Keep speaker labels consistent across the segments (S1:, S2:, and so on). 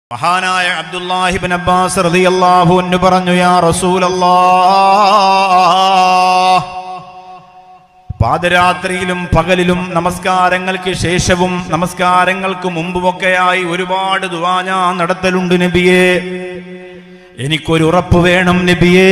S1: മഹാനായ അബ്ദുല്ലാഹിബിൻ അബ്ബാസ് റളിയല്ലാഹു അൻഹു പറഞ്ഞു യാ റസൂലല്ലാ പാദരാത്രിയിലും പകലിലും നമസ്കാരങ്ങൾക്ക് ശേഷവും നമസ്കാരങ്ങൾക്ക് മുമ്പുമൊക്കെയായി ഒരുപാട് ദുആ ഞാൻ നടത്തലുണ്ട് നബിയേ എനിക്കൊരു ഉറപ്പ് വേണം നബിയേ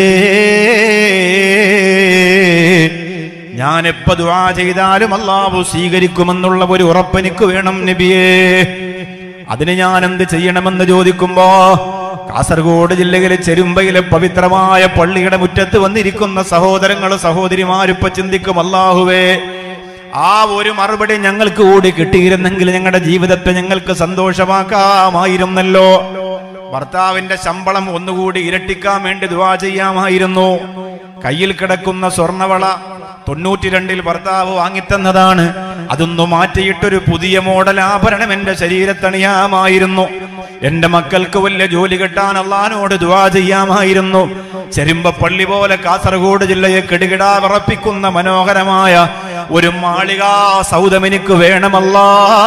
S1: ഞാൻ എപ്പ ദുആ ചെയ്താലും അള്ളാഹു സ്വീകരിക്കുമെന്നുള്ള ഒരു ഉറപ്പ് എനിക്ക് വേണം നബിയേ അതിന് ഞാൻ എന്ത് ചെയ്യണമെന്ന് ചോദിക്കുമ്പോ കാസർഗോഡ് ജില്ലയിലെ ചെരുമ്പയിലെ പവിത്രമായ പള്ളിയുടെ മുറ്റത്ത് വന്നിരിക്കുന്ന സഹോദരങ്ങൾ സഹോദരിമാരിപ്പ ചിന്തിക്കും അല്ലാഹുവേ ആ ഒരു മറുപടി ഞങ്ങൾക്ക് കൂടി കിട്ടിയിരുന്നെങ്കിൽ ഞങ്ങളുടെ ജീവിതത്തെ ഞങ്ങൾക്ക് സന്തോഷമാക്കാമായിരുന്നല്ലോ ഭർത്താവിന്റെ ശമ്പളം ഒന്നുകൂടി ഇരട്ടിക്കാൻ വേണ്ടി ദുവാ ചെയ്യാമായിരുന്നു കയ്യിൽ കിടക്കുന്ന സ്വർണവള തൊണ്ണൂറ്റി രണ്ടിൽ ഭർത്താവ് വാങ്ങിത്തന്നതാണ് അതൊന്നു മാറ്റിയിട്ടൊരു പുതിയ മോഡൽ ആഭരണം എന്റെ ശരീരത്തണിയാമായിരുന്നു എന്റെ മക്കൾക്ക് വലിയ ജോലി കിട്ടാൻ അള്ളഹാനോട് ദുവാ ചെയ്യാമായിരുന്നു ചെരുമ്പ പള്ളി പോലെ കാസർഗോഡ് ജില്ലയെ കെടുകിടാ വിറപ്പിക്കുന്ന മനോഹരമായ ഒരു മാളികാ സൗദം എനിക്ക് വേണമല്ലാ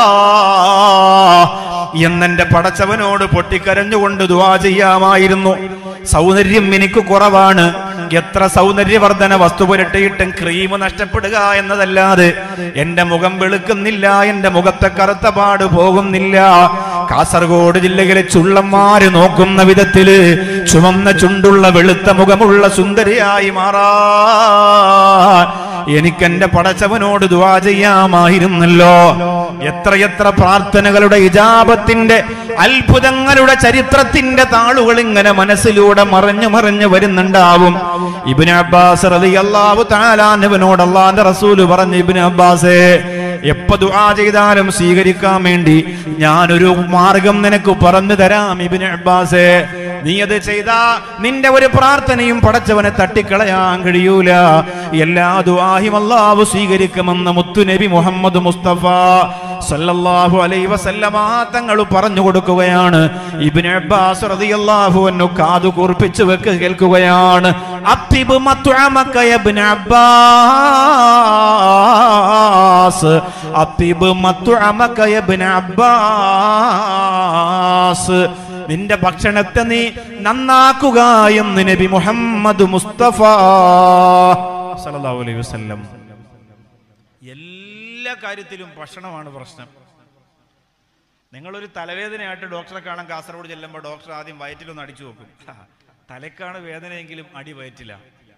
S1: എന്നെന്റെ പടച്ചവനോട് പൊട്ടിക്കരഞ്ഞുകൊണ്ട് ദുവാ ചെയ്യാമായിരുന്നു സൗന്ദര്യം എനിക്ക് കുറവാണ് എത്ര സൗന്ദര്യവർദ്ധന വസ്തു പുരട്ടിയിട്ടും ക്രീം നഷ്ടപ്പെടുക എന്നതല്ലാതെ എന്റെ മുഖം വെളുക്കുന്നില്ല എന്റെ മുഖത്തെ കറുത്ത പാട് പോകുന്നില്ല കാസർഗോഡ് ജില്ലയിലെ ചുള്ളന്മാര് നോക്കുന്ന വിധത്തില് ചുമന്ന ചുണ്ടുള്ള വെളുത്ത മുഖമുള്ള സുന്ദരിയായി മാറാ എനിക്കെന്റെ പടച്ചവനോട് ദുവാ ചെയ്യാമായിരുന്നല്ലോ എത്രയെത്ര പ്രാർത്ഥനകളുടെ ഇജാബത്തിന്റെ അത്ഭുതങ്ങളുടെ ചരിത്രത്തിന്റെ താളുകൾ ഇങ്ങനെ മനസ്സിലൂടെ മറഞ്ഞു മറഞ്ഞു വരുന്നുണ്ടാവും ഇബിന് അബ്ബാസ് റളിയല്ലാഹു തആലാനവനോട് അള്ളാന്റെ റസൂല് പറഞ്ഞു ഇബിന് അബ്ബാസേ എപ്പ ദുആ ചെയ്താലും സ്വീകരിക്കാൻ വേണ്ടി ഞാനൊരു മാർഗം നിനക്ക് പറഞ്ഞു തരാം ഇബിന് അബ്ബാസേ നീ അത് ചെയ്താ നിന്റെ ഒരു പ്രാർത്ഥനയും പടച്ചവനെ തട്ടിക്കളയാൻ കഴിയൂല എല്ലാ ദുആഹിം അല്ലാഹു സ്വീകരിക്കുമെന്ന് മുത്തുനബി മുഹമ്മദ് മുസ്തഫ സല്ലല്ലാഹു അലൈഹി വസല്ലമ തങ്ങൾ പറഞ്ഞു കൊടുക്കുകയാണ് ഇബ്നു അബ്ബാസ് റളിയല്ലാഹു അൻഹു കാതു കൂർപ്പിച്ചു വെക്ക് കേൾക്കുകയാണ് അത്തിബ് മത്അമക യ ഇബ്നു അബ്ബാസ് അത്തിബ് മത്അമക യ ഇബ്നു അബ്ബാസ് നിന്റെ ഭക്ഷണത്തെ നീ നന്നാക്കുക എന്ന് നബി മുഹമ്മദ് മുസ്തഫ സല്ലല്ലാഹു അലൈഹി വസല്ലം എല്ലാ കാര്യത്തിലും ഭക്ഷണമാണ് പ്രശ്നം നിങ്ങളൊരു തലവേദനയായിട്ട് ഡോക്ടറെ കാണാൻ കാസർഗോഡ് ചെല്ലുമ്പോൾ ഡോക്ടർ ആദ്യം വയറ്റിലൊന്ന് അടിച്ചു നോക്കും ഹാ, തലക്കാണ് വേദനയെങ്കിലും അടി വയറ്റില്ല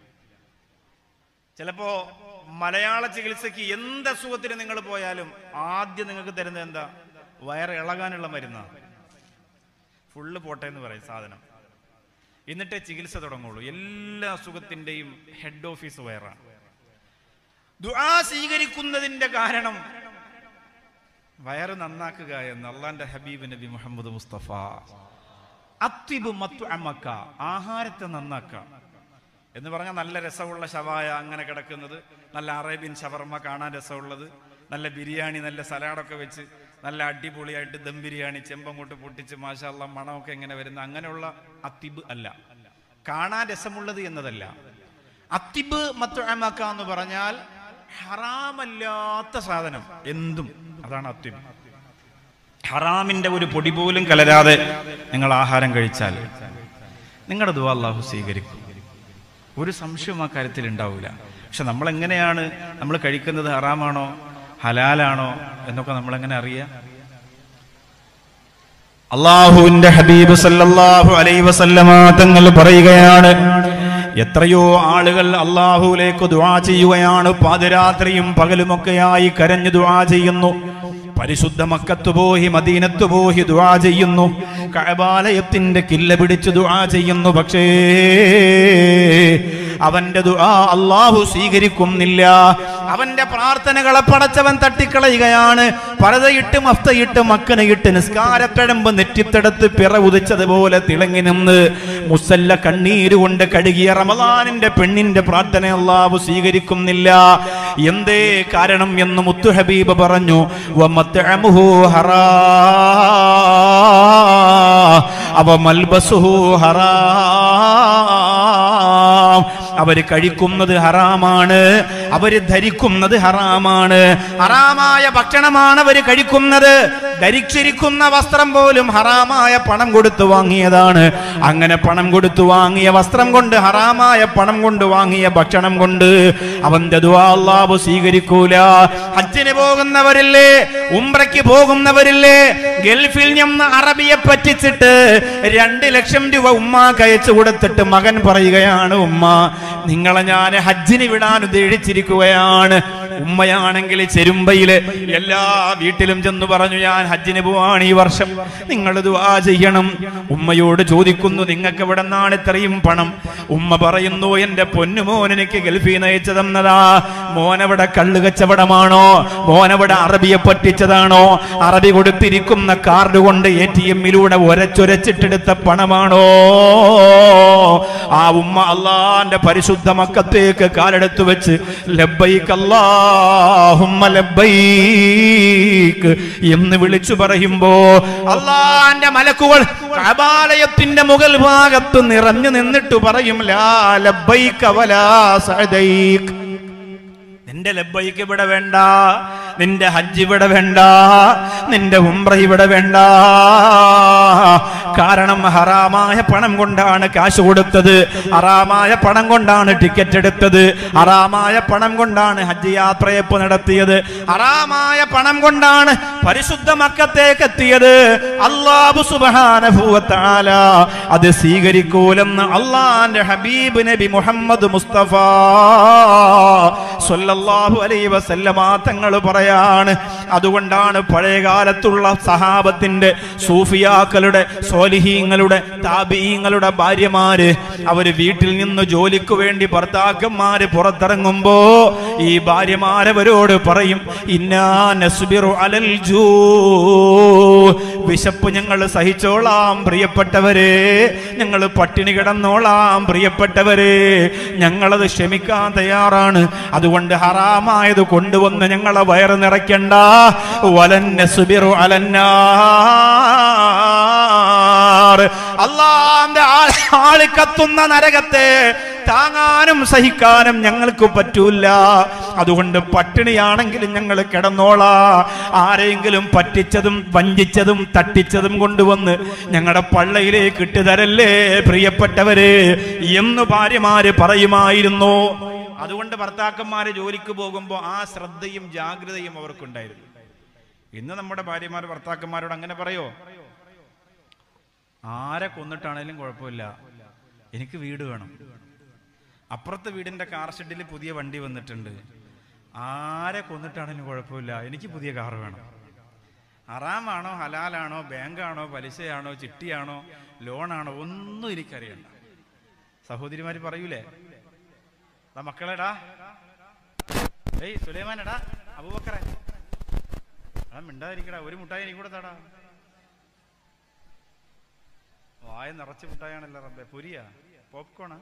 S1: ചിലപ്പോ മലയാള ചികിത്സയ്ക്ക് എന്ത് അസുഖത്തിന് നിങ്ങൾ പോയാലും ആദ്യം നിങ്ങൾക്ക് തരുന്നത് എന്താ വയറ് ഇളകാനുള്ള മരുന്നാണ് ഫുള്ള് പോട്ടെ എന്ന് പറയും സാധനം എന്നിട്ടേ ചികിത്സ തുടങ്ങുള്ളൂ എല്ലാ അസുഖത്തിന്റെയും ഹെഡ് ഓഫീസ് വയറാണ് ദുആ സ്വീകരിക്കുന്നതിന്റെ കാരണം വയറ് നന്നാക്കുക എന്ന് അള്ളാന്റെ ഹബീബ് നബി മുഹമ്മദ് മുസ്തഫ അത്തിബ് മത്തു അമ്മക്ക ആഹാരത്തെ നന്നാക്കുക എന്ന് പറഞ്ഞാൽ നല്ല രസമുള്ള ശവായ അങ്ങനെ കിടക്കുന്നത് നല്ല അറേബ്യൻ ഷവർമ്മ കാണാൻ രസമുള്ളത് നല്ല ബിരിയാണി നല്ല സലാഡൊക്കെ വെച്ച് നല്ല അടിപൊളിയായിട്ട് ദം ബിരിയാണി ചെമ്പങ്ങോട്ട് പൊട്ടിച്ച് മാഷാള്ള മണമൊക്കെ ഇങ്ങനെ വരുന്ന അങ്ങനെയുള്ള അത്തിബ് അല്ല കാണാൻ രസമുള്ളത് എന്നതല്ല അത്തിബ് മത്തു അമ്മക്ക എന്ന് പറഞ്ഞാൽ ഹറാമല്ലാത്ത സാധനം എന്തും അതാണ് അത്തിബ് ഹറാമിന്റെ ഒരു പൊടി പോലും കലരാതെ നിങ്ങൾ ആഹാരം കഴിച്ചാൽ നിങ്ങളുടെ ദുവാ അള്ളാഹു സ്വീകരിക്കും ഒരു സംശയവും ആ കാര്യത്തിൽ ഉണ്ടാവില്ല പക്ഷെ നമ്മൾ എങ്ങനെയാണ് നമ്മൾ കഴിക്കുന്നത് ഹറാമാണോ ഹലാലാണോ എന്നൊക്കെ നമ്മൾ എങ്ങനെ അറിയാം അള്ളാഹുവിന്റെ ഹബീബ് സല്ലല്ലാഹു അലൈഹി വസല്ലമ തങ്ങൾ പറയുകയാണ് എത്രയോ ആളുകൾ അള്ളാഹുവിലേക്ക് ദുആ ചെയ്യുകയാണ് പാതിരാത്രിയും പകലുമൊക്കെയായി കരഞ്ഞു ദുആ ചെയ്യുന്നു പരിശുദ്ധ മക്കത്ത് പോയി മദീനത്ത് പോയി ദുആ ചെയ്യുന്നു കഅബാലയത്തിന്റെ കില്ല പിടിച്ച് ദുആ ചെയ്യുന്നു പക്ഷേ അവന്റെ ദുആ അള്ളാഹു സ്വീകരിക്കുന്നില്ല അവന്റെ പ്രാർത്ഥനകളെ പടച്ചവൻ തട്ടിക്കളയുകയാണ് പരതയിട്ട് മഫ്തയിട്ട് മക്കനയിട്ട് നിസ്കാരത്തഴമ്പ് നെറ്റിത്തടത്ത് പിറ ഉദിച്ചതുപോലെ തിളങ്ങി നിന്ന് മുസല്ല കണ്ണീരുകൊണ്ട് കഴുകിയ റമദാനിന്റെ പെണ്ണിന്റെ പ്രാർത്ഥന അള്ളാഹു സ്വീകരിക്കുന്നില്ല എന്തേ കാരണം എന്ന് മുത്തു ഹബീബ് പറഞ്ഞു വമത്അമുഹു ഹറാ അവ മൽബസുഹു ഹറാ അവര് കഴിക്കുന്നത് ഹറാമാണ് അവര് ധരിക്കുന്നത് ഹറാമാണ് ഹറാമായ ഭക്ഷണമാണ് അവര് കഴിക്കുന്നത് ധരിച്ചിരിക്കുന്ന വസ്ത്രം പോലും ഹറാമായ പണം കൊടുത്തു വാങ്ങിയതാണ് അങ്ങനെ പണം കൊടുത്തു വാങ്ങിയ വസ്ത്രം കൊണ്ട് ഹറാമായ പണം കൊണ്ട് വാങ്ങിയ ഭക്ഷണം കൊണ്ട് അവന്റെ ദുആ അല്ലാഹു സ്വീകരിക്കൂല ഹജ്ജിന് പോകുന്നവരില്ലേ ഉംറയ്ക്ക് പോകുന്നവരില്ലേ ഗൾഫിൽ നിന്ന് അറബിയെ പറ്റിച്ചിട്ട് രണ്ട് ലക്ഷം രൂപ ഉമ്മാക്ക് അയച്ചു കൊടുത്തിട്ട് മകൻ പറയുകയാണ് ഉമ്മ നിങ്ങളെ ഞാൻ ഹജ്ജിന് വിടാൻ ഉദ്ദേശിച്ചിരിക്കുകയാണ് ഉമ്മയാണെങ്കിൽ ചെരുമ്പയില് എല്ലാ വീട്ടിലും ചെന്ന് പറഞ്ഞു ഞാൻ ഹജ്ജിന് പോവാണ് ഈ വർഷം നിങ്ങൾ ദുആ ചെയ്യണം ഉമ്മയോട് ചോദിക്കുന്നു നിങ്ങൾക്ക് എവിടെ നിന്നാണ് ഇത്രയും പണം ഉമ്മ പറയുന്നു എന്റെ പൊന്നുമോൻ എനിക്ക് ഗൾഫിൽ നിന്ന് അയച്ചു തന്നതാ മോനവിടെ കള്ളു കച്ചവടമാണോ മോനവിടെ അറബിയെ പറ്റിച്ചതാണോ അറബി കൊടുത്തിരിക്കുന്ന കാർഡ് കൊണ്ട് എ ടി എമ്മിലൂടെ ഒരച്ചൊരച്ചിട്ടെടുത്ത പണമാണോ ആ ഉമ്മ അള്ളാന്റെ പരിശുദ്ധ മക്കത്തേക്ക് കാലെടുത്തു വെച്ച് ലബ്ബൈക്ക് അല്ലാഹുമ്മ ലബ്ബൈക്ക് എന്ന് വിളിച്ചു പറയുമ്പോ അള്ളാന്റെ മലക്കുകൾ കബാലയത്തിന്റെ മുകൾ ഭാഗത്ത് നിറഞ്ഞു നിന്നിട്ട് പറയും ലാ ലബ്ബൈക വലാ സഅദൈക് നിന്റെ ലബ്ബൈക്ക് ഇവിടെ വേണ്ട നിന്റെ ഹജ്ജ് ഇവിടെ വേണ്ട നിന്റെ ഉംറ ഇവിടെ വേണ്ട കാരണം ഹറാമായ പണം കൊണ്ടാണ് കാശ് കൊടുത്തത് ഹറാമായ പണം കൊണ്ടാണ് ടിക്കറ്റ് എടുത്തത് ഹറാമായ പണം കൊണ്ടാണ് ഹജ്ജ് യാത്രയപ്പ് നടത്തിയത് ഹറാമായ പണം കൊണ്ടാണ് പരിശുദ്ധ മക്കത്തേക്ക് എത്തിയത് അള്ളാഹു സുബാനഭൂവത്താല അത് സ്വീകരിക്കൂലെന്ന് അള്ളാന്റെ ഹബീബ് നബി മുഹമ്മദ് മുസ്തഫ സല്ലല്ലാഹു അലൈഹി വസല്ലമ തങ്ങൾ പറയാണ് അതുകൊണ്ടാണ് പഴയ കാലത്തുള്ള സഹാബത്തിന്റെ സൂഫിയാക്കളുടെ സോലിഹീങ്ങളുടെ താബീങ്ങളുടെ ഭാര്യമാര് അവര് വീട്ടിൽ നിന്ന് ജോലിക്ക് വേണ്ടി ഭർത്താക്കന്മാര് പുറത്തിറങ്ങുമ്പോ ഈ ഭാര്യമാരവരോട് പറയും ഇന്നാ നസ്ബിറു അലൽ ജൂ വിശപ്പ് ഞങ്ങൾ സഹിച്ചോളാം പ്രിയപ്പെട്ടവരെ ഞങ്ങൾ പട്ടിണി കിടന്നോളാം പ്രിയപ്പെട്ടവരെ ഞങ്ങളത് ക്ഷമിക്കാൻ തയ്യാറാണ് അതുകൊണ്ട് ഹറാമായത് കൊണ്ടുവന്ന് ഞങ്ങളെ വയറ് നിറയ്ക്കണ്ട വലന്നസുബിറു അലന്നാർ അള്ളാന്റെ ആള് കത്തുന്ന നരകത്തെ താങ്ങാനും സഹിക്കാനും ഞങ്ങൾക്ക് പറ്റൂല അതുകൊണ്ട് പട്ടിണിയാണെങ്കിലും ഞങ്ങൾ കിടന്നോളാ ആരെങ്കിലും പറ്റിച്ചതും വഞ്ചിച്ചതും തട്ടിച്ചതും കൊണ്ടുവന്ന് ഞങ്ങളുടെ പള്ളയിലേക്ക് ഇട്ടുതരല്ലേ പ്രിയപ്പെട്ടവരെ എന്ന് ഭാര്യമാര് പറയുമായിരുന്നു അതുകൊണ്ട് ഭർത്താക്കന്മാര് ജോലിക്ക് പോകുമ്പോൾ ആ ശ്രദ്ധയും ജാഗ്രതയും അവർക്കുണ്ടായിരുന്നു ഇന്ന് നമ്മുടെ ഭാര്യമാർ ഭർത്താക്കന്മാരോട് അങ്ങനെ പറയോ ആരെ കൊന്നിട്ടാണേലും കുഴപ്പമില്ല എനിക്ക് വീട് വേണം അപ്പുറത്തെ വീടിന്റെ കാർ ഷെഡിൽ പുതിയ വണ്ടി വന്നിട്ടുണ്ട് ആരെ കൊന്നിട്ടാണേലും കുഴപ്പമില്ല എനിക്ക് പുതിയ കാർ വേണം അറാമാണോ ഹലാലാണോ ബാങ്കാണോ പലിശയാണോ ചിട്ടിയാണോ ലോണാണോ ഒന്നും എനിക്കറിയണ്ട സഹോദരിമാര് പറയൂലേ എടാ മക്കളെടാ ഏയ് സുലൈമാനെടാ അബൂബക്കറെ ആ മിണ്ടാതിരിക്കടാ ഒരു മുട്ടായി എനിക്ക് കൂടെ തടാ വായ നിറച്ച് മുട്ടായാണല്ലോ റബ്ബെ പൊരിയാ പോപ്കോണാ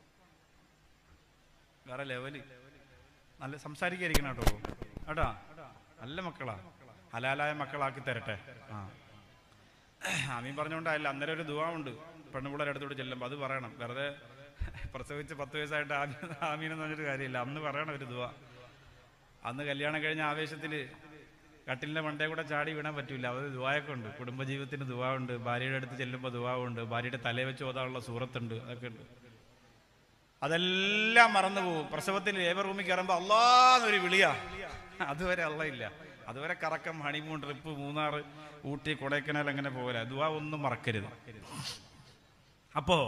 S1: വേറെ ലെവല് നല്ല സംസാരിക്കാതിരിക്കണം കേട്ടോ കേട്ടാ നല്ല മക്കളാ ഹലാലായ മക്കളാക്കി തരട്ടെ ആ ആമീൻ പറഞ്ഞുകൊണ്ടായില്ല അന്നേരം ഒരു ദുവാ ഉണ്ട് പെണ്ണുപിള്ളേരുടെ അടുത്തോട്ട് ചെല്ലുമ്പോൾ അത് പറയണം വെറുതെ പ്രസവിച്ച് പത്ത് വയസ്സായിട്ട് ആമീൻ ആമീൻ എന്ന് പറഞ്ഞിട്ട് കാര്യമില്ല അന്ന് പറയണം ഒരു ദുവാ അന്ന് കല്യാണം കഴിഞ്ഞ ആവേശത്തിൽ കട്ടിലിന്റെ മണ്ടേ കൂടെ ചാടി വീണാൻ പറ്റൂല അത് ദുവായൊക്കെ ഉണ്ട് കുടുംബജീവിതത്തിന് ദുവാ ഉണ്ട് ഭാര്യയുടെ അടുത്ത് ചെല്ലുമ്പോൾ ദുവാ ഉണ്ട് ഭാര്യയുടെ തലേ വെച്ച് ഓതാനുള്ള സൂറത്തുണ്ട് അതൊക്കെ ഉണ്ട് അതെല്ലാം മറന്നു പോകും പ്രസവത്തിൽ ലേബർ റൂമിൽ കയറുമ്പോൾ അല്ലാന്നൊരു വിളിയാ അതുവരെ അല്ല ഇല്ല അതുവരെ കറക്കം ഹണിമൂൺ ട്രിപ്പ് മൂന്നാർ ഊട്ടി കൊടൈക്കനാൽ അങ്ങനെ പോലെ ദുവാ ഒന്നും മറക്കരുത് അപ്പോ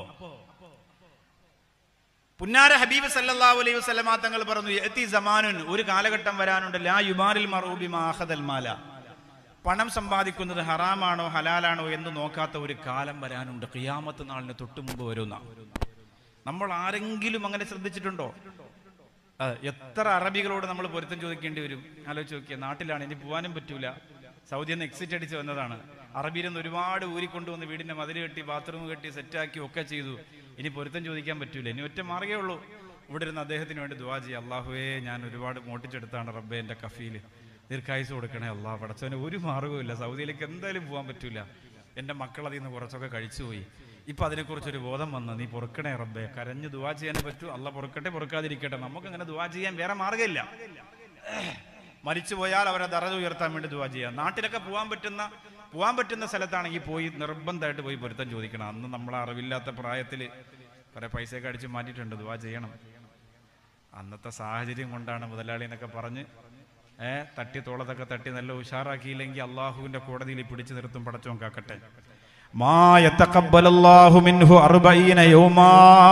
S1: പുന്നാര ഹബീബ് സല്ലല്ലാഹു അലൈഹി വസല്ലമ തങ്ങൾ പറഞ്ഞു യഅതി സമാനുൻ ഒരു കാലഘട്ടം വരാനുണ്ട് ലാ യുമാരിൽ മറൂബി മാഹദൽ മാല പണം സമ്പാദിക്കുന്നത് ഹറാമാണോ ഹലാലാണോ എന്ന് നോക്കാത്ത ഒരു കാലം വരാനുണ്ട് ഖിയാമത്ത് നാളിന് തൊട്ടു മുമ്പ് വരുന്ന നമ്മൾ ആരെങ്കിലും അങ്ങനെ ശ്രദ്ധിച്ചിട്ടുണ്ടോ അതെ, എത്ര അറബികളോട് നമ്മൾ പൊരുത്തം ചോദിക്കേണ്ടി വരും ആലോചിച്ച് നോക്കിയ നാട്ടിലാണ് ഇനി പോകാനും പറ്റൂല സൗദിയിൽ നിന്ന് എക്സിറ്റ് അടിച്ച് വന്നതാണ് അറബിയിൽ നിന്ന് ഒരുപാട് ഊരിക്കൊണ്ടുവന്ന് വീടിന്റെ മതിൽ കെട്ടി ബാത്റൂം കെട്ടി സെറ്റാക്കി ഒക്കെ ചെയ്തു ഇനി പൊരുത്തം ചോദിക്കാൻ പറ്റൂല ഇനി ഒറ്റ മാർഗേ ഉള്ളൂ ഇവിടെ ഇരുന്ന് അദ്ദേഹത്തിന് വേണ്ടി ദുവാ ചെയ്യുക അള്ളാഹുവേ ഞാൻ ഒരുപാട് മോട്ടിച്ചെടുത്താണ് റബ്ബെ എൻ്റെ കഫീല് ദീർഘായുസ് കൊടുക്കണേ അള്ളാഹ് പടച്ചവന് ഒരു മാർഗവുമില്ല സൗദിയിലേക്ക് എന്തായാലും പോകാൻ പറ്റൂല എൻ്റെ മക്കൾ അതിൽ നിന്ന് കുറച്ചൊക്കെ കഴിച്ചുപോയി ഇപ്പൊ അതിനെക്കുറിച്ചൊരു ബോധം വന്നു നീ പൊറുക്കണേ റബ്ബെ കരഞ്ഞ് ദുവാ ചെയ്യാൻ പറ്റൂ അല്ല പൊറുക്കട്ടെ പൊറുക്കാതിരിക്കട്ടെ നമുക്ക് അങ്ങനെ ദുവാ ചെയ്യാൻ വേറെ മാർഗ്ഗമില്ല മരിച്ചു പോയാൽ അവരെ ദറത് ഉയർത്താൻ വേണ്ടി ദുവാ ചെയ്യാം നാട്ടിലൊക്കെ പോകാൻ പറ്റുന്ന പോകാൻ പറ്റുന്ന സ്ഥലത്താണെങ്കിൽ പോയി നിർബന്ധമായിട്ട് പോയി പൊരുത്തം ചോദിക്കണം അന്ന് നമ്മളെ അറിവില്ലാത്ത പ്രായത്തിൽ കുറെ പൈസയൊക്കെ അടിച്ച് മാറ്റിയിട്ടുണ്ട് ദുവാ ചെയ്യണം അന്നത്തെ സാഹചര്യം കൊണ്ടാണ് മുതലാളി എന്നൊക്കെ പറഞ്ഞ് ഏ തട്ടി തോളത്തൊക്കെ തട്ടി നല്ല ഉഷാറാക്കിയില്ലെങ്കിൽ അള്ളാഹുവിന്റെ കോടതിയിൽ പിടിച്ചു നിർത്തും പടച്ചോൻ കാക്കട്ടെ മാ യതഖബ്ബലല്ലാഹു മിൻഹു അർബഈന യൗമാ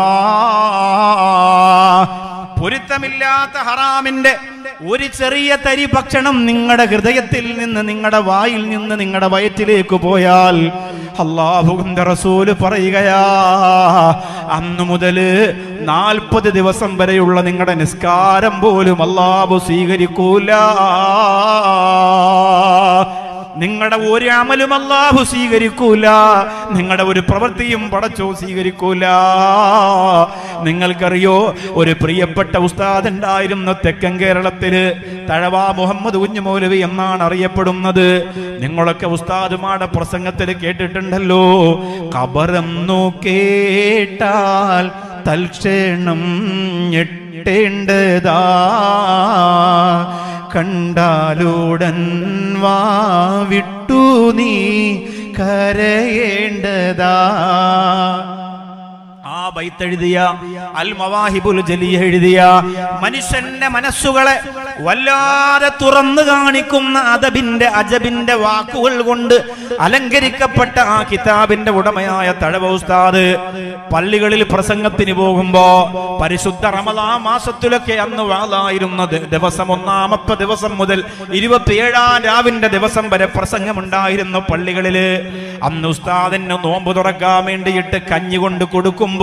S1: പൊരുത്തമില്ലാത്ത ഹറാമിന്റെ ഒരു ചെറിയ തരി ഭക്ഷണം നിങ്ങളുടെ ഹൃദയത്തിൽ നിന്ന് നിങ്ങളുടെ വായിൽ നിന്ന് നിങ്ങളുടെ വയറ്റിലേക്ക് പോയാൽ അള്ളാഹുവിന്റെ റസൂല് പറയുകയാ അന്നു മുതല് നാൽപ്പത് ദിവസം വരെയുള്ള നിങ്ങളുടെ നിസ്കാരം പോലും അള്ളാഹു സ്വീകരിക്കൂല നിങ്ങളുടെ ഒരു അമലും അള്ളാഹു സ്വീകരിക്കൂല നിങ്ങളുടെ ഒരു പ്രവൃത്തിയും പടച്ചോ സ്വീകരിക്കൂല നിങ്ങൾക്കറിയോ ഒരു പ്രിയപ്പെട്ട ഉസ്താദ് ഉണ്ടായിരുന്ന തെക്കൻ കേരളത്തില് തഴവ മുഹമ്മദ് കുഞ്ഞുമൗലവി എന്നാണ് അറിയപ്പെടുന്നത് നിങ്ങളൊക്കെ ഉസ്താദുമാരുടെ പ്രസംഗത്തിൽ കേട്ടിട്ടുണ്ടല്ലോ കബറെന്നു കേട്ടാൽ തൽക്ഷണം ഞെട്ടേണ്ടതാ കണ്ടാലുടൻ വാ വിട്ടു നീ കരയേണ്ടതാ ആ ബൈത്തെഴുതിയ അൽ മവാഹിബുൽ ജലിയ എഴുതിയ മനുഷ്യന്റെ മനസ്സുകളെ വല്ലാതെ തുറന്നു കാണിക്കുന്ന അദബിന്റെ അജബിന്റെ വാക്കുകൾ കൊണ്ട് അലങ്കരിക്കപ്പെട്ട ആ കിതാബിന്റെ ഉടമയായ തഴവ ഉസ്താദ് പള്ളികളിൽ പ്രസംഗത്തിന് പോകുമ്പോ പരിശുദ്ധ റമദാ മാസത്തിലൊക്കെ അന്ന് വാളായിരുന്നത് ദിവസം ഒന്നാമത്തെ ദിവസം മുതൽ ഇരുപത്തിയേഴാം രാവിന്റെ ദിവസം വരെ പ്രസംഗമുണ്ടായിരുന്നു പള്ളികളില് അന്ന് ഉസ്താദിന് നോമ്പ് തുറക്കാൻ വേണ്ടിയിട്ട് കഞ്ഞി കൊണ്ട് കൊടുക്കുമ്പോ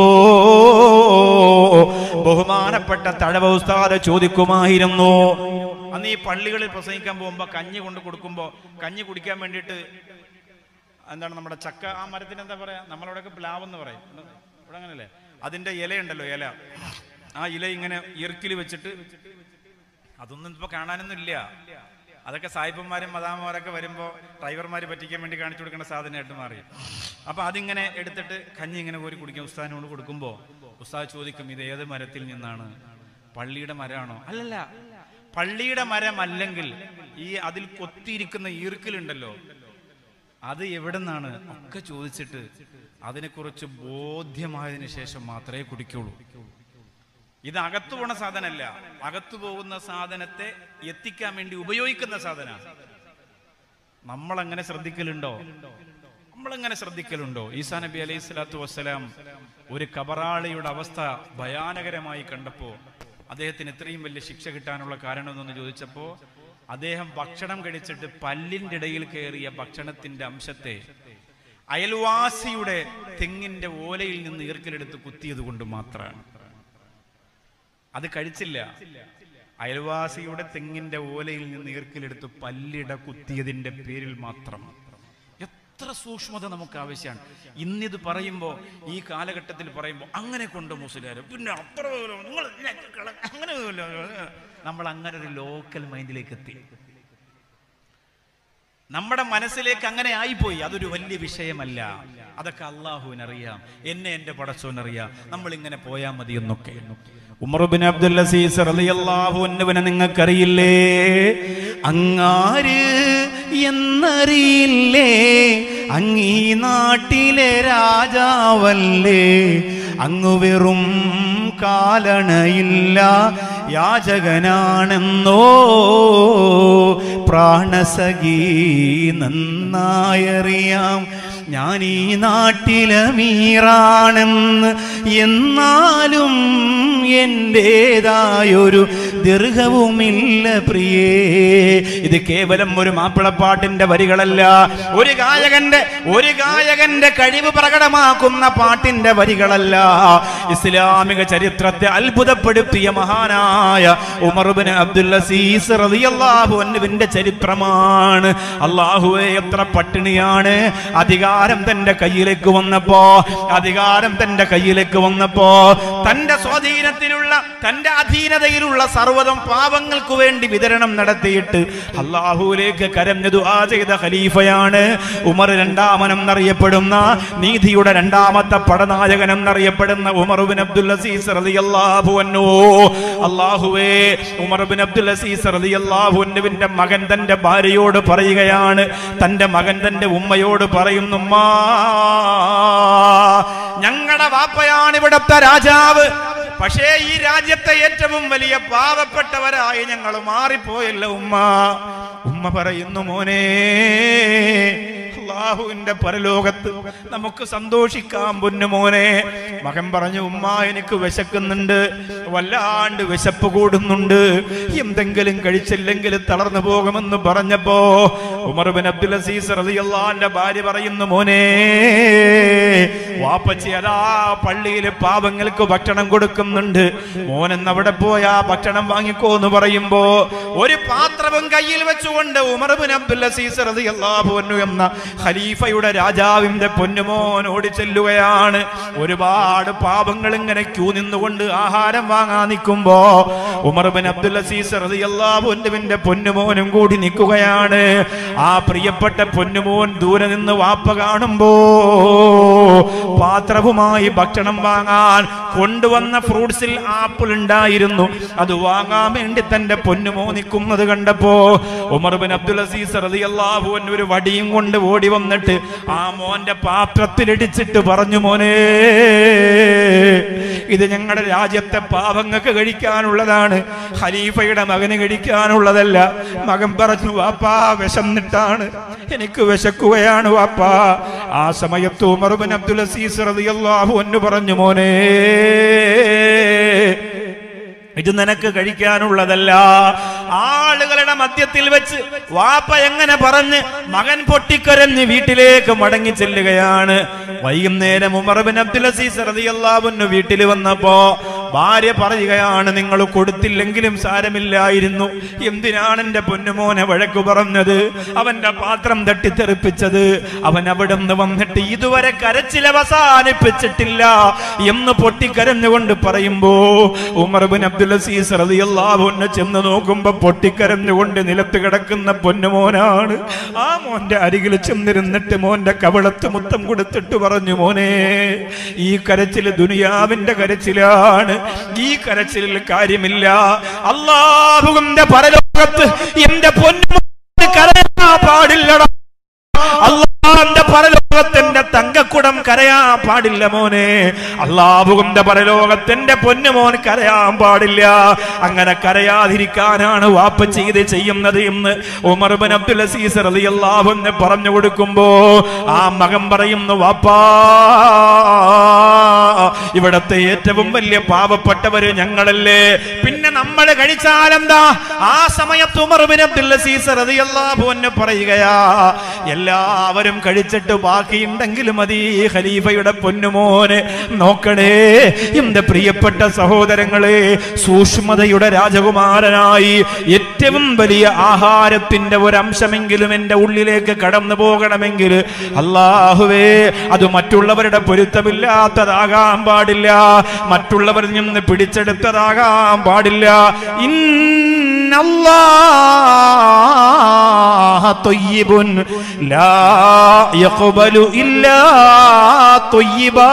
S1: ബഹുമാനപ്പെട്ട തഴവ ഉസ്താദ് ചോദിക്കുമായിരുന്നു അന്ന് ഈ പള്ളികളിൽ പ്രസംഗിക്കാൻ പോകുമ്പോ കഞ്ഞി കൊണ്ട് കൊടുക്കുമ്പോ കഞ്ഞി കുടിക്കാൻ വേണ്ടിയിട്ട് എന്താണ് നമ്മുടെ ചക്ക ആ മരത്തിന് എന്താ പറയാ നമ്മളവിടെയൊക്കെ പ്ലാവ് എന്ന് പറയും ഇവിടെ അങ്ങനല്ലേ അതിന്റെ ഇലയുണ്ടല്ലോ ഇല ആ ഇല ഇങ്ങനെ ഇറുക്കിൽ വെച്ചിട്ട് അതൊന്നും ഇപ്പൊ കാണാനൊന്നും ഇല്ല അതൊക്കെ സായിപ്പന്മാരും മദാമമാരൊക്കെ വരുമ്പോൾ ഡ്രൈവർമാർ പറ്റിക്കാൻ വേണ്ടി കാണിച്ചു കൊടുക്കേണ്ട സാധനമായിട്ട് മാറി അപ്പൊ അതിങ്ങനെ എടുത്തിട്ട് കഞ്ഞി ഇങ്ങനെ കോരി കുടിക്കും ഉസ്താദിനോട് കൊടുക്കുമ്പോൾ ഉസ്താദ് ചോദിക്കും ഇത് ഏത് മരത്തിൽ നിന്നാണ് പള്ളിയുടെ മരമാണോ അല്ലല്ല പള്ളിയുടെ മരം അല്ലെങ്കിൽ ഈ അതിൽ കൊത്തിയിരിക്കുന്ന ഈർക്കിലുണ്ടല്ലോ അത് എവിടെ നിന്നാണ് ഒക്കെ ചോദിച്ചിട്ട് അതിനെക്കുറിച്ച് ബോധ്യമായതിനു ശേഷം മാത്രമേ കുടിക്കുള്ളൂ ഇത് അകത്തു പോണ സാധനമല്ല അകത്തു പോകുന്ന സാധനത്തെ എത്തിക്കാൻ വേണ്ടി ഉപയോഗിക്കുന്ന സാധന നമ്മൾ അങ്ങനെ ശ്രദ്ധിക്കലുണ്ടോ നമ്മളെങ്ങനെ ശ്രദ്ധിക്കലുണ്ടോ ഈസാ നബി അലൈഹി സ്വലാത്തു വസ്സലാം ഒരു കബറാളിയുടെ അവസ്ഥ ഭയാനകരമായി കണ്ടപ്പോ അദ്ദേഹത്തിന് ഇത്രയും വലിയ ശിക്ഷ കിട്ടാനുള്ള കാരണം എന്നൊന്ന് ചോദിച്ചപ്പോ അദ്ദേഹം ഭക്ഷണം കഴിച്ചിട്ട് പല്ലിന്റെ ഇടയിൽ കയറിയ ഭക്ഷണത്തിന്റെ അംശത്തെ അയൽവാസിയുടെ തെങ്ങിന്റെ ഓലയിൽ നിന്ന് ഈർക്കലെടുത്ത് കുത്തിയത് കൊണ്ട് മാത്രമാണ് അത് കഴിച്ചില്ല അയൽവാസിയുടെ തെങ്ങിന്റെ ഓലയിൽ നിന്ന് ഈർക്കിലെടുത്ത് പല്ലിട കുത്തിയതിന്റെ പേരിൽ മാത്രം എത്ര സൂക്ഷ്മത നമുക്ക് ആവശ്യമാണ് ഇന്നിത് പറയുമ്പോ ഈ കാലഘട്ടത്തിൽ പറയുമ്പോൾ അങ്ങനെ കൊണ്ട് മുസ്ലിം പിന്നെ അത്ര നിങ്ങൾ അങ്ങനെ നമ്മൾ അങ്ങനെ ഒരു ലോക്കൽ മൈൻഡിലേക്ക് എത്തി നമ്മുടെ മനസ്സിലേക്ക് അങ്ങനെ ആയിപ്പോയി അതൊരു വലിയ വിഷയമല്ല അതൊക്കെ അള്ളാഹുവിനറിയാം എന്നെ എന്റെ പടച്ചോനറിയാം നമ്മൾ ഇങ്ങനെ പോയാൽ മതി എന്നൊക്കെ ഉമർബിൻ അബ്ദുൽ അസീസ് റളിയല്ലാഹു അൻഹുവിനെ നിങ്ങൾക്കറിയില്ലേ അങ്ങാര് എന്നറിയില്ലേ അങ്ങീ നാട്ടിലെ രാജാവല്ലേ അങ്ങു വെറും കാലണയില്ല യാചകനാണെന്നോ പ്രാണസഖി നന്നായറിയാം ഞാൻ ഈ നാട്ടിലമീറാണെന്ന് എന്നാലും എന്റേതായൊരു ദീർഘവുമില്ല പ്രിയേ ഇത് കേവലം ഒരു മാപ്പിളപ്പാട്ടിന്റെ വരികളല്ല ഒരു ഗായകന്റെ ഒരു ഗായകന്റെ കഴിവ് പ്രകടമാക്കുന്ന പാട്ടിന്റെ വരികളല്ല ഇസ്ലാമിക ചരിത്രത്തെ അത്ഭുതപ്പെടുത്തിയ മഹാനായ ഉമർബിന് അബ്ദുൽ അസീസ് റളിയല്ലാഹു അൻഹുവിന്റെ ചരിത്രമാണ് അള്ളാഹുവെ എത്ര പട്ടിണിയാണ് അധികാരം തന്റെ കയ്യിലേക്ക് വന്നപ്പോ അധികാരം തന്റെ കയ്യിലേക്ക് വന്നപ്പോ തന്റെ സ്വാധീനത്തിലുള്ള തന്റെ അധീനതയിലുള്ള സർവ്വ പർവ്വതം പാവങ്ങൾക്ക് വേണ്ടി വിതരണം നടത്തിയിട്ട് അള്ളാഹുവിലേക്ക് കരഞ്ഞു ദുആ ചെയ്ത ഖലീഫയാണ് ഉമർ രണ്ടാമനം എന്നറിയപ്പെടുന്ന നീതിയുടെ രണ്ടാമത്തെ പടനായകൻ എന്നറിയപ്പെടുന്ന ഉമർ ബിൻ അബ്ദുൽ അസീസ് റളിയല്ലാഹു അൻഹു അള്ളാഹുവേ ഉമർ ബിൻ അബ്ദുൽ അസീസ് റളിയല്ലാഹു അൻഹുവിന്റെ മകൻ തന്റെ ഭാര്യയോട് പറയുകയാണ് തന്റെ മകൻ തന്റെ ഉമ്മയോട് പറയുന്നു ഉമ്മാ ഞങ്ങളുടെ വാപ്പയാണ് ഇവിടത്തെ രാജാവ് പക്ഷേ ഈ രാജ്യത്തെ ഏറ്റവും വലിയ പാവപ്പെട്ടവരായി ഞങ്ങൾ മാറിപ്പോയല്ലോ ഉമ്മ ഉമ്മ പറയുന്നു മോനെ അള്ളാഹുവിന്റെ പരലോകത്ത് നമുക്ക് സന്തോഷിക്കാം പൊന്നു മോനെ മകൻ പറഞ്ഞു ഉമ്മ എനിക്ക് വിശക്കുന്നുണ്ട് വല്ലാണ്ട് വിശപ്പ് കൂടുന്നുണ്ട് എന്തെങ്കിലും കഴിച്ചില്ലെങ്കിൽ തളർന്നു പോകുമെന്ന് പറഞ്ഞപ്പോ ഉമർ ബിൻ അബ്ദുൽ അസീസ് റളിയല്ലാഹുവിന്റെ ഭാര്യ പറയുന്നു മോനെ വാപ്പച്ചി അതാ പള്ളിയിലെ പാവങ്ങൾക്ക് ഭക്ഷണം കൊടുക്കുന്നുണ്ട് മോനെന്ന് അവിടെ പോയാ ഭക്ഷണം വാങ്ങിക്കോ എന്ന് പറയുമ്പോ ഒരു പാത്രവും കയ്യിൽ വെച്ചുകൊണ്ട് ഉമർ ബിൻ അബ്ദുൽ അസീസ് റളിയല്ലാഹു അൻഹു എന്ന ഖലീഫയുടെ രാജാവിന്റെ പൊന്നുമോൻ ഓടി ചെല്ലുകയാണ് ഒരുപാട് പാപങ്ങൾ ഇങ്ങനെ ക്യൂ നിന്നുകൊണ്ട് ആഹാരം വാങ്ങാൻ നിൽക്കുമ്പോ ഉമർ ബിൻ അബ്ദുൽ അസീസ് റളിയല്ലാഹു അൻഹുവിന്റെ പൊന്നുമോനും കൂടി നിൽക്കുകയാണ് ആ പ്രിയപ്പെട്ട പൊന്നുമോൻ ദൂരെ നിന്ന് വാപ്പ കാണുമ്പോ പാത്രവുമായി ഭക്ഷണം വാങ്ങാൻ കൊണ്ടുവന്ന ഫ്രൂട്ട്സിൽ ആപ്പിൾ ഉണ്ടായിരുന്നു അത് വാങ്ങാൻ വേണ്ടി തന്റെ പൊന്നുമോ നിൽക്കുന്നത് കണ്ടപ്പോ ഉമർ ബിൻ അബ്ദുൽ അസീസ് റളിയല്ലാഹു അൻഹു ഒരു വടിയും കൊണ്ട് ഓടി വന്നിട്ട് ആ മോന്റെ പാത്രത്തിലിടിച്ചിട്ട് പറഞ്ഞു മോനെ ഇത് ഞങ്ങളുടെ രാജ്യത്തെ പാവങ്ങൾക്ക് കഴിക്കാനുള്ളതാണ് ഖലീഫയുടെ മകന് കഴിക്കാനുള്ളതല്ല മകൻ പറഞ്ഞു വാപ്പാ വിശന്നിട്ടാണ് എനിക്ക് വിശക്കുകയാണ് വാപ്പാ ആ സമയത്ത് ഉമർ ബിൻ അബ്ദുൽ അസീസ് റളിയല്ലാഹു അൻഹു പറഞ്ഞു മോനെ ഇത് നിനക്ക് കഴിക്കാനുള്ളതല്ല ആളുകളുടെ മധ്യത്തിൽ വെച്ച് വാപ്പ എങ്ങനെ പറഞ്ഞ് മകൻ പൊട്ടിക്കരഞ്ഞ് വീട്ടിലേക്ക് മടങ്ങി ചെല്ലുകയാണ് വൈകുന്നേരം ഉമർ ബിൻ അബ്ദുൽ അസീസ് റളിയല്ലാഹു അൻഹു വീട്ടിൽ വന്നപ്പോ ഭാര്യ പറയുകയാണ് നിങ്ങൾ കൊടുത്തില്ലെങ്കിലും സാരമില്ലായിരുന്നു എന്തിനാണ് എന്റെ പൊന്നുമോനെ വഴക്കു പറഞ്ഞത് അവന്റെ പാത്രം തട്ടിത്തെറിപ്പിച്ചത് അവൻ അവിടെ നിന്ന് വന്നിട്ട് ഇതുവരെ കരച്ചിൽ അവസാനിപ്പിച്ചിട്ടില്ല എന്ന് പൊട്ടിക്കരഞ്ഞുകൊണ്ട് പറയുമ്പോ ഉമർ ബിൻ അബ്ദുൽ അസീസ് റളിയല്ലാഹു അൻഹു ചെന്ന് നോക്കുമ്പോ പൊട്ടിക്കരഞ്ഞുകൊണ്ട് നിലത്ത് കിടക്കുന്ന പൊന്നുമോനാണ് ആ മോന്റെ അരികിൽ ചെന്നിരുന്നിട്ട് മോന്റെ കവളത്ത് മുത്തം കൊടുത്തിട്ട് പറഞ്ഞു മോനെ ഈ കരച്ചിൽ ദുനിയാവിന്റെ കരച്ചിലാണ് ഈ കരച്ചിലിൽ കാര്യമില്ല അള്ളാഹുവിന്റെ പരലോകത്ത് എന്റെ പൊന്നു കരയാ പാടില്ലടാ അള്ളാന്റെ പരലോകത്തിന്റെ തങ്കക്കുടം കരയാൻ പാടില്ല മോനെ അള്ളാഹുവിന്റെ പരലോകത്തിന്റെ പൊന്നുമോൻ കരയാൻ പാടില്ല അങ്ങനെ കരയാതിരിക്കാനാണ് വാപ്പ ചെയ്ത് ചെയ്യുന്നത് എന്ന് ഉമർ ബിൻ അബ്ദുൽ അസീസ് റളിയല്ലാഹു അൻഹു പറഞ്ഞു കൊടുക്കുമ്പോ ആ മകൻ പറയുന്നു വാപ്പാ ഇവിടത്തെ ഏറ്റവും വലിയ പാവപ്പെട്ടവര് ഞങ്ങളല്ലേ പിന്നെ നമ്മൾ കഴിച്ചാലെന്താ ആ സമയത്ത് ഉമർ ബിൻ അബ്ദുൽ അസീസ് റളിയല്ലാഹു അൻഹു പറയുകയാ എല്ലാവരും കഴിച്ചിട്ട് ബാക്കിയുണ്ടെങ്കിലും മതി ഖലീഫയുടെ പൊന്നുമോനെ നോക്കണേ എന്റെ പ്രിയപ്പെട്ട സഹോദരങ്ങളെ സൂക്ഷ്മതയുടെ രാജകുമാരനായി ഏറ്റവും വലിയ ആഹാരത്തിന്റെ ഒരു അംശമെങ്കിലും എന്റെ ഉള്ളിലേക്ക് കടന്നു പോകണമെങ്കിൽ അള്ളാഹുവേ അത് മറ്റുള്ളവരുടെ പൊരുത്തമില്ലാത്തതാകാൻ പാടില്ല മറ്റുള്ളവരിൽ നിന്ന് പിടിച്ചെടുത്തതാകാൻ പാടില്ല ഇന്നല്ലാഹ ത്വയ്യിബുൻ ലാ യഖ്ബലു ഇല്ലാ ത്വയ്യിബാ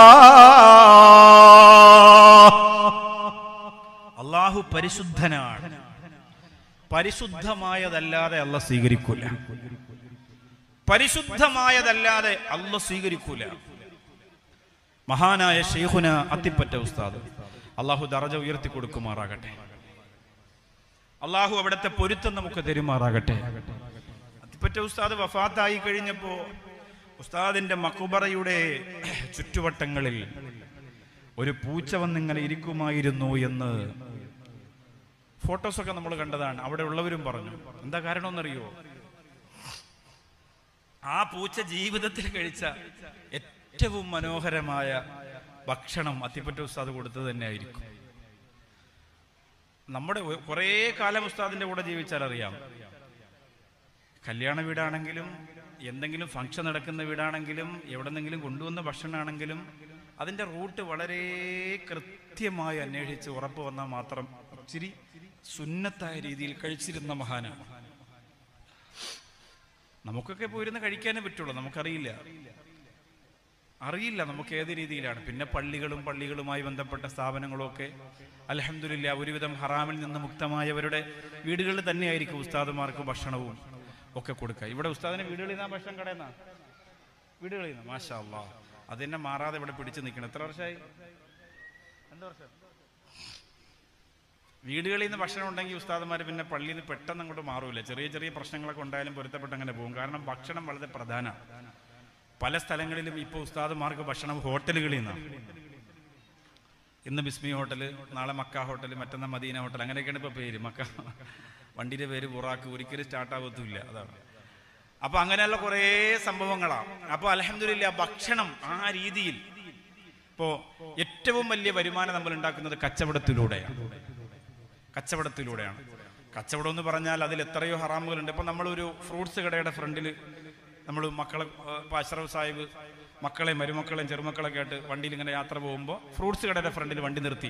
S1: അള്ളാഹു പരിശുദ്ധനാണ് പരിശുദ്ധമായതല്ലാതെ അല്ല സ്വീകരിക്കൂല പരിശുദ്ധമായതല്ലാതെ അല്ല സ്വീകരിക്കൂല മഹാനായ ഷെയ്ഖുന അത്തിപ്പറ്റ ഉസ്താദ് അള്ളാഹു ദറജ ഉയർത്തി കൊടുക്കുമാറാകട്ടെ അള്ളാഹു അവിടുത്തെ പൊരുത്തം നമുക്ക് തരുമാറാകട്ടെ അത്തിപ്പറ്റ ഉസ്താദ് വഫാത്തായി കഴിഞ്ഞപ്പോ ഉസ്താദിന്റെ മക്കുബറയുടെ ചുറ്റുവട്ടങ്ങളിൽ ഒരു പൂച്ച വന്നിങ്ങനെ ഇരിക്കുമായിരുന്നു എന്ന് ഫോട്ടോസൊക്കെ നമ്മൾ കണ്ടതാണ് അവിടെ ഉള്ളവരും പറഞ്ഞു എന്താ കാരണമെന്നറിയോ ആ പൂച്ച ജീവിതത്തിൽ കഴിച്ച ഏറ്റവും മനോഹരമായ ഭക്ഷണം അത്തിപ്പറ്റ ഉസ്താദ് കൊടുത്തത് തന്നെ ആയിരിക്കും നമ്മുടെ ഒ- കുറേ കാലം ഉസ്താദിന്റെ കൂടെ ജീവിച്ചാൽ അറിയാം കല്യാണ വീടാണെങ്കിലും എന്തെങ്കിലും ഫംഗ്ഷൻ നടക്കുന്ന വീടാണെങ്കിലും എവിടെന്നെങ്കിലും കൊണ്ടുവന്ന ഭക്ഷണമാണെങ്കിലും അതിന്റെ റൂട്ട് വളരെ കൃത്യമായി അന്വേഷിച്ച് ഉറപ്പ് വന്നാൽ മാത്രം ഇച്ചിരി സുന്നത്തായ രീതിയിൽ കഴിച്ചിരുന്ന മഹാനാണ് നമുക്കൊക്കെ പോയിരുന്ന് കഴിക്കാനേ പറ്റുള്ളൂ നമുക്കറിയില്ല അറിയില്ല നമുക്ക് ഏത് രീതിയിലാണ് പിന്നെ പള്ളികളും പള്ളികളുമായി ബന്ധപ്പെട്ട സ്ഥാപനങ്ങളും ഒക്കെ അലഹമില്ല ഒരുവിധം ഹറാമിൽ നിന്ന് മുക്തമായവരുടെ വീടുകളിൽ തന്നെയായിരിക്കും ഉസ്താദുമാർക്ക് ഭക്ഷണവും ഒക്കെ കൊടുക്കുക ഇവിടെ ഉസ്താദിന് വീടുകളിൽ നിന്നാ ഭക്ഷണം കടയുന്ന വീടുകളിൽ നിന്ന് മാഷാ അല്ലാ അതെന്നെ മാറാതെ ഇവിടെ പിടിച്ചു നിൽക്കണം എത്ര വർഷമായി രണ്ട് വർഷം വീടുകളിൽ നിന്ന് ഭക്ഷണം ഉണ്ടെങ്കിൽ ഉസ്താദന്മാർ പിന്നെ പള്ളിയിൽ നിന്ന് പെട്ടെന്ന് അങ്ങോട്ട് മാറൂല ചെറിയ ചെറിയ പ്രശ്നങ്ങളൊക്കെ ഉണ്ടായാലും പൊരുത്തപ്പെട്ട് അങ്ങനെ പോകും കാരണം ഭക്ഷണം വളരെ പ്രധാനമാണ് പല സ്ഥലങ്ങളിലും ഇപ്പോൾ ഉസ്താദുമാർക്ക് ഭക്ഷണം ഹോട്ടലുകളിൽ നിന്നാണ് ഇന്ന് ബിസ്മി ഹോട്ടൽ നാളെ മക്ക ഹോട്ടൽ മറ്റന്നാൾ മദീന ഹോട്ടൽ അങ്ങനെയൊക്കെയാണ് ഇപ്പോൾ പേര് മക്ക വണ്ടിയുടെ പേര് ബുറാക്ക് ഒരിക്കലും സ്റ്റാർട്ട് ആവത്തുമില്ല അതാണ് അപ്പൊ അങ്ങനെയുള്ള കുറേ സംഭവങ്ങളാണ് അപ്പൊ അലഹമില്ല ഭക്ഷണം ആ രീതിയിൽ ഇപ്പോ ഏറ്റവും വലിയ വരുമാനം നമ്മൾ ഉണ്ടാക്കുന്നത് കച്ചവടത്തിലൂടെയാണ് കച്ചവടത്തിലൂടെയാണ് കച്ചവടം എന്ന് പറഞ്ഞാൽ അതിൽ എത്രയോ ഹറാമുകളുണ്ട് ഇപ്പൊ നമ്മളൊരു ഫ്രൂട്ട്സ് കടയുടെ ഫ്രണ്ടിൽ നമ്മൾ മക്കളെ ഇപ്പൊ അഷ്റഫ് സാഹിബ് മക്കളെയും മരുമക്കളെയും ചെറുമക്കളൊക്കെ ആയിട്ട് വണ്ടിയിൽ ഇങ്ങനെ യാത്ര പോകുമ്പോൾ ഫ്രൂട്ട്സ് കടയുടെ ഫ്രണ്ടിൽ വണ്ടി നിർത്തി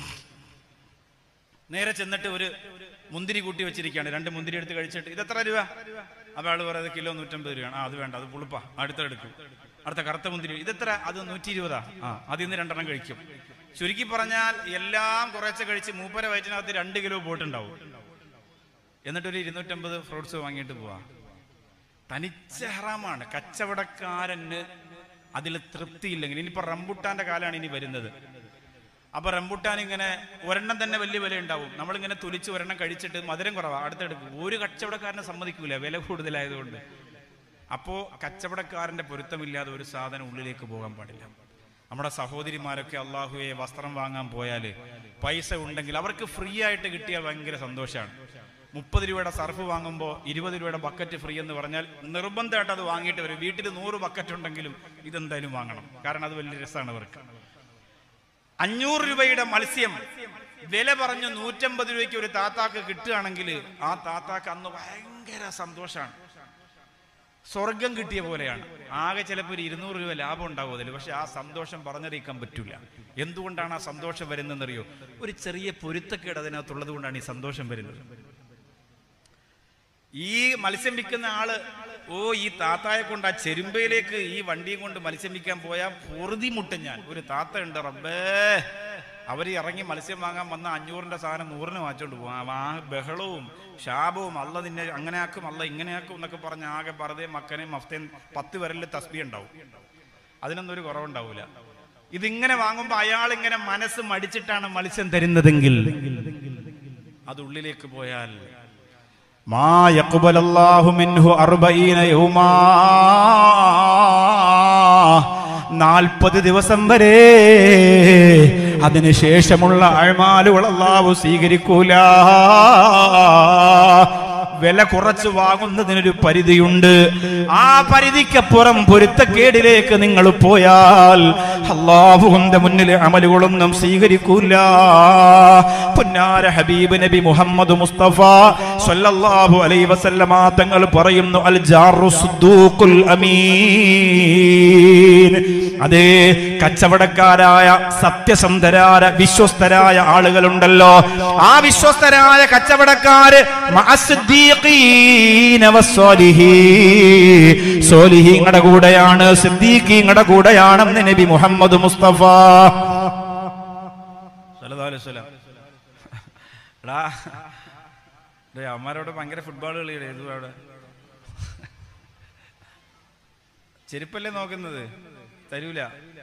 S1: നേരെ ചെന്നിട്ട് ഒരു മുന്തിരി കൂട്ടി വെച്ചിരിക്കുകയാണ് രണ്ട് മുന്തിരി എടുത്ത് കഴിച്ചിട്ട് ഇത് എത്ര രൂപ അപ്പൊ ആള് പറയുന്നത് കിലോ നൂറ്റമ്പത് രൂപയാണ് ആ അത് വേണ്ട അത് പുളിപ്പാ അടുത്തെടുക്കും അടുത്ത കറുത്ത മുന്തിരി ഇതെത്ര അത് നൂറ്റി ഇരുപതാ ആ അതിൽ നിന്ന് രണ്ടെണ്ണം കഴിക്കും ചുരുക്കി പറഞ്ഞാൽ എല്ലാം കുറേശ്ശെ കഴിച്ച് മൂപ്പര വയറ്റിനകത്ത് രണ്ട് കിലോ പോയിട്ടുണ്ടാവും എന്നിട്ടൊരു ഇരുന്നൂറ്റമ്പത് ഫ്രൂട്ട്സ് വാങ്ങിയിട്ട് പോവാ തനിച്ച ഹറാമാണ് കച്ചവടക്കാരന് അതിൽ തൃപ്തിയില്ലെങ്കിൽ ഇനിയിപ്പോ റംബുട്ടാന്റെ കാലാണ് ഇനി വരുന്നത് അപ്പൊ റംബുട്ടാൻ ഇങ്ങനെ ഒരെണ്ണം തന്നെ വലിയ വില ഉണ്ടാവും നമ്മളിങ്ങനെ തുലിച്ച് ഒരെണ്ണം കഴിച്ചിട്ട് മധുരം കുറവാ അടുത്തെടുക്കും ഒരു കച്ചവടക്കാരനെ സമ്മതിക്കൂല വില കൂടുതലായതുകൊണ്ട് അപ്പോ കച്ചവടക്കാരന്റെ പൊരുത്തമില്ലാതെ ഒരു സാധനം ഉള്ളിലേക്ക് പോകാൻ പാടില്ല നമ്മുടെ സഹോദരിമാരൊക്കെ അള്ളാഹുവെ വസ്ത്രം വാങ്ങാൻ പോയാൽ പൈസ ഉണ്ടെങ്കിൽ അവർക്ക് ഫ്രീ ആയിട്ട് കിട്ടിയാൽ ഭയങ്കര സന്തോഷമാണ് മുപ്പത് രൂപയുടെ സർഫ് വാങ്ങുമ്പോൾ ഇരുപത് രൂപയുടെ ബക്കറ്റ് ഫ്രീ എന്ന് പറഞ്ഞാൽ നിർബന്ധമായിട്ട് അത് വാങ്ങിയിട്ട് വരും വീട്ടിൽ നൂറ് ബക്കറ്റ് ഉണ്ടെങ്കിലും ഇതെന്തായാലും വാങ്ങണം കാരണം അത് വലിയ രസമാണ് അവർക്ക് അഞ്ഞൂറ് രൂപയുടെ മത്സ്യം വില പറഞ്ഞു നൂറ്റമ്പത് രൂപയ്ക്ക് ഒരു താത്താക്ക് കിട്ടുകയാണെങ്കിൽ ആ താത്താക്ക് അന്ന് ഭയങ്കര സന്തോഷമാണ് സ്വർഗം കിട്ടിയ പോലെയാണ് ആകെ ചിലപ്പോൾ ഒരു ഇരുന്നൂറ് രൂപ ലാഭം ഉണ്ടാവും അതിൽ പക്ഷെ ആ സന്തോഷം പറഞ്ഞറിയിക്കാൻ പറ്റൂല എന്തുകൊണ്ടാണ് ആ സന്തോഷം വരുന്നതെന്നറിയോ ഒരു ചെറിയ പൊരുത്തക്കേട് അതിനകത്തുള്ളത് കൊണ്ടാണ് ഈ സന്തോഷം വരുന്നത് ഈ മത്സ്യം വിൽക്കുന്ന ആള് ഓ ഈ താത്തായെ കൊണ്ട് ആ ചെരുമ്പയിലേക്ക് ഈ വണ്ടിയും കൊണ്ട് മത്സ്യം വിൽക്കാൻ പോയാൽ പൊറുതി മുട്ടും ഞാൻ ഒരു താത്ത ഉണ്ട് റബ്ബേ അവർ ഇറങ്ങി മത്സ്യം വാങ്ങാൻ വന്ന അഞ്ഞൂറിന്റെ സാധനം നൂറിന് വാങ്ങിച്ചോണ്ട് പോകും ആ ബഹളവും ശാപവും അല്ല നിന്നെ അങ്ങനെ ആക്കും അല്ല ഇങ്ങനെ ആക്കും എന്നൊക്കെ പറഞ്ഞ് ആകെ പറതേ മക്കനെയും മഫ്തയും പത്ത് വരലിൽ തസ്ബി ഉണ്ടാവും അതിനൊന്നും ഒരു കുറവുണ്ടാവില്ല ഇതിങ്ങനെ വാങ്ങുമ്പോൾ അയാൾ ഇങ്ങനെ മനസ്സ് മടിച്ചിട്ടാണ് മത്സ്യം തരുന്നതെങ്കിൽ അത് ഉള്ളിലേക്ക് പോയാൽ മാ യഖ്ബലല്ലാഹു മിൻഹു അർബഈന യൗമാ നാൽപ്പത് ദിവസം വരെ അതിനുശേഷമുള്ള അഴമാലുകൾ അള്ളാഹു സ്വീകരിക്കൂല വില കുറച്ച് വാങ്ങുന്നതിനൊരു പരിധിയുണ്ട് ആ പരിധിക്കപ്പുറം പൊരുത്തക്കേടിലേക്ക് നിങ്ങൾ പോയാൽ അള്ളാഹുവിന്റെ മുന്നിൽ അമലുകളൊന്നും സ്വീകരിക്കൂല പുന്നാര ഹബീബ് നബി മുഹമ്മദ് മുസ്തഫ സല്ലല്ലാഹു അലൈഹി വസല്ലമ തങ്ങൾ പറയുന്നു അൽ ജാറു സുദ്ദൂഖുൽ അമീൻ അതേ കച്ചവടക്കാരായ സത്യസന്ധരായ വിശ്വസ്തരായ ആളുകളുണ്ടല്ലോ ആ വിശ്വസ്തരായ കച്ചവടക്കാര് സോലിഹീങ്ങളുടെ കൂടെയാണ് സിദ്ദീഖീങ്ങളുടെ കൂടെയാണെന്ന് നബി മുഹമ്മദ് മുസ്തഫ എടാ അമ്മാരോട് ഭയങ്കര ഫുട്ബോൾ കളിയുടെ ഇത് അവിടെ ചെരുപ്പല്ലേ നോക്കുന്നത് തരൂല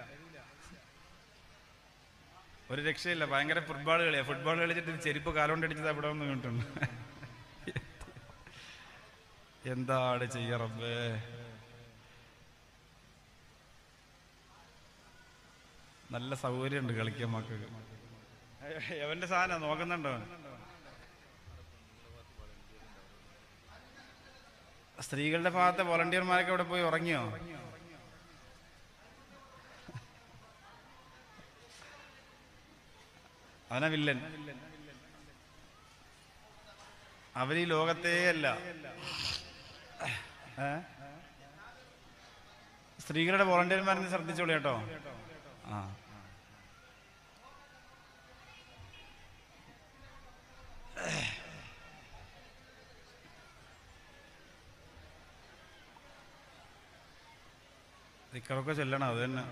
S1: ഒരു രക്ഷയില്ല ഭയങ്കര ഫുട്ബോൾ കളിയാ ഫുട്ബോൾ കളിച്ചിട്ട് ചെരുപ്പ് കാലോണ്ടടിച്ചത് അവിടെ ഒന്ന് കിട്ടുന്നു എന്താണ് ചെയ്യ റബ്ബേ നല്ല സൗകര്യമുണ്ട് കളിക്കാൻ മക്കൾക്ക് എവന്റെ സാധനം നോക്കുന്നുണ്ടോ സ്ത്രീകളുടെ ഭാഗത്തെ വോളണ്ടിയർമാരൊക്കെ അവിടെ പോയി ഉറങ്ങിയോ അവനാ വില്ലൻ അവർ ഈ ലോകത്തേ അല്ല ഏ? സ്ത്രീകളുടെ വോളണ്ടിയർമാരെ ശ്രദ്ധിച്ചോളൂ കേട്ടോ ആ ദിക്കറൊക്കെ ചെല്ലണം അത് തന്നെ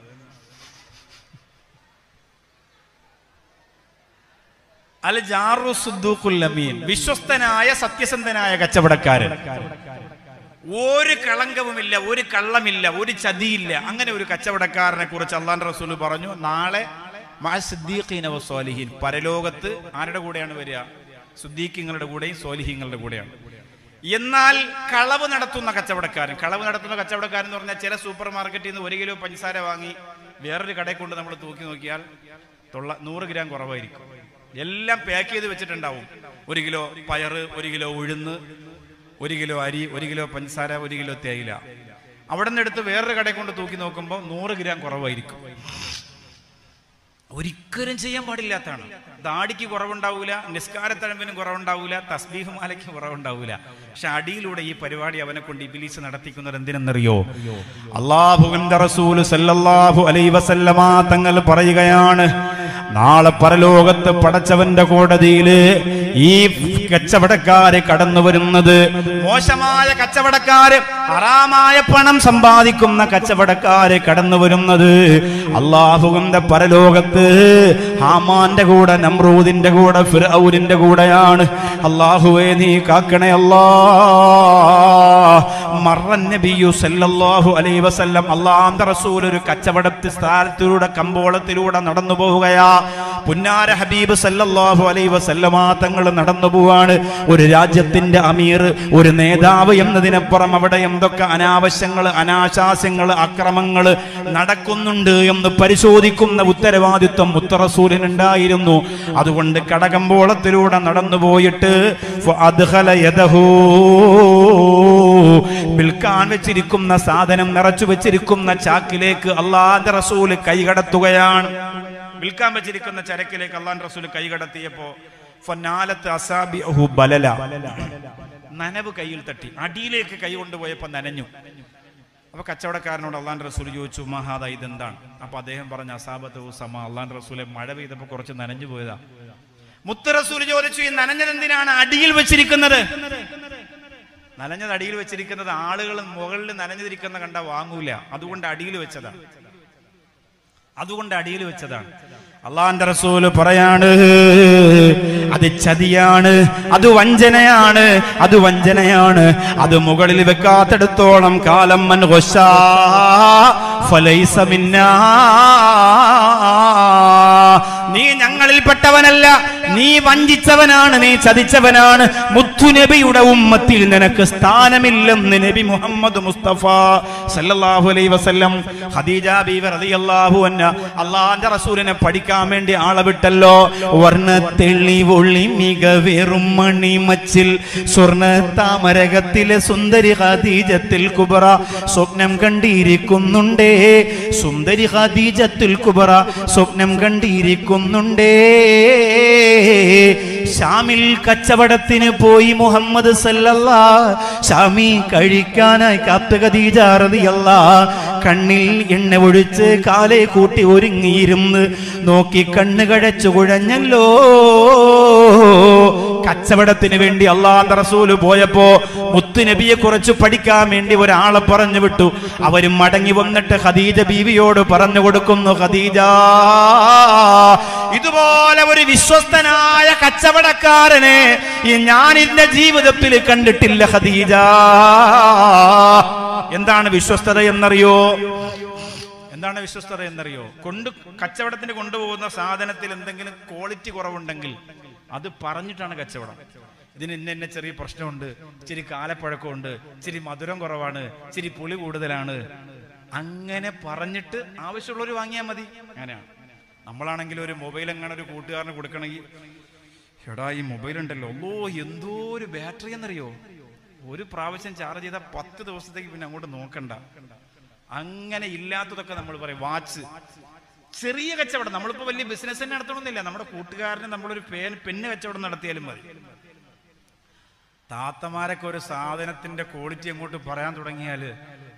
S1: അൽ ജാറു സുദ്ദൂഖുൽ അമീൻ വിശ്വസ്തനായ സത്യസന്ധനായ കച്ചവടക്കാരൻ ഒരു കളങ്കവുമില്ല ഒരു കള്ളമില്ല ഒരു ചതിയില്ല അങ്ങനെ ഒരു കച്ചവടക്കാരനെ കുറിച്ച് അള്ളാൻ റസൂൽ പറഞ്ഞു നാളെ മഅ സിദ്ദീഖീന വസ്വാലിഹീൻ പരലോകത്ത് ആരുടെ കൂടെയാണ് വരിക സുദ്ദീഖിങ്ങളുടെ കൂടെയും സ്വാലിഹീങ്ങളുടെ കൂടെയാണ് എന്നാൽ കളവ് നടത്തുന്ന കച്ചവടക്കാരൻ കളവ് നടത്തുന്ന കച്ചവടക്കാരൻ എന്ന് പറഞ്ഞാൽ ചില സൂപ്പർ മാർക്കറ്റിൽ നിന്ന് ഒരു കിലോ പഞ്ചസാര വാങ്ങി വേറൊരു കടയിൽ കൊണ്ട് നമ്മൾ തൂക്കി നോക്കിയാൽ തൊള്ള നൂറ് ഗ്രാം കുറവായിരിക്കും എല്ലാം പാക്ക് ചെയ്ത് വെച്ചിട്ടുണ്ടാവും ഒരു കിലോ പയറ് ഒരു കിലോ ഉഴുന്ന് ഒരു കിലോ അരി ഒരു കിലോ പഞ്ചസാര ഒരു കിലോ തേയില അവിടെ നിന്ന് എടുത്ത് വേറൊരു കടയിൽ കൊണ്ട് തൂക്കി നോക്കുമ്പോൾ നൂറ് ഗ്രാം കുറവായിരിക്കും ഒരിക്കലും ചെയ്യാൻ പാടില്ലാത്തതാണ് ദാടിക്ക് കുറവുണ്ടാവൂല നിസ്കാരത്തഴമ്പിനും കുറവുണ്ടാവൂല തസ്ബീഹ് മാലയ്ക്ക് കുറവുണ്ടാവൂല പക്ഷെ അടിയിലൂടെ ഈ പരിപാടി അവനെ കൊണ്ട് ഇബിലീസ് നടത്തിക്കുന്നത് എന്തിനെന്നറിയോ അള്ളാഹുവിന്റെ റസൂല് സല്ലല്ലാഹു അലൈഹി വസല്ലമ തങ്ങൾ പറയുകയാണ് നാളെ പരലോകത്ത് പടച്ചവന്റെ കോടതിയില് ഈ കച്ചവടക്കാര് കടന്നു വരുന്നത് മോശമായ കച്ചവടക്കാര് ഹറാമായ പണം സമ്പാദിക്കുന്ന കച്ചവടക്കാര് കടന്നു വരുന്നത് അള്ളാഹുവിന്റെ പരലോകത്ത് ഹാമാന്റെ കൂടെ നമ്രൂദിന്റെ കൂടെ ഫിറൌരിന്റെ കൂടെയാണ് അള്ളാഹുവേ നീ കാക്കണേ അല്ലാ മറൻ നബിയു സല്ലല്ലാഹു അലൈഹി വസല്ലം അള്ളാഹുവിന്റെ റസൂൽ ഒരു കച്ചവടത്തി സ്ഥലത്തിലൂടെ കമ്പോളത്തിലൂടെ നടന്നു പോവുകയാ പുന്നാര ഹബീബ് സല്ലല്ലാഹു അലൈഹി വസല്ലമ തങ്ങൾ നടന്നു പോവാണ് ഒരു രാജ്യത്തിന്റെ അമീർ ഒരു നേതാവ് എന്നതിനപ്പുറം അവിടെ എന്തൊക്കെ അനാവശ്യങ്ങൾ അനാശാസ്യങ്ങൾ അക്രമങ്ങൾ നടക്കുന്നുണ്ട് എന്ന് പരിശോധിക്കുന്ന ഉത്തരവാദിത്വം മുത്തറസൂലിനുണ്ടായിരുന്നു അതുകൊണ്ട് കടകമ്പോളത്തിലൂടെ നടന്നു പോയിട്ട് ഫഅദ്ഖല യദഹു വിൽക്കാൻ വെച്ചിരിക്കുന്ന സാധനം നിറച്ചു വെച്ചിരിക്കുന്ന ചാക്കിലേക്ക് അള്ളാന്റെ റസൂല് കൈകടത്തുകയാണ് വിൽക്കാൻ വെച്ചിരിക്കുന്ന ചരക്കിലേക്ക് അള്ളാൻ റസൂല് കൈകടത്തിയപ്പോ ഫന്നാലത്ത് അസാബിഹു ബലല നനവ് കയ്യിൽ തട്ടി അടിയിലേക്ക് കൈ കൊണ്ടുപോയപ്പോ നനഞ്ഞു അപ്പൊ കച്ചവടക്കാരനോട് അള്ളാൻ റസൂൽ ചോദിച്ചു മഹാദ ഇതെന്താണ് അപ്പൊ അദ്ദേഹം പറഞ്ഞ അസാബത്ത് സമ അള്ളാൻ റസൂലെ മഴ പെയ്തപ്പോ കുറച്ച് നനഞ്ഞു പോയതാ മുത്ത് റസൂൽ ചോദിച്ചു ഈ നനഞ്ഞത് എന്തിനാണ് അടിയിൽ വെച്ചിരിക്കുന്നത് നനഞ്ഞത് അടിയിൽ വെച്ചിരിക്കുന്നത് ആളുകൾ മുകളിൽ നനഞ്ഞിരിക്കുന്ന കണ്ട വാങ്ങൂല അതുകൊണ്ട് അടിയിൽ വെച്ചതാണ് അതുകൊണ്ട് അടിയിൽ വെച്ചതാണ് അള്ളാന്റെ റസൂല് പറയാണ് അത് ചതിയാണ് അത് വഞ്ചനയാണ് അത് വഞ്ചനയാണ് അത് മുകളിൽ വെക്കാത്തിടത്തോളം കാലം മൻ ഘൊശാ ഫലൈസ മിന്നാ. നീ ഞങ്ങളിൽപ്പെട്ടവനല്ല നീ വഞ്ചിച്ചവനാണ് നീ ചതിച്ചവനാണ് മുത്തുനബിയുടെ ഉമ്മത്തിൽ നിനക്ക് സ്ഥാനമില്ലെന്ന് നബി മുഹമ്മദ് മുസ്തഫ സല്ലല്ലാഹു അലൈഹി വസല്ലം ഖദീജ ബീവി റളിയല്ലാഹു അൻഹ അള്ളാഹിന്റെ റസൂലിനെ പഠിക്കാൻ വേണ്ടി ആളെ വിട്ടല്ലോ വർണ്ണ തെളിവൊളി മികവേറും മണിമച്ചിൽ സ്വർണ്ണ താമരകത്തിലെ സുന്ദരി ഖദീജത്തിൽ കുബറ സ്വപ്നം കണ്ടിരിക്കുന്നുണ്ടേ സുന്ദരി ഖദീജത്തിൽ കുബറ സ്വപ്നം കണ്ടിരിക്കുന്നുണ്ടേ ഷാമിൽ കച്ചവടത്തിന് പോയി മുഹമ്മദ് സല്ലല്ലാ ഷാമി കഴിക്കാനായി കാത്തു ഖദീജ റളിയല്ലാ കണ്ണിൽ എണ്ണ ഒഴിച്ച് കാലെ കൂട്ടി ഒരുങ്ങിയിരുന്ന് നോക്കി കണ്ണ് കഴച്ചു കുഴഞ്ഞല്ലോ കച്ചവടത്തിന് വേണ്ടി അള്ളാഹ് റസൂല് പോയപ്പോ മുത്തുനബിയെ കുറിച്ച് പഠിക്കാൻ വേണ്ടി ഒരാളെ പറഞ്ഞു വിട്ടു അവരും മടങ്ങി വന്നിട്ട് ഖദീജ ബീവിയോട് പറഞ്ഞു കൊടുക്കുന്നു ഖദീജ ഇതുപോലെ ഒരു വിശ്വസ്തനായ കച്ചവടക്കാരനെ ഈ ഞാൻ എന്റെ ജീവിതത്തിൽ കണ്ടിട്ടില്ല ഖദീജ എന്താണ് വിശ്വസ്തത എന്നറിയോ എന്താണ് വിശ്വസ്തത എന്നറിയോ കൊണ്ട് കച്ചവടത്തിന് കൊണ്ടുപോകുന്ന സാധനത്തിൽ എന്തെങ്കിലും ക്വാളിറ്റി കുറവുണ്ടെങ്കിൽ അത് പറഞ്ഞിട്ടാണ് കച്ചവടം ഇതിന് ഇന്ന ഇന്ന ചെറിയ പ്രശ്നമുണ്ട് ഇച്ചിരി കാലപ്പഴക്കമുണ്ട് ഇച്ചിരി മധുരം കുറവാണ് ഇച്ചിരി പുളി കൂടുതലാണ് അങ്ങനെ പറഞ്ഞിട്ട് ആവശ്യമുള്ളവർ വാങ്ങിയാൽ മതി അങ്ങനെയാണ് നമ്മളാണെങ്കിൽ ഒരു മൊബൈൽ എങ്ങനെ ഒരു കൂട്ടുകാരന് കൊടുക്കണമെങ്കിൽ എടാ ഈ മൊബൈൽ ഉണ്ടല്ലോ ഓ എന്തോ ഒരു ബാറ്ററി എന്നറിയോ ഒരു പ്രാവശ്യം ചാർജ് ചെയ്താൽ പത്ത് ദിവസത്തേക്ക് പിന്നെ അങ്ങോട്ട് നോക്കണ്ട അങ്ങനെ ഇല്ലാത്തതൊക്കെ നമ്മൾ പറയും വാച്ച് ചെറിയ കച്ചവടം നമ്മളിപ്പോ വലിയ ബിസിനസ് തന്നെ നടത്തണമെന്നില്ല നമ്മുടെ കൂട്ടുകാരന് നമ്മളൊരു പേൻ പെണ്ണ് കച്ചവടം നടത്തിയാലും മതി താത്തമാരൊക്കെ ഒരു സാധനത്തിന്റെ ക്വാളിറ്റി അങ്ങോട്ട് പറയാൻ തുടങ്ങിയാൽ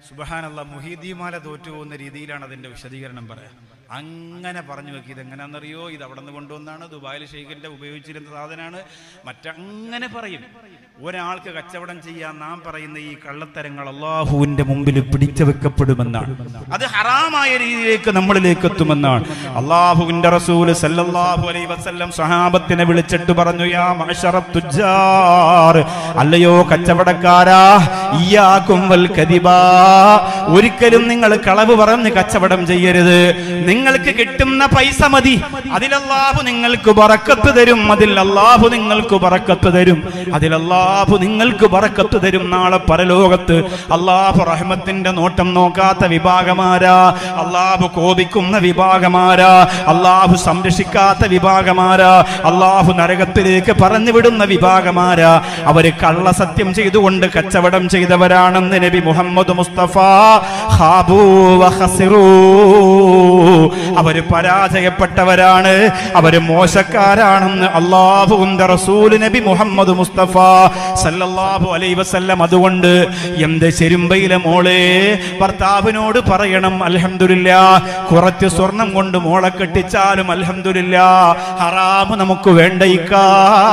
S1: സുബഹാനല്ല മുഹീദ്ദിമാല തോറ്റു പോകുന്ന രീതിയിലാണ് അതിന്റെ വിശദീകരണം പറയാം അങ്ങനെ പറഞ്ഞു വെക്കി ഇതെങ്ങനെയാണെന്നറിയോ ഇത് അവിടെ നിന്ന് കൊണ്ടുവന്നാണ് ദുബായിൽ ഷെയ്ഖിന്റെ ഉപയോഗിച്ചിരുന്ന സാധനമാണ് മറ്റങ്ങനെ പറയും ഒരാൾക്ക് കച്ചവടം ചെയ്യാൻ നാം പറയുന്ന ഈ കള്ളത്തരങ്ങൾ അള്ളാഹുവിന്റെ മുമ്പിൽ പിടിച്ചു വെക്കപ്പെടുമെന്നാണ് അത് ഹറാമായ രീതിയിലേക്ക് നമ്മളിലേക്ക് എത്തുമെന്നാണ് അള്ളാഹുവിന്റെ റസൂല് സല്ലല്ലാഹു അലൈഹി വസല്ലം സഹാബത്തിനെ വിളിച്ചിട്ട് പറഞ്ഞു യാ മഅശറത്ത് തുജ്ജാർ അല്ലയോ കച്ചവടക്കാരാ ഇയ്യാക്കും വൽ കദിബാ ഒരിക്കലും നിങ്ങൾ കളവ് പറഞ്ഞ് കച്ചവടം ചെയ്യരുത് നിങ്ങൾക്ക് കിട്ടുന്ന പൈസ മതി അതിൽ അല്ലാഹു നിങ്ങൾക്ക് ബറക്കത്ത് തരും അതിൽ അല്ലാഹു നിങ്ങൾക്ക് ബറക്കത്ത് തരും അതിൽ അല്ലാഹു നിങ്ങൾക്ക് ബറക്കത്ത് തരും നാളെ പരലോകത്ത് അല്ലാഹു റഹ്മത്തിന്റെ നോട്ടം നോക്കാത്ത വിഭാഗമാരാ അല്ലാഹു കോപിക്കുന്ന വിഭാഗമാരാ അല്ലാഹു സംരക്ഷിക്കാത്ത വിഭാഗമാരാ അല്ലാഹു നരകത്തിലേക്ക് പറഞ്ഞു വിടുന്ന വിഭാഗമാരാ അവര് കള്ളസത്യം ചെയ്തുകൊണ്ട് കച്ചവടം ചെയ്തവരാണെന്ന് നബി മുഹമ്മദ് മുസ്തഫ ഹാബൂ വഖസിറൂ. അവര് പരാജയപ്പെട്ടവരാണ് അവര് മോശക്കാരാണെന്ന് അള്ളാഹുവിന്റെ റസൂൽ നബി മുഹമ്മദ് മുസ്തഫ സല്ലല്ലാഹു അലൈഹി വസല്ലം അതുകൊണ്ട് എന്ത് ശെരുമ്പയിലെ മോളെ ഭർത്താവിനോട് പറയണം അൽഹംദുലില്ലാ കുറച്ച് സ്വർണം കൊണ്ട് മോളെ കെട്ടിച്ചാലും അൽഹംദുലില്ലാ ഹറാമ് നമുക്ക് വേണ്ടയിക്കാ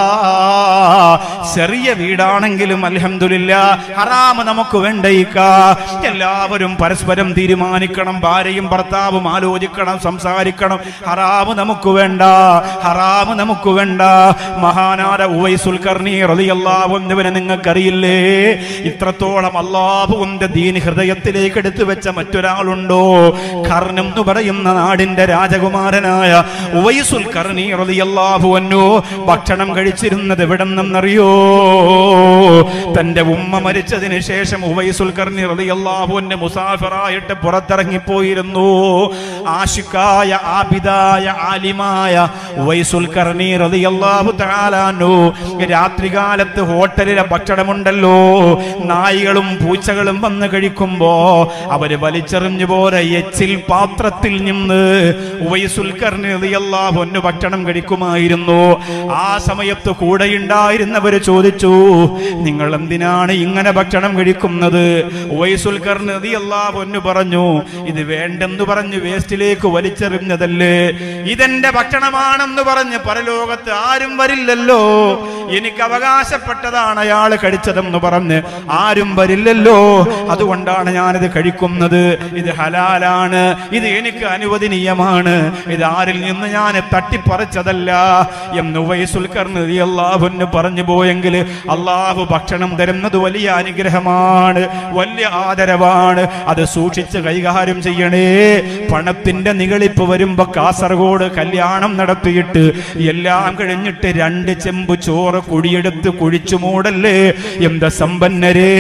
S1: ചെറിയ വീടാണെങ്കിലും അൽഹംദുലില്ലാ ഹറാമ് നമുക്ക് വേണ്ടയിക്കാ എല്ലാവരും പരസ്പരം തീരുമാനിക്കണം ഭാര്യയും ഭർത്താവും ആലോചിക്കണം സംസാരിക്കണം ഹറാമ് നമുക്ക് വേണ്ട ഹറാമ് നമുക്ക് വേണ്ട മഹാനാര ഉവൈസുൽ കർണി റളിയല്ലാഹു അൻഹുവിനെ നിങ്ങൾക്കറിയില്ലേ ഇത്രത്തോളം അള്ളാഹുവിന്റെ ദീൻ ഹൃദയത്തിലേക്ക് എടുത്തു വെച്ച മറ്റൊരാളുണ്ടോ കർണം എന്ന് പറയുന്ന നാടിന്റെ രാജകുമാരനായ ഉവൈസുൽ കർണി റളിയല്ലാഹു അൻഹു ഭക്ഷണം കഴിച്ചിരുന്നത് എവിടെ നിന്നറിയോ തന്റെ ഉമ്മ മരിച്ചതിന് ശേഷം ഉവൈസുൽ കർണി റളിയല്ലാഹുവിന്റെ മുസാഫിറായിട്ട് പുറത്തിറങ്ങിപ്പോയിരുന്നു ആഷിക്കായ ആബിദായ ആലിമായ ഉവൈസുൽ കർണി റളിയല്ലാഹു തആലാനു രാത്രികാലത്ത് ഹോട്ടലിലെ ഭക്ഷണമുണ്ടല്ലോ നായികളും പൂച്ചകളും വന്ന് കഴിക്കുമ്പോ അവര് വലിച്ചെറിഞ്ഞു പോലെ എച്ചിൽ പാത്രത്തിൽ നിന്ന് ഉവൈസുൽ കർണി റളിയല്ലാഹു അൻഹു ഭക്ഷണം കഴിക്കുമായിരുന്നു ആ സമയത്ത് കൂടെയുണ്ടായിരുന്നവര് ചോദിച്ചു നിങ്ങൾ എന്തിനാണ് ഇങ്ങനെ ഭക്ഷണം കഴിക്കുന്നത് ഉവൈസുൽ കർണി റളിയല്ലാഹു അൻഹു പറഞ്ഞു ഇത് വേണ്ടെന്ന് പറഞ്ഞു വേസ്റ്റിലേക്ക് വലിച്ചെറിഞ്ഞതല്ലേ ഇതെന്റെ ഭക്ഷണമാണെന്ന് പറഞ്ഞ് പരലോകത്ത് ആരും വരില്ലല്ലോ എനിക്ക് അവകാശപ്പെട്ടതാണ് അയാൾ കഴിച്ചതെന്ന് പറഞ്ഞ് ആരും വരില്ലല്ലോ അതുകൊണ്ടാണ് ഞാനിത് കഴിക്കുന്നത് ഇത് ഹലാലാണ് ഇത് എനിക്ക് അനുവദനീയമാണ് ഇത് ആരിൽ നിന്ന് ഞാൻ തട്ടിപ്പറിച്ചതല്ല എന്ന് വയസ്സുൽ കർന്ന് അള്ളാഹുന്ന് പറഞ്ഞു പോയെങ്കിൽ അള്ളാഹു ഭക്ഷണം തരുന്നത് വലിയ അനുഗ്രഹമാണ് വലിയ ആദരവാണ് അത് സൂക്ഷിച്ച് കൈകാര്യം ചെയ്യണേ പണത്തിന്റെ നികളിപ്പ് വരുമ്പോ കാസർഗോഡ് കല്യാണം നടത്തിയിട്ട് എല്ലാം കഴിഞ്ഞിട്ട് രണ്ട് ചെമ്പ് ചോറ് കുഴിയെടുത്ത് കുഴിച്ചു മൂടല്ലേ എന്താ സമ്പന്നരേ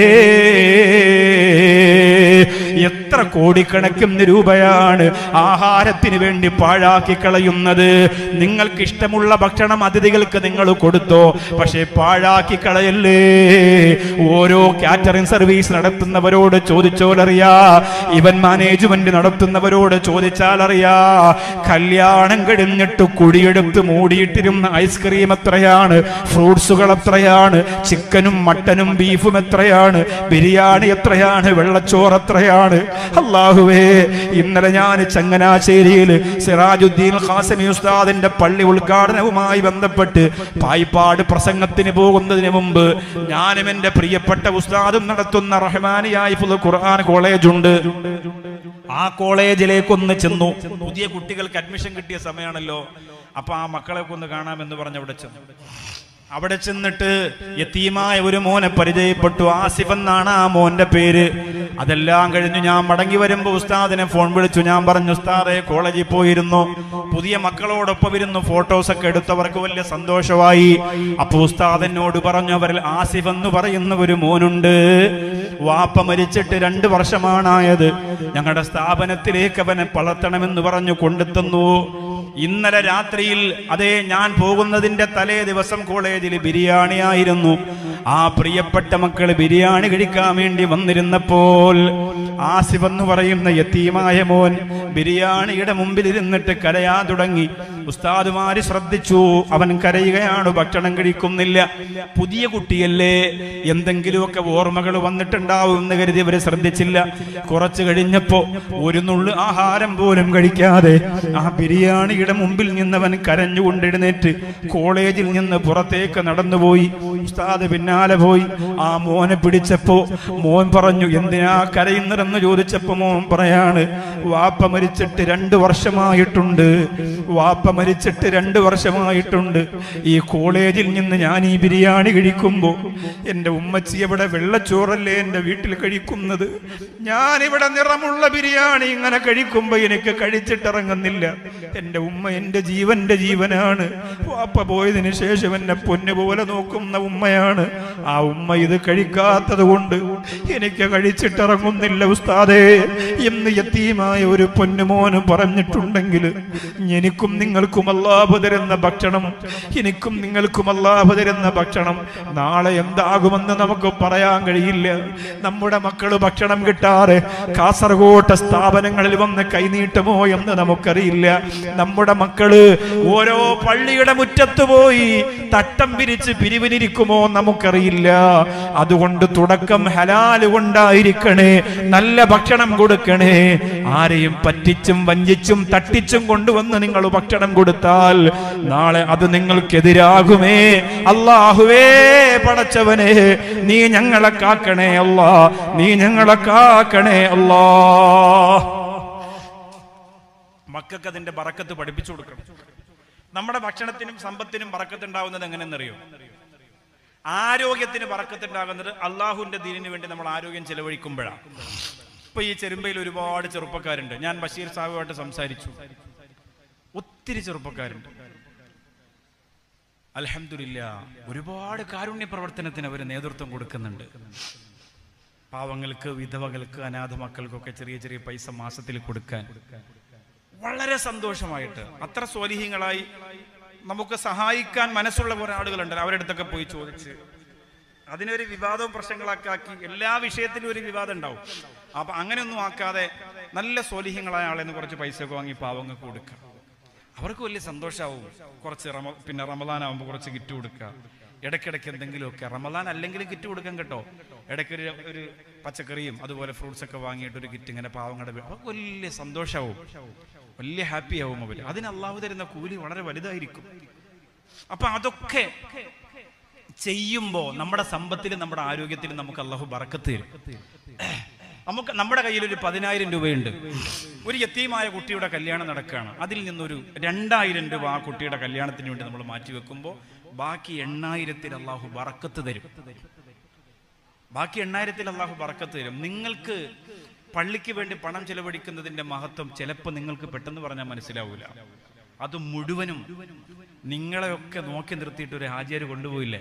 S1: എത്ര കോടിക്കണക്കിന് രൂപയാണ് ആഹാരത്തിന് വേണ്ടി പാഴാക്കി കളയുന്നത് നിങ്ങൾക്ക് ഇഷ്ടമുള്ള ഭക്ഷണം അതിഥികൾക്ക് നിങ്ങൾ കൊടുത്തോ പക്ഷേ പാഴാക്കി കളയല്ലേ ഓരോ കാറ്ററിംഗ് സർവീസ് നടത്തുന്നവരോട് ചോദിച്ചോലറിയാ ഇവൻ മാനേജ്മെന്റ് നടത്തുന്നവരോട് ചോദിച്ചാൽ അറിയാ കല്യാണം കഴിഞ്ഞിട്ട് കുഴിയെടുത്ത് മൂടിയിട്ടിരുന്ന ഐസ്ക്രീം എത്രയാണ് ഫ്രൂട്ട്സുകൾ എത്രയാണ് ചിക്കനും മട്ടനും ബീഫും എത്രയാണ് ബിരിയാണി എത്രയാണ് വെള്ളച്ചോറ് എത്രയാണ് അള്ളാഹുവേ ഇന്നലെ ഞാൻ ചങ്ങനാശ്ശേരിയിൽ സിറാജുദ്ദീൻ ഖാസമി ഉസ്താദിന്റെ പള്ളി ഉദ്ഘാടനവുമായി ബന്ധപ്പെട്ട് പായിപ്പാട് പ്രസംഗത്തിന് പോകുന്നതിന് മുമ്പ് ഞാനും എന്റെ പ്രിയപ്പെട്ട ഉസ്താദും നടത്തുന്ന റഹ്മാനിയായി ഖുർആൻ കോളേജ് ഉണ്ട് ആ കോളേജിലേക്കൊന്ന് ചെന്നു പുതിയ കുട്ടികൾക്ക് അഡ്മിഷൻ കിട്ടിയ സമയമാണല്ലോ അപ്പൊ ആ മക്കളെ ഒന്ന് കാണാമെന്ന് പറഞ്ഞ് അവിടെ ചെന്നു അവിടെ ചെന്നിട്ട് യത്തീമായ ഒരു മോനെ പരിചയപ്പെട്ടു ആസിഫ് എന്നാണ് ആ മോന്റെ പേര് അതെല്ലാം കഴിഞ്ഞു ഞാൻ മടങ്ങി വരുമ്പോ ഉസ്താദിനെ ഫോൺ വിളിച്ചു ഞാൻ പറഞ്ഞു ഉസ്താദെ കോളേജിൽ പോയിരുന്നു പുതിയ മക്കളോടൊപ്പം ഇരുന്നു ഫോട്ടോസ് ഒക്കെ എടുത്തവർക്ക് വലിയ സന്തോഷമായി അപ്പൊ ഉസ്താദ് എന്നോട് പറഞ്ഞു അവരിൽ ആസിഫ് എന്ന് പറയുന്ന ഒരു മോനുണ്ട് വാപ്പ മരിച്ചിട്ട് രണ്ട് വർഷമാണായത് ഞങ്ങളുടെ സ്ഥാപനത്തിലേക്ക് അവനെ വളർത്തണമെന്ന് പറഞ്ഞു കൊണ്ടെത്തുന്നു ഇന്നലെ രാത്രിയിൽ അതേ ഞാൻ പോകുന്നതിന്റെ തലേ ദിവസം കോളേജിൽ ബിരിയാണി ആയിരുന്നു ആ പ്രിയപ്പെട്ട മക്കൾ ബിരിയാണി കഴിക്കാൻ വേണ്ടി വന്നിരുന്നപ്പോൾ ആസിഫ് എന്ന് പറയുന്ന യത്തീമായ മോൻ
S2: ബിരിയാണിയുടെ മുമ്പിൽ ഇരുന്നിട്ട് കരയാൻ തുടങ്ങി ഉസ്താദുമാര് ശ്രദ്ധിച്ചു അവൻ കരയുകയാണ് ഭക്ഷണം കഴിക്കുന്നില്ല പുതിയ കുട്ടിയല്ലേ എന്തെങ്കിലുമൊക്കെ ഓർമ്മകൾ വന്നിട്ടുണ്ടാവും എന്ന് കരുതി അവര് ശ്രദ്ധിച്ചില്ല കുറച്ചു കഴിഞ്ഞപ്പോ ഒരു നുള്ളു ആഹാരം പോലും കഴിക്കാതെ ആ ബിരിയാണിയുടെ മുമ്പിൽ നിന്നവൻ കരഞ്ഞുകൊണ്ടെഴുന്നേറ്റ് കോളേജിൽ നിന്ന് പുറത്തേക്ക് നടന്നുപോയി ഉസ്താദ് പിന്നാലെ പോയി ആ മോനെ പിടിച്ചപ്പോ മോൻ പറഞ്ഞു എന്തിനാ കരയുന്നതെന്ന് ചോദിച്ചപ്പോ മോൻ പറയാണ് വാപ്പ മരിച്ചിട്ട് രണ്ട് വർഷമായിട്ടുണ്ട് വാപ്പ മരിച്ചിട്ട് രണ്ട് വർഷമായിട്ടുണ്ട് ഈ കോളേജിൽ നിന്ന് ഞാൻ ഈ ബിരിയാണി കഴിക്കുമ്പോ എന്റെ ഉമ്മച്ചി ഇവിടെ വെള്ളച്ചോറല്ലേ എന്റെ വീട്ടിൽ കഴിക്കുന്നത് ഞാൻ ഇവിടെ നിറമുള്ള ബിരിയാണി ഇങ്ങനെ കഴിക്കുമ്പോ എനിക്ക് കഴിച്ചിട്ടിറങ്ങുന്നില്ല എന്റെ ഉമ്മ എന്റെ ജീവന്റെ ജീവനാണ് വാപ്പ പോയതിനു ശേഷം എന്നെ പൊന്നു പോലെ നോക്കുന്ന ഉമ്മയാണ് ആ ഉമ്മ ഇത് കഴിക്കാത്തത് കൊണ്ട് എനിക്ക് കഴിച്ചിട്ടിറങ്ങുന്നില്ല ഉസ്താദേ എന്ന് യത്തീമായ ഒരു പൊന്നുമോന് പറഞ്ഞിട്ടുണ്ടെങ്കിൽ എനിക്കും നിങ്ങൾക്കും അല്ലാഹു തരുന്ന ഭക്ഷണം എനിക്കും നിങ്ങൾക്കും അല്ലാഹു തരുന്ന ഭക്ഷണം നാളെ എന്താകുമെന്ന് നമുക്ക് പറയാൻ കഴിയില്ല നമ്മുടെ മക്കള് ഭക്ഷണം കിട്ടാതെ കാസർഗോട്ട് സ്ഥാപനങ്ങളിൽ വന്ന് കൈനീട്ടുമോ എന്ന് നമുക്കറിയില്ല നമ്മുടെ മക്കള് ഓരോ പള്ളിയുടെ മുറ്റത്ത് പോയി തട്ടം പിരിച്ച് പിരിവിനിരിക്കുമോ നമുക്കറിയില്ല അതുകൊണ്ട് തുടക്കം ഹലാല് കൊണ്ടായിരിക്കണേ നല്ല ഭക്ഷണം കൊടുക്കണേ ആരെയും പറ്റിച്ചും വഞ്ചിച്ചും തട്ടിച്ചും കൊണ്ടുവന്ന് നിങ്ങൾ ഭക്ഷണം കൊടുത്താൽ നാളെ അത് നിങ്ങൾക്കെതിരാകുമേ അള്ളാഹുവേ പടച്ചവനെ നീ ഞങ്ങളെ കാക്കണേ അല്ലാ നീ ഞങ്ങളെ കാക്കണേ അല്ലാ
S1: മക്കൾക്ക് അതിന്റെ ബറക്കത്ത് പഠിപ്പിച്ചു കൊടുക്കണം നമ്മുടെ ഭക്ഷണത്തിനും സമ്പത്തിനും ബറക്കത്ത് ഉണ്ടാവുന്നത് എങ്ങനെയെന്നറിയോ ആരോഗ്യത്തിന് ബറക്കത്തുണ്ടാകുന്നത് അള്ളാഹുവിന്റെ ദീനിന് വേണ്ടി നമ്മൾ ആരോഗ്യം ചെലവഴിക്കുമ്പോഴാണ് ഇപ്പൊ ഈ ചെരുമ്പയിൽ ഒരുപാട് ചെറുപ്പക്കാരുണ്ട് ഞാൻ ബഷീർ സാഹിബുമായിട്ട് സംസാരിച്ചു ഒത്തിരി ചെറുപ്പക്കാരുണ്ട് അലഹമില്ല ഒരുപാട് കാരുണ്യ പ്രവർത്തനത്തിന് അവർ നേതൃത്വം കൊടുക്കുന്നുണ്ട് പാവങ്ങൾക്ക് വിധവകൾക്ക് അനാഥ മക്കൾക്കൊക്കെ ചെറിയ ചെറിയ പൈസ മാസത്തിൽ കൊടുക്കാൻ വളരെ സന്തോഷമായിട്ട് അത്ര സ്വാലിഹ്യങ്ങളായി നമുക്ക് സഹായിക്കാൻ മനസ്സുള്ള കുറെ ആളുകളുണ്ട് അവരുടെ അടുത്തൊക്കെ പോയി ചോദിച്ച് അതിനൊരു വിവാദവും പ്രശ്നങ്ങളൊക്കെ ആക്കി എല്ലാ വിഷയത്തിലും ഒരു വിവാദം ഉണ്ടാവും അപ്പൊ അങ്ങനെയൊന്നും ആക്കാതെ നല്ല സ്വാലിഹ്യങ്ങളായ ആളെന്ന് കുറച്ച് പൈസയൊക്കെ വാങ്ങി പാവങ്ങൾക്ക് കൊടുക്കുക അവർക്ക് വലിയ സന്തോഷമാവും കുറച്ച് റമ പിന്നെ റമദാൻ ആവുമ്പോൾ കുറച്ച് കിറ്റ് കൊടുക്കുക ഇടയ്ക്കിടയ്ക്ക് എന്തെങ്കിലുമൊക്കെ റമദാൻ അല്ലെങ്കിലും കിറ്റ് കൊടുക്കാൻ കേട്ടോ ഇടയ്ക്ക് ഒരു ഒരു പച്ചക്കറിയും അതുപോലെ ഫ്രൂട്ട്സ് ഒക്കെ വാങ്ങിയിട്ട് ഒരു കിറ്റ് ഇങ്ങനെ പാവങ്ങളുടെ വീ- അവർക്ക് വലിയ സന്തോഷമാവും വലിയ ഹാപ്പി ആവും അവർ അതിന് അള്ളാഹു തരുന്ന കൂലി വളരെ വലുതായിരിക്കും അപ്പൊ അതൊക്കെ ചെയ്യുമ്പോൾ നമ്മുടെ സമ്പത്തിലും നമ്മുടെ ആരോഗ്യത്തിലും നമുക്ക് അള്ളാഹു ബറക്കത്ത് തരും നമുക്ക് നമ്മുടെ കയ്യിൽ ഒരു പതിനായിരം രൂപയുണ്ട് ഒരു യത്തീമായ കുട്ടിയുടെ കല്യാണം നടക്കുകയാണ് അതിൽ നിന്നൊരു രണ്ടായിരം രൂപ ആ കുട്ടിയുടെ കല്യാണത്തിന് വേണ്ടി നമ്മൾ മാറ്റി വെക്കുമ്പോൾ ബാക്കി എണ്ണായിരത്തിൽ അള്ളാഹു ബറക്കത്ത് തരും ബാക്കി എണ്ണായിരത്തിൽ അള്ളാഹു ബറക്കത്ത് തരും നിങ്ങൾക്ക് പള്ളിക്ക് വേണ്ടി പണം ചെലവഴിക്കുന്നതിന്റെ മഹത്വം ചിലപ്പോൾ നിങ്ങൾക്ക് പെട്ടെന്ന് പറഞ്ഞാൽ മനസ്സിലാവൂല അത് മുഴുവനും നിങ്ങളെയൊക്കെ നോക്കി നിർത്തിയിട്ട് ഒരു ഹാജിയാര് കൊണ്ടുപോയില്ലേ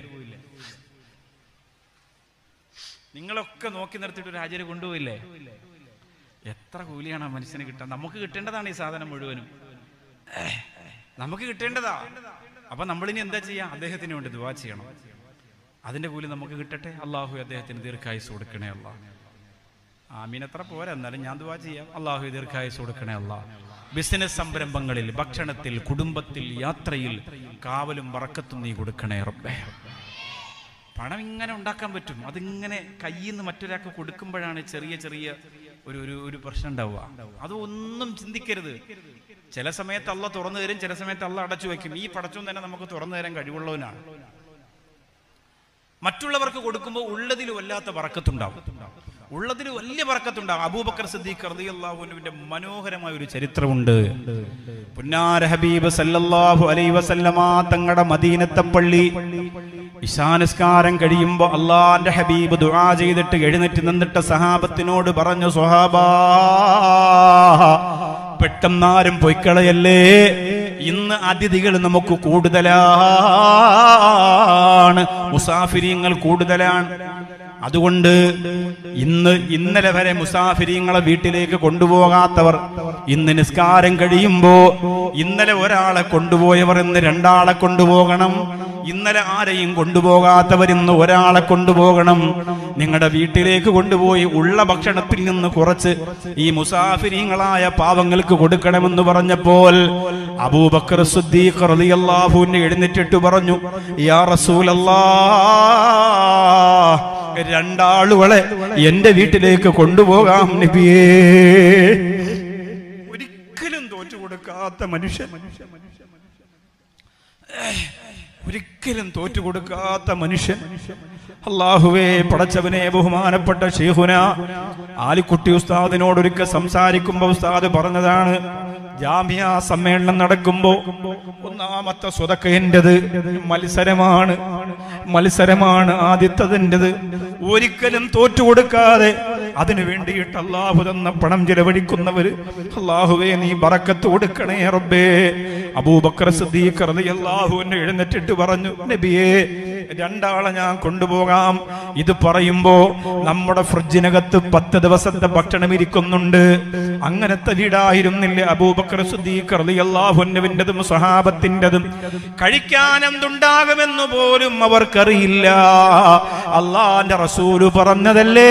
S1: നിങ്ങളൊക്കെ നോക്കി നിർത്തിയിട്ട് ഒരു ഹാജിയാര് കൊണ്ടുപോയില്ലേ എത്ര കൂലിയാണ് ആ മനുഷ്യന് കിട്ടാൻ നമുക്ക് കിട്ടേണ്ടതാണ് ഈ സാധനം മുഴുവനും നമുക്ക് കിട്ടേണ്ടതാ അപ്പൊ നമ്മളിനി എന്താ ചെയ്യാ അദ്ദേഹത്തിന് വേണ്ടി ദുവാ ചെയ്യണം അതിന്റെ കൂലി നമുക്ക് കിട്ടട്ടെ അള്ളാഹു അദ്ദേഹത്തിന് ദീർഘായുസ് കൊടുക്കണേ അല്ല ആമീൻ അത്ര പോരാ എന്നാലും ഞാൻ ദുവാ ചെയ്യാം അള്ളാഹു ദീർഘായുസ് കൊടുക്കണേ അല്ല ബിസിനസ് സംരംഭങ്ങളിൽ ഭക്ഷണത്തിൽ കുടുംബത്തിൽ യാത്രയിൽ കാവലും വറക്കത്തും നീ കൊടുക്കണേ റബ്ബേ പണം ഇങ്ങനെ ഉണ്ടാക്കാൻ പറ്റും അതിങ്ങനെ കയ്യിൽ നിന്ന് മറ്റൊരാൾക്ക് കൊടുക്കുമ്പോഴാണ് ചെറിയ ചെറിയ ഒരു ഒരു ഒരു പ്രശ്നം ഉണ്ടാവുക അതൊന്നും ചിന്തിക്കരുത് ചില സമയത്ത് അള്ള തുറന്നു തരും ചില സമയത്ത് അള്ള അടച്ചു വെക്കും ഈ പടച്ചും തന്നെ നമുക്ക് തുറന്നു തരാൻ കഴിവുള്ളവനാണ് മറ്റുള്ളവർക്ക് കൊടുക്കുമ്പോൾ ഉള്ളതിൽ വല്ലാത്ത വറക്കത്തുണ്ടാവും ഉള്ളതിൽ വലിയ വറക്കത്തുണ്ടാവും അബൂബക്കർ സിദ്ദീഖ് റളിയല്ലാഹുവിന്റെ മനോഹരമായ ഒരു ചരിത്രമുണ്ട് പുന്നാര ഹബീബ് സല്ലല്ലാഹു അലൈഹി വസല്ലമ തങ്ങളുടെ മദീനത്തെ പള്ളി ഇശാനസ്കാരം കഴിയുമ്പോ അള്ളാന്റെ ഹബീബ് ദുആ ചെയ്തിട്ട് എഴുന്നേറ്റ് നിന്നിട്ട് സഹാബത്തിനോട് പറഞ്ഞു സ്വഹാബാ പെട്ടെന്നാരും പൊയ്ക്കളയല്ലേ ഇന്ന് അതിഥികൾ നമുക്ക് കൂടുതലാണ് മുസാഫിരിയങ്ങൾ കൂടുതലാണ് അതുകൊണ്ട് ഇന്ന് ഇന്നലെ വരെ മുസാഫിരിങ്ങളെ വീട്ടിലേക്ക് കൊണ്ടുപോകാത്തവർ ഇന്ന് നിസ്കാരം കഴിയുമ്പോ ഇന്നലെ ഒരാളെ കൊണ്ടുപോയവർ ഇന്ന് രണ്ടാളെ കൊണ്ടുപോകണം ഇന്നലെ ആരെയും കൊണ്ടുപോകാത്തവർ ഇന്ന് ഒരാളെ കൊണ്ടുപോകണം
S2: നിങ്ങളുടെ വീട്ടിലേക്ക് കൊണ്ടുപോയി ഉള്ള ഭക്ഷണത്തിൽ നിന്ന് കുറച്ച് ഈ മുസാഫിരീങ്ങളായ പാവങ്ങൾക്ക് കൊടുക്കണമെന്ന് പറഞ്ഞപ്പോൾ അബൂബക്കർ സുദ്ദീഖ് റളിയല്ലാഹുവിനെ എഴുന്നേറ്റിട്ട് പറഞ്ഞു യാ റസൂലല്ലാ രണ്ടാളുകളെ എന്റെ വീട്ടിലേക്ക് കൊണ്ടുപോകാം നബിയേ ഒരിക്കലും തോറ്റു കൊടുക്കാത്ത മനുഷ്യൻ ഒരിക്കലും തോറ്റു കൊടുക്കാത്ത മനുഷ്യൻ അള്ളാഹുവേ പടച്ചവനെ ബഹുമാനപ്പെട്ട ഷെയ്ഖുന ആലിക്കുട്ടി ഉസ്താദിനോട് ഒരിക്കൽ സംസാരിക്കുമ്പോ ഉസ്താദ് പറഞ്ഞതാണ് ജാമ്യ സമ്മേളനം നടക്കുമ്പോ ഒന്നാമത്തെ സ്വതക്കേണ്ടത് മത്സരമാണ് മത്സരമാണ് ആദ്യത്തതിൻ്റെത് ഒരിക്കലും തോറ്റു കൊടുക്കാതെ അതിനു വേണ്ടിയിട്ട് അള്ളാഹു തന്ന പണം ചെലവഴിക്കുന്നവര് അള്ളാഹുവേ നീ ബറക്കത്ത് കൊടുക്കണേ റബ്ബേ അബൂബക്കർ സിദ്ദീഖ് റളിയല്ലാഹുവിനെ എഴുന്നേറ്റിട്ട് പറഞ്ഞു നബിയേ രണ്ടാളെ ഞാൻ കൊണ്ടുപോകാം ഇത് പറയുമ്പോ നമ്മുടെ ഫ്രിഡ്ജിനകത്ത് പത്ത് ദിവസത്തെ ഭക്ഷണം ഇരിക്കുന്നുണ്ട് അങ്ങനത്തെ വീടായിരുന്നില്ല അബൂബക്കർ സിദ്ദീഖ് റളിയല്ലാഹുവിൻ്റെതും സഹാബത്തിൻ്റെതും കഴിക്കാൻ എന്തുണ്ടാകുമെന്ന് പോലും അവർക്കറിയില്ല അള്ളാന്റെ റസൂല് പറഞ്ഞതല്ലേ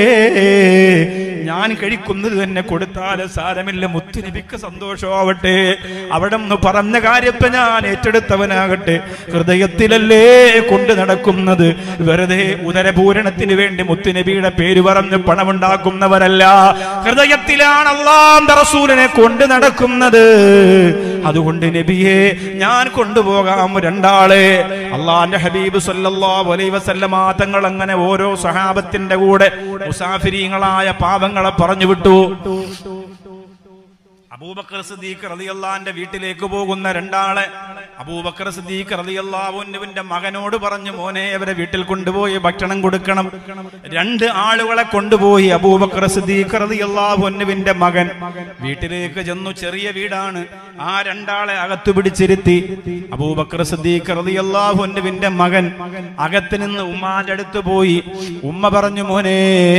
S2: ഞാൻ കഴിക്കുന്നത് തന്നെ കൊടുത്താൽ സാരമില്ല മുത്തുനബിക്ക് സന്തോഷമാവട്ടെ അവിടെ നിന്ന് പറഞ്ഞ കാര്യത്തെ ഞാൻ ഏറ്റെടുത്തവനാകട്ടെ ഹൃദയത്തിലല്ലേ കൊണ്ട് നടക്കുന്നത് വെറുതെ ഉദരപൂരണത്തിന് വേണ്ടി മുത്തുനബിയുടെ പേര് പറഞ്ഞ് പണമുണ്ടാക്കുന്നവരല്ല ഹൃദയത്തിലാണ് അള്ളാന്റെ റസൂലിനെ കൊണ്ട് നടക്കുന്നത് അതുകൊണ്ട് നബിയെ ഞാൻ കൊണ്ടുപോകാം രണ്ടാളെ അള്ളാന്റെ ഹബീബ് സല്ലല്ലാഹു അലൈഹി വസല്ലമ തങ്ങൾ അങ്ങനെ ഓരോ സഹാബത്തിന്റെ കൂടെ മുസാഫിരീങ്ങളായ പാവങ്ങളെ പറഞ്ഞു വിട്ടു അബൂബക്കർ സിദ്ദീഖ് റളിയല്ലാന്റെ വീട്ടിലേക്ക് പോകുന്ന രണ്ടാളെ അബൂബക്കർ സിദ്ദീഖ് റളിയല്ലാഹുവിന്റെ മകനോട് പറഞ്ഞു മോനെ അവരെ വീട്ടിൽ കൊണ്ടുപോയി ഭക്ഷണം കൊടുക്കണം രണ്ട് ആളുകളെ കൊണ്ടുപോയി അബൂബക്കർ സിദ്ദീഖ് റളിയല്ലാഹുവിന്റെ മകൻ വീട്ടിലേക്ക് ചെന്നു ചെറിയ വീടാണ് ആ രണ്ടാളെ അകത്തു പിടിച്ചിരുത്തി അബൂബക്കർ സിദ്ദീഖ് റളിയല്ലാഹുവിന്റെ മകൻ അകത്ത് നിന്ന് ഉമ്മാന്റെ അടുത്ത് പോയി ഉമ്മ പറഞ്ഞു മോനെ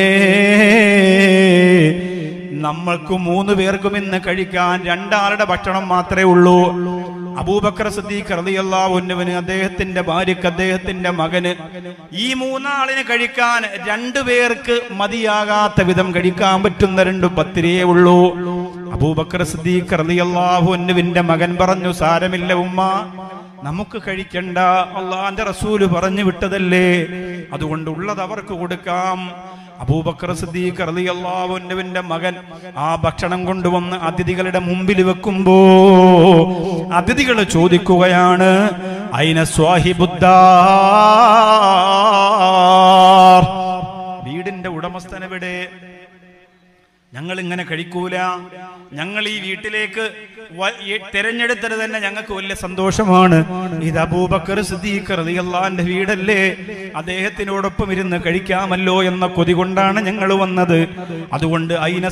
S2: നമ്മൾക്ക് മൂന്ന് പേർക്കും ഇന്ന് കഴിക്കാൻ രണ്ടാളുടെ ഭക്ഷണം മാത്രമേ ഉള്ളൂ അബൂബക്കർ സദ്ദീഖ് റളിയല്ലാഹുവിന് അദ്ദേഹത്തിന്റെ ഭാര്യക്ക് അദ്ദേഹത്തിന്റെ മകന് ഈ മൂന്നാളിന് കഴിക്കാൻ രണ്ടു പേർക്ക് മതിയാകാത്ത വിധം കഴിക്കാൻ പറ്റുന്ന രണ്ട് പത്തിരിയേ ഉള്ളൂ അബൂബക്കർ സദ്ദീഖ് റളിയല്ലാഹുവിന്റെ മകൻ പറഞ്ഞു സാരമില്ല ഉമ്മ നമുക്ക് കഴിക്കണ്ട അള്ളാന്റെ റസൂല് പറഞ്ഞു വിട്ടതല്ലേ അതുകൊണ്ട് ഉള്ളത് അവർക്ക് കൊടുക്കാം അബൂബക്കർ സിദ്ദീഖ് റളിയല്ലാഹുവിന്റെ മകൻ ആ ഭക്ഷണം കൊണ്ടുവന്ന് അതിഥികളുടെ മുമ്പിൽ വെക്കുമ്പോ അതിഥികൾ ചോദിക്കുകയാണ് അയിന സ്വാഹിബുദ്ദാർ വീടിന്റെ ഉടമസ്ഥനെവിടെ ഞങ്ങൾ ഇങ്ങനെ കഴിക്കൂല ഞങ്ങൾ ഈ വീട്ടിലേക്ക് വ- ഈ തെരഞ്ഞെടുത്തത് തന്നെ ഞങ്ങൾക്ക് വലിയ സന്തോഷമാണ് ഇത് അബൂബക്കർ സിദ്ദീഖ് റളിയല്ലാഹുവിന്റെ വീടല്ലേ അദ്ദേഹത്തിനോടൊപ്പം ഇരുന്ന് കഴിക്കാമല്ലോ എന്ന കൊതി കൊണ്ടാണ് ഞങ്ങൾ വന്നത് അതുകൊണ്ട് അയിന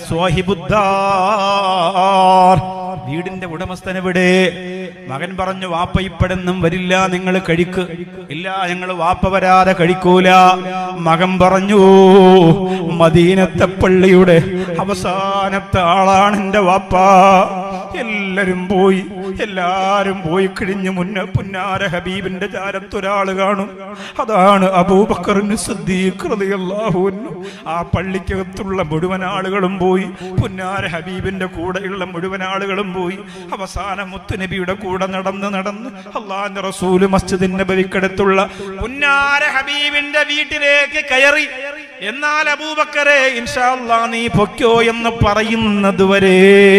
S2: സ്വാഹിബുദ്ദാർ വീടിന്റെ ഉടമസ്ഥൻ എവിടെ മകൻ പറഞ്ഞു വാപ്പ ഇപ്പടെന്നും വരില്ല നിങ്ങൾ കഴിക്ക് ഇല്ല ഞങ്ങൾ വാപ്പ വരാതെ കഴിക്കൂല മകൻ പറഞ്ഞു മദീനത്തെ പള്ളിയുടെ അവസാനത്തെ ആളാണ് എന്റെ വാപ്പ എല്ലാരും പോയി എല്ലാരും പോയി കിഴിഞ്ഞു മുന്നേ പുന്നാര ഹബീബിന്റെ ചാരത്തൊരാള് കാണും അതാണ് അബൂബക്കറിന് സിദ്ദീഖ് റളിയല്ലാഹു അൻഹു. ആ പള്ളിക്കകത്തുള്ള മുഴുവൻ ആളുകളും പോയി പുന്നാര ഹബീബിന്റെ കൂടെയുള്ള മുഴുവൻ ആളുകളും പോയി അവസാനം മുത്തുനബിയുടെ കൂടെ നടന്ന് നടന്ന് അള്ളാന്റെ റസൂല് മസ്ജിദിൻ നബവിക്കടുത്തുള്ള പുന്നാര ഹബീബിന്റെ വീട്ടിലേക്ക് കയറി എന്നാൽ അബൂബക്കറെ ഇൻഷാല്ലാ നീ പൊക്കോ എന്ന് പറയുന്നത് വരെ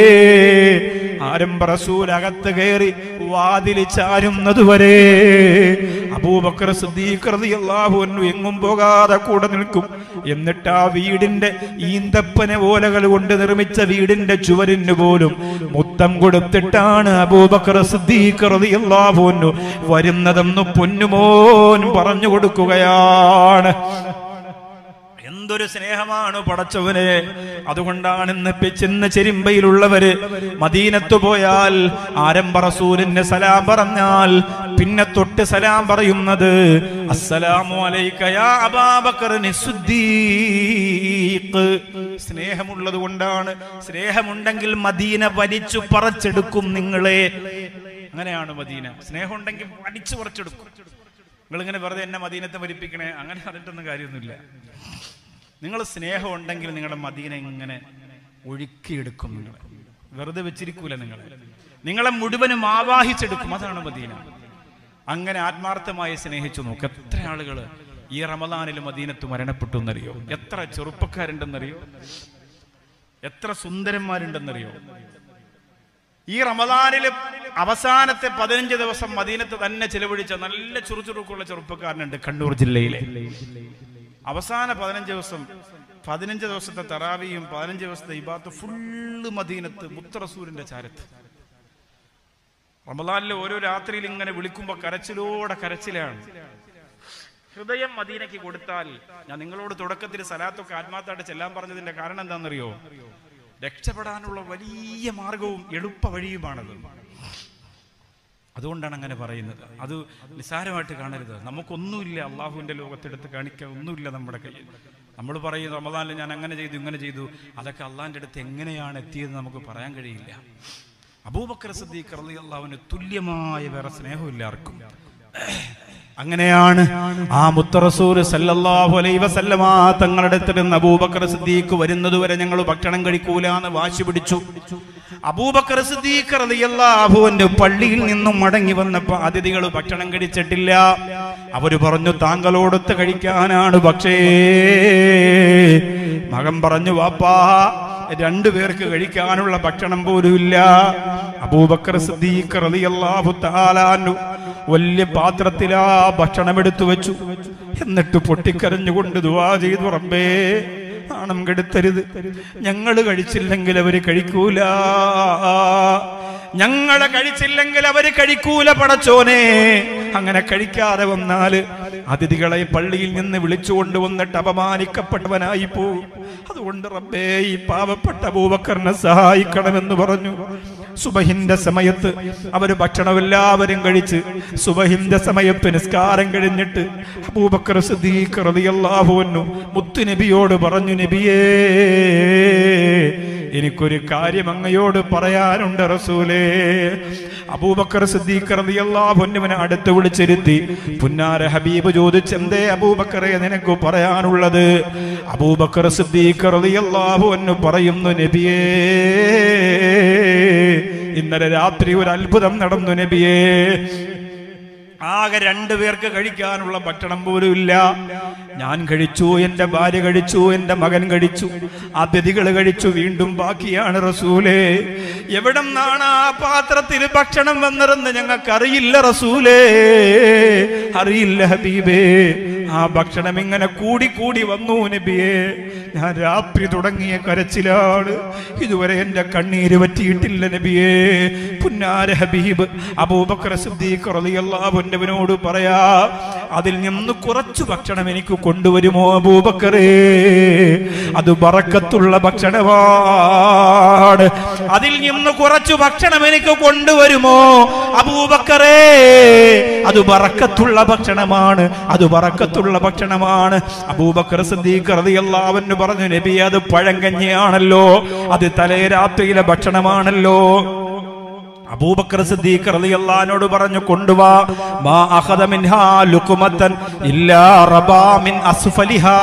S2: ആരംഭ റസൂൽ അകത്ത് കയറി വാതിൽ ചാരുന്നത് വരെ അബൂബക്കർ സിദ്ദീഖ് റളിയല്ലാഹു അൻഹു എങ്ങും പോകാതെ കൂടെ നിൽക്കും എന്നിട്ട് ആ വീടിന്റെ ഈന്തപ്പന ഓലകൾ കൊണ്ട് നിർമ്മിച്ച വീടിന്റെ ചുവരിന് പോലും മുത്തം കൊടുത്തിട്ടാണ് അബൂബക്കർ സിദ്ദീഖ് റളിയല്ലാഹു അൻഹു വരുന്നതെന്ന് പൊന്നുമോൻ പറഞ്ഞു കൊടുക്കുകയാണ് എന്തൊരു സ്നേഹമാണ് പടച്ചവന് അതുകൊണ്ടാണ് ഇന്ന് പി- ചിന്ന ചെരിമ്പയിലുള്ളവര് മദീനത്ത് പോയാൽ ആരംഭ റസൂലിന് സലാം പറഞ്ഞാൽ പിന്നെ തൊട്ട് സലാം പറയുന്നത് അസ്സലാമു അലൈക യാ അബാബക്കറിന് സുദ്ദീഖ് സ്നേഹമുള്ളത് കൊണ്ടാണ് സ്നേഹമുണ്ടെങ്കിൽ മദീന വലിച്ചു പറിച്ചെടുക്കും നിങ്ങളെ അങ്ങനെയാണ് മദീന സ്നേഹമുണ്ടെങ്കിൽ വലിച്ചു പറിച്ചെടുക്കും നിങ്ങളിങ്ങനെ വെറുതെ എന്നെ മദീനത്തെ മരിപ്പിക്കണേ അങ്ങനെ പറഞ്ഞിട്ടൊന്നും കാര്യമൊന്നുമില്ല നിങ്ങൾ സ്നേഹം ഉണ്ടെങ്കിൽ നിങ്ങളുടെ മദീന ഇങ്ങനെ ഒഴുക്കിയെടുക്കും നിങ്ങൾ വെറുതെ വെച്ചിരിക്കൂല നിങ്ങൾ നിങ്ങളെ മുഴുവനും ആവാഹിച്ചെടുക്കും അതാണ് മദീന അങ്ങനെ ആത്മാർത്ഥമായി സ്നേഹിച്ചു നോക്ക് എത്ര ആളുകൾ ഈ റമദാനിൽ മദീനത്ത് മരണപ്പെട്ടു എന്നറിയോ എത്ര ചെറുപ്പക്കാരുണ്ടെന്നറിയോ എത്ര സുന്ദരന്മാരുണ്ടെന്നറിയോ ഈ റമദാനിൽ അവസാനത്തെ പതിനഞ്ച് ദിവസം മദീനത്ത് തന്നെ ചെലവഴിച്ച നല്ല ചുറുചുറുക്കുള്ള ചെറുപ്പക്കാരനുണ്ട് കണ്ണൂർ ജില്ലയിലെ അവസാന പതിനഞ്ച് ദിവസം പതിനഞ്ച് ദിവസത്തെ തറാവിയും പതിനഞ്ച് ദിവസത്തെ ഇബാത്ത് ഫുള്ള് മദീനത്ത് മുത്തറസൂരിന്റെ ചാരത്ത് റമദാനിലെ ഓരോ രാത്രിയിൽ ഇങ്ങനെ വിളിക്കുമ്പോൾ കരച്ചിലോടെ കരച്ചിലാണ് ഹൃദയം മദീനയ്ക്ക് കൊടുത്താൽ ഞാൻ നിങ്ങളോട് തുടക്കത്തിൽ സലാത്തൊക്കെ ആത്മാർത്ഥമായിട്ട് ചെല്ലാൻ പറഞ്ഞതിന്റെ കാരണം എന്താണെന്നറിയോ രക്ഷപ്പെടാനുള്ള വലിയ മാർഗവും എളുപ്പ വഴിയുമാണത് അതുകൊണ്ടാണ് അങ്ങനെ പറയുന്നത് അത് നിസ്സാരമായിട്ട് കാണരുത് നമുക്കൊന്നുമില്ല അള്ളാഹുവിന്റെ ലോകത്തെടുത്ത് കാണിക്കാൻ ഒന്നുമില്ല നമ്മുടെ കയ്യിൽ നമ്മൾ പറയും റമദാനിൽ ഞാൻ അങ്ങനെ ചെയ്തു ഇങ്ങനെ ചെയ്തു അതൊക്കെ അള്ളാഹിന്റെ അടുത്ത് എങ്ങനെയാണ് എത്തിയത് നമുക്ക് പറയാൻ കഴിയില്ല അബൂബക്കർ സദ്ദീഖ് റളിയല്ലാഹുവിന് തുല്യമായ വേറെ സ്നേഹമില്ല ആർക്കും അങ്ങനെയാണ് ആ മുത്തറസൂർ സല്ലല്ലാഹു അലൈഹി വസല്ലമ തങ്ങളുടെ അടുത്ത് നിന്ന് അബൂബക്കർ സിദ്ദീഖ് വരുന്നത് വരെ ഞങ്ങൾ ഭക്ഷണം കഴിക്കൂല എന്ന് വാശി പിടിച്ചു അബൂബക്കർ സിദ്ദീഖ് റളിയല്ലാഹു അൻഹു പള്ളിയിൽ നിന്നും മടങ്ങി വന്നപ്പോൾ അതിഥികൾ ഭക്ഷണം കഴിച്ചിട്ടില്ല അവര് പറഞ്ഞു താങ്കളോടൊത്ത് കഴിക്കാനാണ് പക്ഷേ മകൻ പറഞ്ഞു വാപ്പാ രണ്ടു പേർക്ക് കഴിക്കാനുള്ള ഭക്ഷണം പോലും ഇല്ല അബൂബക്കർ സിദ്ദീഖ് റളിയല്ലാഹു തആല അൻഹു വലിയ പാത്രത്തിലാ ഭക്ഷണം എടുത്തു വെച്ചു എന്നിട്ട് പൊട്ടിക്കരഞ്ഞുകൊണ്ട് ദുവാ ചെയ്തു റബ്ബേ നാണം കെടുത്തരുത് ഞങ്ങൾ കഴിച്ചില്ലെങ്കിൽ അവര് കഴിക്കൂല ഞങ്ങളെ കഴിച്ചില്ലെങ്കിൽ അവര് കഴിക്കൂല പടച്ചോനെ അങ്ങനെ കഴിക്കാതെ വന്നാല് അതിഥികളെ പള്ളിയിൽ നിന്ന് വിളിച്ചുകൊണ്ട് വന്നിട്ട് അപമാനിക്കപ്പെട്ടവനായി പോകും അതുകൊണ്ട് റബ്ബേ ഈ പാവപ്പെട്ട അബൂബക്കറിനെ സഹായിക്കണമെന്ന് പറഞ്ഞു സുബഹിന്റെ സമയത്ത് അവര് ഭക്ഷണം എല്ലാവരും കഴിച്ച് സുബഹിന്റെ സമയത്ത് നിസ്കാരം കഴിഞ്ഞിട്ട് അബൂബക്കർ സിദ്ദീഖ് റളിയല്ലാഹു അൻഹു മുത്തു നബിയോട് പറഞ്ഞു നബിയേ എനിക്കൊരു കാര്യം അങ്ങയോട് പറയാനുണ്ട് റസൂലേ അബൂബക്കർ സിദ്ദീഖ് റളിയല്ലാഹു അൻഹുവിനെ അടുത്ത് വിളിച്ചിരുത്തി പുന്നാര ഹബീബ് ചോദിച്ചെന്തേ അബൂബക്കറെ നിനക്ക് പറയാനുള്ളത് അബൂബക്കർ സിദ്ദീഖ് റളിയല്ലാഹു അൻഹു പറയുന്നു നബിയേ ഇന്നലെ രാത്രി ഒരു അത്ഭുതം നടന്നു നബിയേ ആകെ രണ്ടു പേർക്ക് കഴിക്കാനുള്ള ഭക്ഷണം പോലും ഇല്ല ഞാൻ കഴിച്ചു എന്റെ ഭാര്യ കഴിച്ചു എന്റെ മകൻ കഴിച്ചു അതിഥികൾ കഴിച്ചു വീണ്ടും ബാക്കിയാണ് റസൂലേ എവിടെ നിന്നാണ് ആ പാത്രത്തിൽ ഭക്ഷണം വന്നതെന്ന് ഞങ്ങൾക്ക് അറിയില്ല റസൂലേ അറിയില്ല ഹബീബേ ആ ഭക്ഷണം ഇങ്ങനെ കൂടി കൂടി വന്നു നബിയേ ഞാൻ രാത്രി തുടങ്ങിയ കരച്ചിലാണ് ഇതുവരെ എന്റെ കണ്ണീര് പറ്റിയിട്ടില്ല നബിയേ പുന്നാര ഹബീബ് അബൂബക്കർ സിദ്ദീഖ് റളിയല്ലാഹു അൻഹുവിനോട് പറയാ അതിൽ നിന്ന് കുറച്ചു ഭക്ഷണം എനിക്ക് കൊണ്ടുവരുമോ അബൂബക്കറേ അത് ബറക്കത്തുള്ള ഭക്ഷണമാണ് അതിൽ നിന്ന് കുറച്ചു ഭക്ഷണം എനിക്ക് കൊണ്ടുവരുമോ അബൂബക്കറേ അത് ബറക്കത്തുള്ള ഭക്ഷണമാണ് അത് ബറക്കത്തുള്ള ഭക്ഷണമാണ് അബൂബക്കർ സിദ്ദീഖ് റളിയല്ലാഹു അൻഹു പറഞ്ഞു നബി അത് പഴങ്കഞ്ഞിയാണല്ലോ അത് തലേ രാത്രിയിലെ ഭക്ഷണമാണല്ലോ അബൂബക്കർ സിദ്ദീഖ് റളിയല്ലാഹുവിനോട് പറഞ്ഞു കൊണ്ടുവാ മാ അഖദ മിൻഹാ ലുഖ്മത്തൻ ഇല്ലാ റബാ മിൻ അസ്ഫലിഹാ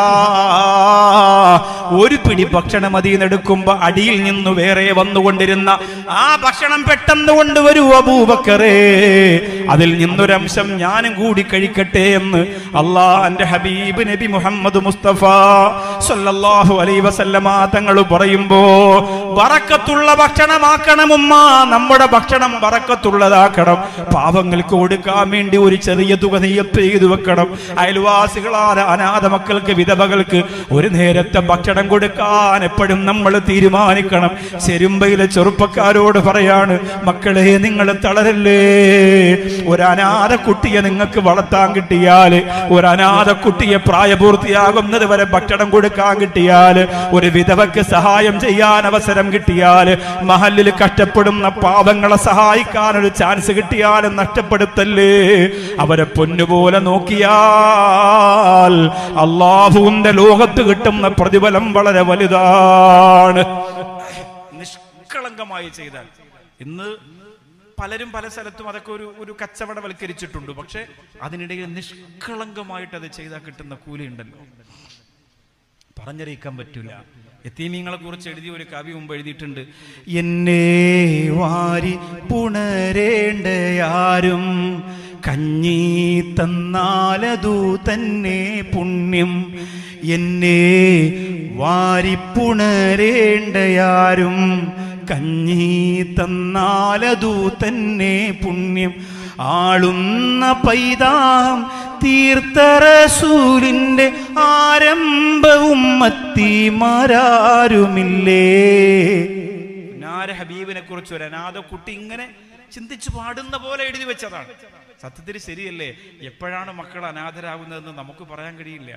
S2: ഒരു പിടി ഭക്ഷണം അതിൽ എടുക്കുമ്പോ അടിയിൽ നിന്ന് വേറെ വന്നുകൊണ്ടിരുന്ന ആ ഭക്ഷണം പെട്ടെന്ന് കൊണ്ടുവരൂ അബൂബക്കറേ അതിൽ നിന്നൊരംശം ഞാനും കൂടി കഴിക്കട്ടെ എന്ന് അള്ളാഹ് ഹബീബ് നബി മുഹമ്മദ് മുസ്തഫ സല്ലല്ലാഹു അലൈഹി വസല്ലമ തങ്ങൾ പറയുമ്പോ ബറക്കത്തുള്ള ഭക്ഷണമാക്കണമുമ്മ നമ്മുടെ ഭക്ഷണം ബറക്കത്തുള്ളതാക്കണം പാവങ്ങൾക്ക് കൊടുക്കാൻ വേണ്ടി ഒരു ചെറിയ തുക നെയ്യത്ത് ചെയ്തു വെക്കണം അയൽവാസികളായ അനാഥ മക്കൾക്ക് വിധവകൾക്ക് ഒരു നേരത്തെ ഭക്ഷണം കൊടുക്കാൻ എപ്പോഴും നമ്മൾ തീരുമാനിക്കണം ചെരുമ്പയിലെ ചെറുപ്പക്കാരോട് പറയാണ് മക്കളെ നിങ്ങൾ തളരല്ലേ ഒരു അനാഥ കുട്ടിയെ നിങ്ങൾക്ക് വളർത്താൻ കിട്ടിയാൽ ഒരു അനാഥ കുട്ടിയെ പ്രായപൂർത്തിയാകുന്നത് വരെ ഭക്ഷണം കൊടുക്കാൻ കിട്ടിയാൽ ഒരു വിധവയ്ക്ക് സഹായം ചെയ്യാൻ അവസരം കിട്ടിയാൽ മഹലിൽ കഷ്ടപ്പെടുന്ന പാവങ്ങളെ സഹായിക്കാൻ ഒരു ചാൻസ് കിട്ടിയാലും നഷ്ടപ്പെടുത്തല്ലേ അവരെ പൊന്നുപോലെ നോക്കിയാൽ അള്ളാഹുവിന്റെ ലോകത്ത് കിട്ടുന്ന പ്രതിഫലം വളരെ വലുതാണ് നിഷ്കളങ്കമായി ചെയ്താൽ ഇന്ന്
S1: പലരും പല സ്ഥലത്തും അതൊക്കെ ഒരു ഒരു കച്ചവടവൽക്കരിച്ചിട്ടുണ്ട് പക്ഷെ അതിനിടയിൽ നിഷ്കളങ്കമായിട്ട് അത് ചെയ്താൽ കിട്ടുന്ന കൂലി ഉണ്ടല്ലോ പറഞ്ഞറിയിക്കാൻ പറ്റൂല എത്തീമീങ്ങളെ കുറിച്ച് എഴുതിയ ഒരു കവി മുമ്പ് എഴുതിയിട്ടുണ്ട്
S2: എന്നെ വാരി പുണരേണ്ടയാരും കഞ്ഞി തന്നാലതു തന്നെ പുണ്യം എന്നെ വാരി പുണരേണ്ടയാരും കഞ്ഞി തന്നാലതു തന്നെ പുണ്യം ആളുന്ന പൈതാം തീർത്ഥറസൂലിന്റെ ആരംഭവും മത്തിമാരാരുമില്ലേ
S1: നാര ഹബീബിനെ കുറിച്ച് ഒരു അനാഥ കുട്ടി ഇങ്ങനെ ചിന്തിച്ചു പാടുന്ന പോലെ എഴുതി വെച്ചതാണ് സത്യത്തിൽ ശരിയല്ലേ എപ്പോഴാണ് മക്കൾ അനാഥരാകുന്നതെന്ന് നമുക്ക് പറയാൻ കഴിയില്ല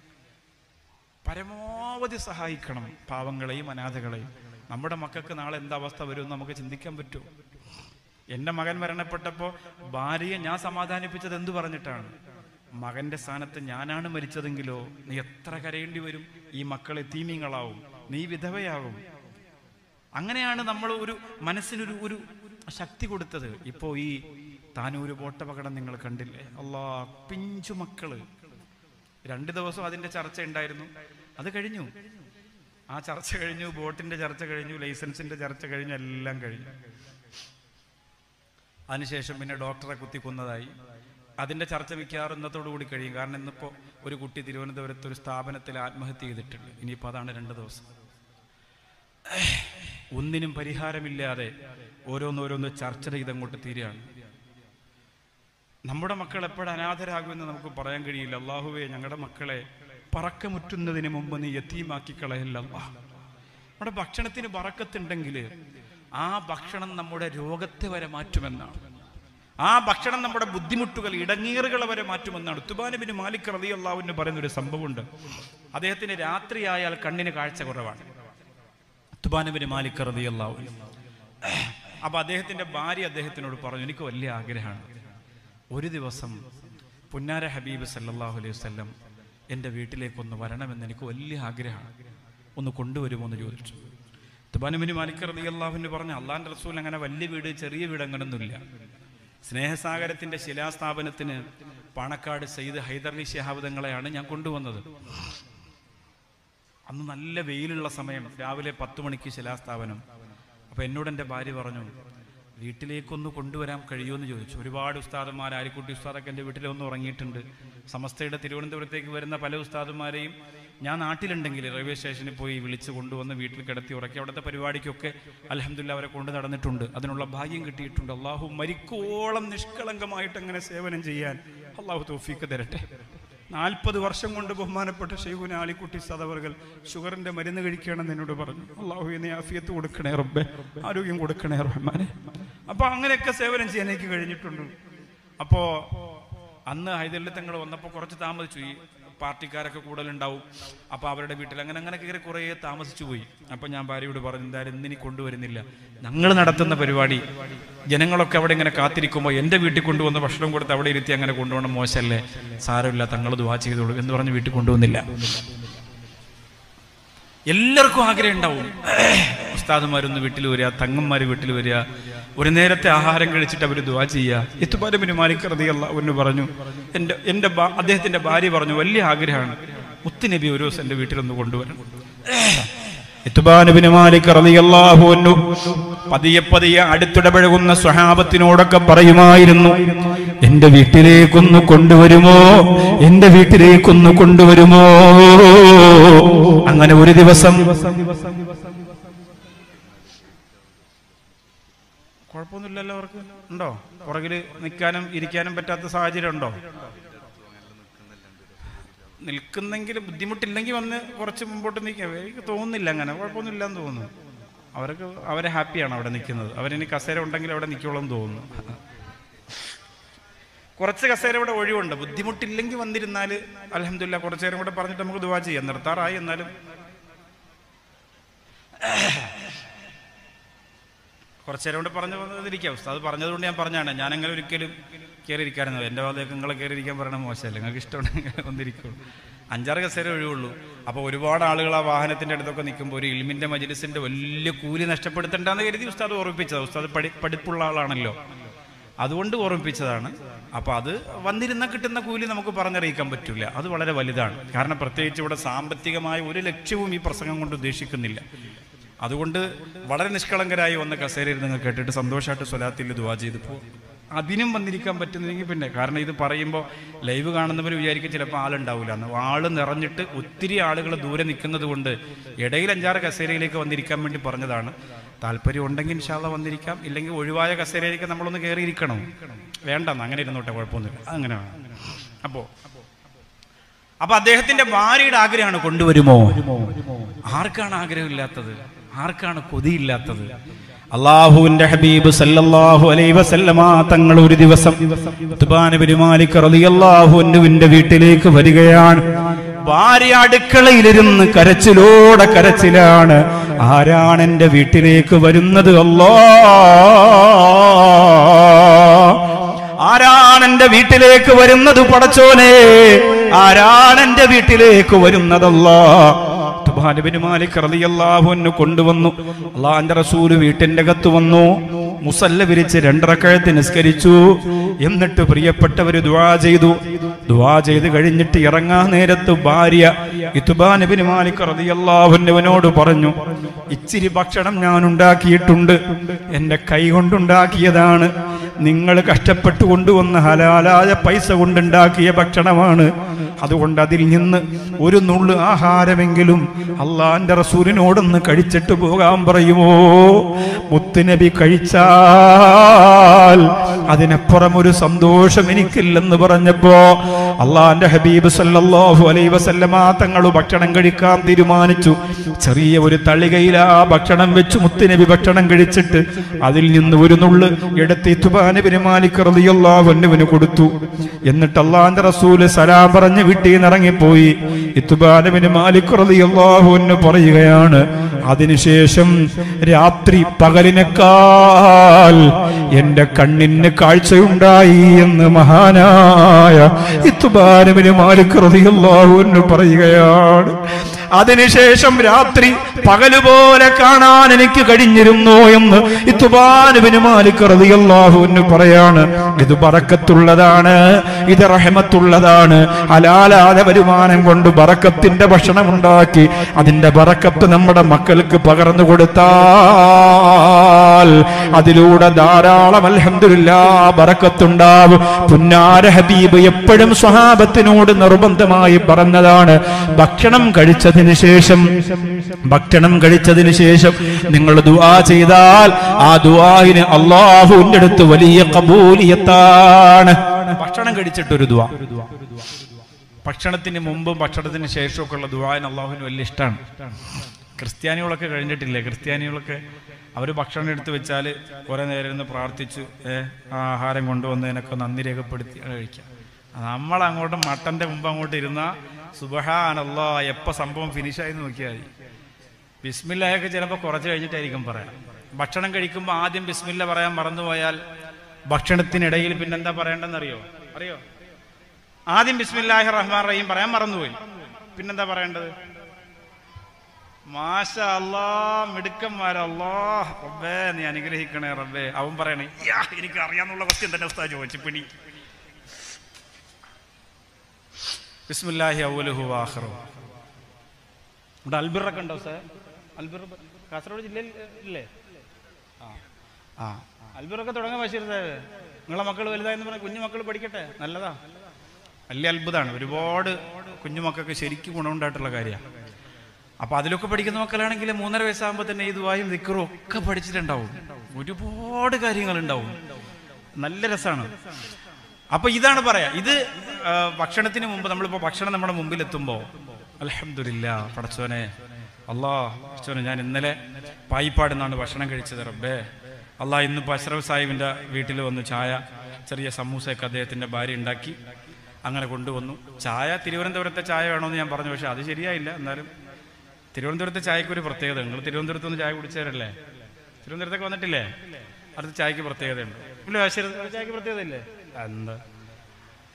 S1: പരമാവധി സഹായിക്കണം പാവങ്ങളെയും അനാഥകളെയും നമ്മുടെ മക്കൾക്ക് നാളെ എന്താ അവസ്ഥ വരുമെന്ന് നമുക്ക് ചിന്തിക്കാൻ പറ്റുമോ എൻ്റെ മകൻ മരണപ്പെട്ടപ്പോൾ ഭാര്യയെ ഞാൻ സമാധാനിപ്പിച്ചത് എന്തു പറഞ്ഞിട്ടാണ് മകന്റെ സ്ഥാനത്ത് ഞാനാണ് മരിച്ചതെങ്കിലോ നീ എത്ര കരയേണ്ടി വരും ഈ മക്കളെ തീമീങ്ങളാവും നീ വിധവയാകും അങ്ങനെയാണ് നമ്മൾ ഒരു മനസ്സിനൊരു ഒരു ശക്തി കൊടുത്തത് ഇപ്പോൾ ഈ താനൂര് ബോട്ടപകടം നിങ്ങൾ കണ്ടില്ലേ അല്ലാ പിഞ്ചു മക്കള് രണ്ട് ദിവസം അതിന്റെ ചർച്ച ഉണ്ടായിരുന്നു അത് കഴിഞ്ഞു ആ ചർച്ച കഴിഞ്ഞു ബോട്ടിന്റെ ചർച്ച കഴിഞ്ഞു ലൈസൻസിന്റെ ചർച്ച കഴിഞ്ഞു എല്ലാം കഴിഞ്ഞു അതിനുശേഷം പിന്നെ ഡോക്ടറെ കുത്തി കൊന്നതായി അതിന്റെ ചർച്ച മിക്കവാറും ഇന്നത്തോടു കൂടി കഴിയും കാരണം ഇന്നിപ്പോ ഒരു കുട്ടി തിരുവനന്തപുരത്ത് ഒരു സ്ഥാപനത്തിൽ ആത്മഹത്യ ചെയ്തിട്ടുണ്ട് ഇനിയിപ്പോൾ അതാണ് രണ്ട് ദിവസം ഒന്നിനും പരിഹാരമില്ലാതെ ഓരോന്നോരോന്ന് ചർച്ച ചെയ്തങ്ങോട്ട് തീരുകയാണ് നമ്മുടെ മക്കൾ എപ്പോഴും അനാഥരാകുമെന്ന് നമുക്ക് പറയാൻ കഴിയില്ല അള്ളാഹുവേ ഞങ്ങളുടെ മക്കളെ പറക്കമുറ്റുന്നതിന് മുമ്പ് നീ യത്തീമാക്കി കളയല്ല അല്ലാഹ്. നമ്മുടെ ഭക്ഷണത്തിന് പറക്കത്തുണ്ടെങ്കിൽ ആ ഭക്ഷണം നമ്മുടെ രോഗത്തെ വരെ മാറ്റുമെന്നാണ് ആ ഭക്ഷണം നമ്മുടെ ബുദ്ധിമുട്ടുകൾ ഇടങ്ങീറുകളെ വരെ മാറ്റുമെന്നാണ് തുബാനബിന് മാലിക് റതി അള്ളാഹുവിന് പറയുന്ന ഒരു സംഭവമുണ്ട് അദ്ദേഹത്തിന് രാത്രിയായാൽ കണ്ണിന് കാഴ്ച കുറവാണ് തുബാനബിന് മാലിക് റതി അള്ളാഹു അപ്പൊ അദ്ദേഹത്തിന്റെ ഭാര്യ അദ്ദേഹത്തിനോട് പറഞ്ഞു എനിക്ക് വലിയ ആഗ്രഹമാണ് ഒരു ദിവസം പുന്നാര ഹബീബ് സല്ലല്ലാഹു അലൈഹി വസല്ലം എൻ്റെ വീട്ടിലേക്കൊന്ന് വരണമെന്ന് എനിക്ക് വലിയ ആഗ്രഹമാണ് ഒന്ന് കൊണ്ടുവരുമോ എന്ന് ചോദിച്ചു തുബാനുബിന് മാലിക് റലി അള്ളാഹുവിന് പറഞ്ഞു അള്ളാഹിൻ്റെ റസൂൽ അങ്ങനെ വലിയ വീട് ചെറിയ വീട് അങ്ങനൊന്നുമില്ല സ്നേഹസാഗരത്തിന്റെ ശിലാസ്ഥാപനത്തിന് പാണക്കാട് സയ്യിദ് ഹൈദർലി ശിഹാബ് തങ്ങളെയാണ് ഞാൻ കൊണ്ടുവന്നത് അന്ന് നല്ല വെയിലുള്ള സമയം രാവിലെ പത്ത് മണിക്ക് ശിലാസ്ഥാപനം അപ്പൊ എന്നോട് എൻ്റെ ഭാര്യ പറഞ്ഞു വീട്ടിലേക്കൊന്ന് കൊണ്ടുവരാൻ കഴിയുമെന്ന് ചോദിച്ചു ഒരുപാട് ഉസ്താദന്മാർ ആരിക്കുട്ടി ഉസ്താദൊക്കെ എൻ്റെ വീട്ടിൽ ഒന്ന് ഉറങ്ങിയിട്ടുണ്ട് സമസ്തയുടെ തിരുവനന്തപുരത്തേക്ക് വരുന്ന പല ഉസ്താദന്മാരെയും ഞാൻ നാട്ടിലുണ്ടെങ്കിൽ റെയിൽവേ സ്റ്റേഷനിൽ പോയി വിളിച്ച് കൊണ്ടുവന്ന് വീട്ടിൽ കിടത്തി ഉറക്കി അവിടുത്തെ പരിപാടിക്കൊക്കെ അലഹമില്ല അവരെ കൊണ്ട് നടന്നിട്ടുണ്ട് അതിനുള്ള ഭാഗ്യം കിട്ടിയിട്ടുണ്ട് അള്ളാഹു മരിക്കോളം നിഷ്കളങ്കമായിട്ട് അങ്ങനെ സേവനം ചെയ്യാൻ അള്ളാഹു തോഫീക്ക് തരട്ടെ നാൽപ്പത് വർഷം കൊണ്ട് ബഹുമാനപ്പെട്ട ഷെയ്ഖുന ആലിക്കുട്ടി സദവറുകൾ ഷുഗറിന്റെ മരുന്ന് കഴിക്കണമെന്ന് എന്നോട് പറഞ്ഞു അള്ളാഹു എന്നെ ആഫിയത്ത് കൊടുക്കണേ റബ്ബെ ആരോഗ്യം കൊടുക്കണേ റഹ്മാനെ അപ്പൊ അങ്ങനെയൊക്കെ സേവനം ചെയ്യാൻ എനിക്ക് കഴിഞ്ഞിട്ടുണ്ട് അപ്പോ അന്ന് ഹൈദരലി തങ്ങൾ വന്നപ്പോൾ കുറച്ച് താമസിച്ചു ഈ പാർട്ടിക്കാരൊക്കെ കൂടുതലുണ്ടാവും അപ്പൊ അവരുടെ വീട്ടിൽ അങ്ങനെ അങ്ങനെ കയറി കുറേ താമസിച്ചു പോയി അപ്പൊ ഞാൻ ഭാര്യയോട് പറഞ്ഞു എന്തായാലും ഇന്നിനി കൊണ്ടുവരുന്നില്ല ഞങ്ങൾ നടത്തുന്ന പരിപാടി ജനങ്ങളൊക്കെ അവിടെ ഇങ്ങനെ കാത്തിരിക്കുമ്പോൾ എൻ്റെ വീട്ടിൽ കൊണ്ടുവന്ന് ഭക്ഷണം കൊടുത്ത് അവിടെ ഇരുത്തി അങ്ങനെ കൊണ്ടുപോകണം മോശമല്ലേ സാരമില്ല തങ്ങൾ ദുവാ ചെയ്തോളൂ എന്ന് പറഞ്ഞ് വീട്ടിൽ കൊണ്ടുവന്നില്ല എല്ലാവർക്കും ആഗ്രഹം ഉണ്ടാവും ഉസ്താദുമാരൊന്ന് വീട്ടിൽ വരിക തങ്ങന്മാർ വീട്ടിൽ വരിക ഒരു നേരത്തെ ആഹാരം കഴിച്ചിട്ട് അവർ ദുവാ ചെയ്യുക എത്തുപാരമിന് മാലിക്കറതി അള്ളാഹുവിന് പറഞ്ഞു എൻ്റെ എൻ്റെ ഭാ- അദ്ദേഹത്തിന്റെ ഭാര്യ പറഞ്ഞു വലിയ ആഗ്രഹമാണ് മുത്തുനബി ഒരു ദിവസം എൻ്റെ വീട്ടിലൊന്ന് കൊണ്ടുവരണം
S2: ഇത്ബാനുബിന് മാലിക് റളിയല്ലാഹു അൻഹു പതിയെ പതിയെ അടുത്തിടപഴകുന്ന സ്വഹാബത്തിനോടൊക്കെ പറയുമായിരുന്നു എന്റെ വീട്ടിലേക്കൊന്ന് കൊണ്ടുവരുമോ എന്റെ വീട്ടിലേക്കൊന്ന് കൊണ്ടുവരുമോ അങ്ങനെ ഒരു ദിവസം
S1: കുഴപ്പമൊന്നുമില്ലല്ലോ അവർക്ക് ഉണ്ടോ പുറകിൽ നിൽക്കാനും ഇരിക്കാനും പറ്റാത്ത സാഹചര്യം ഉണ്ടോ നിൽക്കുന്നെങ്കിൽ ബുദ്ധിമുട്ടില്ലെങ്കിൽ വന്ന് കുറച്ച് മുമ്പോട്ട് നിൽക്കാം എനിക്ക് തോന്നുന്നില്ല അങ്ങനെ കുഴപ്പമൊന്നുമില്ല എന്ന് തോന്നുന്നു അവർക്ക് അവരെ ഹാപ്പിയാണ് അവിടെ നിൽക്കുന്നത് അവരിനി കസേര ഉണ്ടെങ്കിൽ അവിടെ നിൽക്കുള്ളൂ എന്ന് തോന്നുന്നു കുറച്ച് കസേര ഇവിടെ ഒഴിവുണ്ട് ബുദ്ധിമുട്ടില്ലെങ്കിൽ വന്നിരുന്നാൽ അലഹമില്ല കുറച്ച് നേരം കൂടെ പറഞ്ഞിട്ട് നമുക്ക് ദുവാ ചെയ്യാം നിർത്താറായി എന്നാലും കുറച്ച് നേരം കൊണ്ട് പറഞ്ഞു വന്നതിരിക്കാം ഉസ്താദ് പറഞ്ഞതുകൊണ്ട് ഞാൻ പറഞ്ഞാണ് ഞാൻ അങ്ങനെ ഒരിക്കലും കയറിയിരിക്കാറുണ്ട് എൻ്റെ ഭാഗത്തേക്ക് നിങ്ങളെ കയറിയിരിക്കാൻ പറയണ മോശമല്ല നിങ്ങൾക്ക് ഇഷ്ടമുണ്ടെങ്കിൽ വന്നിരിക്കുള്ളൂ അഞ്ചാറ് കസേര ഒഴിവുള്ളൂ അപ്പോൾ ഒരുപാട് ആളുകൾ ആ വാഹനത്തിന്റെ അടുത്തൊക്കെ നിൽക്കുമ്പോൾ ഒരു ഇൽമിന്റെ മജ്ലിസിന്റെ വലിയ കൂലി നഷ്ടപ്പെടുത്തണ്ടെന്ന് കരുതി ഉസ്താദ് ഓർമ്മിപ്പിച്ചത് ഉസ്താദ് പഠി പഠിപ്പുള്ള ആളാണല്ലോ അതുകൊണ്ട് ഓർമ്മിപ്പിച്ചതാണ് അപ്പോൾ അത് വന്നിരുന്ന കിട്ടുന്ന കൂലി നമുക്ക് പറഞ്ഞറിയിക്കാൻ പറ്റില്ല അത് വളരെ വലുതാണ് കാരണം പ്രത്യേകിച്ച് ഇവിടെ സാമ്പത്തികമായ ഒരു ലക്ഷ്യവും ഈ പ്രസംഗം കൊണ്ട് ഉദ്ദേശിക്കുന്നില്ല അതുകൊണ്ട് വളരെ നിഷ്കളങ്കരായി വന്ന കസേരയിൽ നിങ്ങൾ കേട്ടിട്ട് സന്തോഷമായിട്ട് സ്വലാത്തിൽ ദുവാ ചെയ്ത് പോകും അതിനും വന്നിരിക്കാൻ പറ്റുന്നെങ്കിൽ പിന്നെ കാരണം ഇത് പറയുമ്പോൾ ലൈവ് കാണുന്നവർ വിചാരിക്കും ചിലപ്പോൾ ആളുണ്ടാവില്ല എന്ന് ആള് നിറഞ്ഞിട്ട് ഒത്തിരി ആളുകൾ ദൂരെ നിൽക്കുന്നത് കൊണ്ട് ഇടയിൽ അഞ്ചാറ് കസേരയിലേക്ക് വന്നിരിക്കാൻ വേണ്ടി പറഞ്ഞതാണ് താല്പര്യം ഉണ്ടെങ്കിൽ ഇൻഷാല്ല വന്നിരിക്കാം ഇല്ലെങ്കിൽ ഒഴിവായ കസേരയിലേക്ക് നമ്മളൊന്ന് കയറിയിരിക്കണം വേണ്ടെന്ന് അങ്ങനെ ഇരുന്നോട്ടെ കുഴപ്പമൊന്നുമില്ല അങ്ങനെ വേണം അപ്പോൾ അപ്പൊ അദ്ദേഹത്തിന്റെ ഭാര്യയുടെ ആഗ്രഹമാണ് കൊണ്ടുവരുമോ ആർക്കാണ് ആഗ്രഹമില്ലാത്തത് ആർക്കാണ് കൊതിയില്ലാത്തത്
S2: അള്ളാഹുവിന്റെ ഹബീബ് സല്ലല്ലാഹു അലൈഹി വസല്ലമ തങ്ങൾ ഒരു ദിവസം ഉത്ബാന ബിൻ മാലിക് റളിയല്ലാഹു അൻഹുവിന്റെ വീട്ടിലേക്ക് വരികയാണ് ഭാര്യ അടുക്കളയിലിരുന്ന് കരച്ചിലോടെ കരച്ചിലാണ് ആരാണ് എന്റെ വീട്ടിലേക്ക് വരുന്നത് അല്ലാ ആരാണ് എന്റെ വീട്ടിലേക്ക് വരുന്നത് പടച്ചോനെ ആരാണ് എന്റെ വീട്ടിലേക്ക് വരുന്നതല്ലാ തുബാനുബിന് മാലിക് റളിയല്ലാഹു അൻഹു കൊണ്ടുവന്നു അള്ളാന്റെ റസൂല് വീട്ടിന്റെ അകത്ത് വന്നു മുസല്ല വിരിച്ച് രണ്ടറക്കഴത്ത് നിസ്കരിച്ചു എന്നിട്ട് പ്രിയപ്പെട്ടവര് ദുആ ചെയ്തു ദുആ ചെയ്ത് കഴിഞ്ഞിട്ട് ഇറങ്ങാൻ നേരത്ത് ഭാര്യ ഇത്തുബാനുബിന് മാലിക് റളിയല്ലാഹു അൻഹുവിനോട് പറഞ്ഞു ഇച്ചിരി ഭക്ഷണം ഞാൻ ഉണ്ടാക്കിയിട്ടുണ്ട് എന്റെ കൈ കൊണ്ടുണ്ടാക്കിയതാണ് നിങ്ങൾ കഷ്ടപ്പെട്ട് കൊണ്ടുവന്ന ഹലാലായ പൈസ കൊണ്ടുണ്ടാക്കിയ ഭക്ഷണമാണ് അതുകൊണ്ട് അതിൽ നിന്ന് ഒരു നുള്ളു ആഹാരമെങ്കിലും അള്ളാന്റെ റസൂലിനോടൊന്ന് കഴിച്ചിട്ട് പോകാൻ പറയുമോ മുത്തുനബി കഴിച്ചാൽ അതിനപ്പുറം ഒരു സന്തോഷം എനിക്കില്ലെന്ന് പറഞ്ഞപ്പോ അള്ളാന്റെ ഹബീബ് സല്ലല്ലാഹു അലൈഹി വസല്ലമ തങ്ങൾ ഭക്ഷണം കഴിക്കാൻ തീരുമാനിച്ചു ചെറിയ ഒരു തളികയിൽ ആ ഭക്ഷണം വെച്ച് മുത്തുനബി ഭക്ഷണം കഴിച്ചിട്ട് അതിൽ നിന്ന് ഒരു നുള്ള് എടുത്ത് ഇത്തുബാനബിന് മാലിക് റളിയല്ലാഹു അൻഹുവിന് കൊടുത്തു എന്നിട്ട് അള്ളാന്റെ റസൂല് സലാം പറഞ്ഞ് വീട്ടിൽ നിന്ന് ഇറങ്ങിപ്പോയി ഇത്തുബാനബിന് മാലിക് റളിയല്ലാഹു അൻഹു പറയുകയാണ് അതിനുശേഷം രാത്രി പകലിനേക്കാൾ എന്റെ കണ്ണിന് കാഴ്ചയുണ്ടായി എന്ന് മഹാനായ ഇത്തുബാനബിന് മാലിക് റളിയല്ലാഹു അൻഹു പറയുകയാണ് അതിനുശേഷം രാത്രി പകലുപോലെ കാണാൻ എനിക്ക് കഴിഞ്ഞിരുന്നു എന്ന് ഇത്തുബാനുബിന് മാലിക് റളിയല്ലാഹു അൻഹു പറയാണ് ഇത് ബറക്കത്തുള്ളതാണ് ഇത് റഹമത്തുള്ളതാണ് ഹലാലായ വരുമാനം കൊണ്ട് ബറക്കത്തിന്റെ ഭക്ഷണം ഉണ്ടാക്കി അതിന്റെ ബറക്കത്ത് നമ്മുടെ മക്കൾക്ക് പകർന്നു കൊടുത്താൽ അതിലൂടെ ധാരാളം അൽഹംദുലില്ലാ ബറക്കത്തുണ്ടാവും പുന്നാര ഹബീബ് എപ്പോഴും സ്വഹാബത്തിനോട് നിർബന്ധമായി പറഞ്ഞതാണ് ഭക്ഷണം കഴിച്ചതിന് ശേഷം ഭക്ഷണം കഴിച്ചതിന് ശേഷം നിങ്ങൾ ദുആ ചെയ്താൽ ആ ദുആഹിന് അള്ളാഹുവിന്റെ അടുത്ത് വലിയ കബൂലിയത്താണ് ഭക്ഷണം കഴിച്ചിട്ടൊരു ദുആ
S1: ഭക്ഷണത്തിന് മുമ്പും ഭക്ഷണത്തിന് ശേഷമൊക്കെ ഉള്ള ദുആന് അള്ളാഹുവിന് വലിയ ഇഷ്ടമാണ് ക്രിസ്ത്യാനികളൊക്കെ കഴിഞ്ഞിട്ടില്ലേ ക്രിസ്ത്യാനികളൊക്കെ അവർ ഭക്ഷണം എടുത്ത് വെച്ചാൽ കുറേ നേരം ഇരുന്ന് പ്രാർത്ഥിച്ച് ഏ, ആ ആഹാരം കൊണ്ടുവന്നതിനൊക്കെ നന്ദി രേഖപ്പെടുത്തി കഴിക്കാം നമ്മൾ അങ്ങോട്ട് മട്ടന്റെ മുമ്പ് അങ്ങോട്ട് ഇരുന്ന സുബഹാനല്ലാ എപ്പോൾ സംഭവം ഫിനിഷായി നോക്കിയാൽ മതി ബിസ്മില്ലയൊക്കെ ചിലപ്പോൾ കുറച്ച് കഴിഞ്ഞിട്ടായിരിക്കും പറയാം ഭക്ഷണം കഴിക്കുമ്പോൾ ആദ്യം ബിസ്മില്ല പറയാൻ മറന്നുപോയാൽ ഭക്ഷണത്തിനിടയിൽ പിന്നെന്താ പറയേണ്ടെന്ന് അറിയോ അറിയോ ആദ്യം ബിസ്മില്ലാഹി റഹ്മാൻ റഹീം പറയാൻ മറന്നുപോയി പിന്നെന്താ പറയേണ്ടത് മാഷ അല്ലാ മിടുക്കന്മാർ അല്ലാ റബ്ബേ നീ അനുഗ്രഹിക്കണേ റബ്ബേ അവൻ പറയണേ യാ എനിക്ക് അറിയാന്നുള്ള ക്വസ്റ്റ്യൻ തന്നെ ഉസ്താദ് ചോദിച്ചു പിടി ബിസ്മില്ലാഹി അവലുഹു ആഖിറു ഇവിടെ അൽബിറൊക്കെ ഉണ്ടോ സാർ അൽബിർ കാസർഗോഡ് ജില്ലയിൽ ഇല്ലേ ആ ആ അൽബിറൊക്കെ തുടങ്ങാൻ ബഷീർ സാഹേബ് നിങ്ങളെ മക്കൾ വലുതായെന്ന് പറഞ്ഞാൽ കുഞ്ഞു മക്കൾ പഠിക്കട്ടെ നല്ലതാ വലിയ അത്ഭുതമാണ് ഒരുപാട് കുഞ്ഞുമക്കൾക്ക് ശരിക്കും ഗുണമുണ്ടായിട്ടുള്ള കാര്യമാണ് അപ്പൊ അതിലൊക്കെ പഠിക്കുന്ന മക്കളാണെങ്കിൽ മൂന്നര വയസ്സാകുമ്പോൾ തന്നെ ഈ ദുവായും ദിക്കറും ഒക്കെ പഠിച്ചിട്ടുണ്ടാവും ഒരുപാട് കാര്യങ്ങൾ ഉണ്ടാവും നല്ല രസമാണ് അപ്പൊ ഇതാണ് പറയാ ഇത് ആ, ഭക്ഷണത്തിന് മുമ്പ് നമ്മളിപ്പോ ഭക്ഷണം നമ്മുടെ മുമ്പിൽ എത്തുമ്പോൾ അലഹമില്ല പടച്ചോനെ അല്ലാ പടച്ചോനെ ഞാൻ ഇന്നലെ പായിപ്പാട് നിന്നാണ് ഭക്ഷണം കഴിച്ചത് റബ്ബേ അല്ലാ ഇന്നിപ്പോൾ അഷ്റഫ് സാഹിബിന്റെ വീട്ടിൽ വന്നു ചായ ചെറിയ സമൂസയൊക്കെ അദ്ദേഹത്തിന്റെ ഭാര്യ ഉണ്ടാക്കി അങ്ങനെ കൊണ്ടുവന്നു ചായ തിരുവനന്തപുരത്തെ ചായ വേണമെന്ന് ഞാൻ പറഞ്ഞു പക്ഷെ അത് ശരിയായില്ല എന്നാലും തിരുവനന്തപുരത്തെ ചായക്ക് ഒരു പ്രത്യേകത നിങ്ങൾ തിരുവനന്തപുരത്ത് നിന്ന് ചായ കുടിച്ചവരല്ലേ തിരുവനന്തപുരത്തൊക്കെ വന്നിട്ടില്ലേ അടുത്ത ചായക്ക് പ്രത്യേകതയുണ്ട് ഇല്ല ശരി ചായക്ക് പ്രത്യേകത ഇല്ലേ എന്താ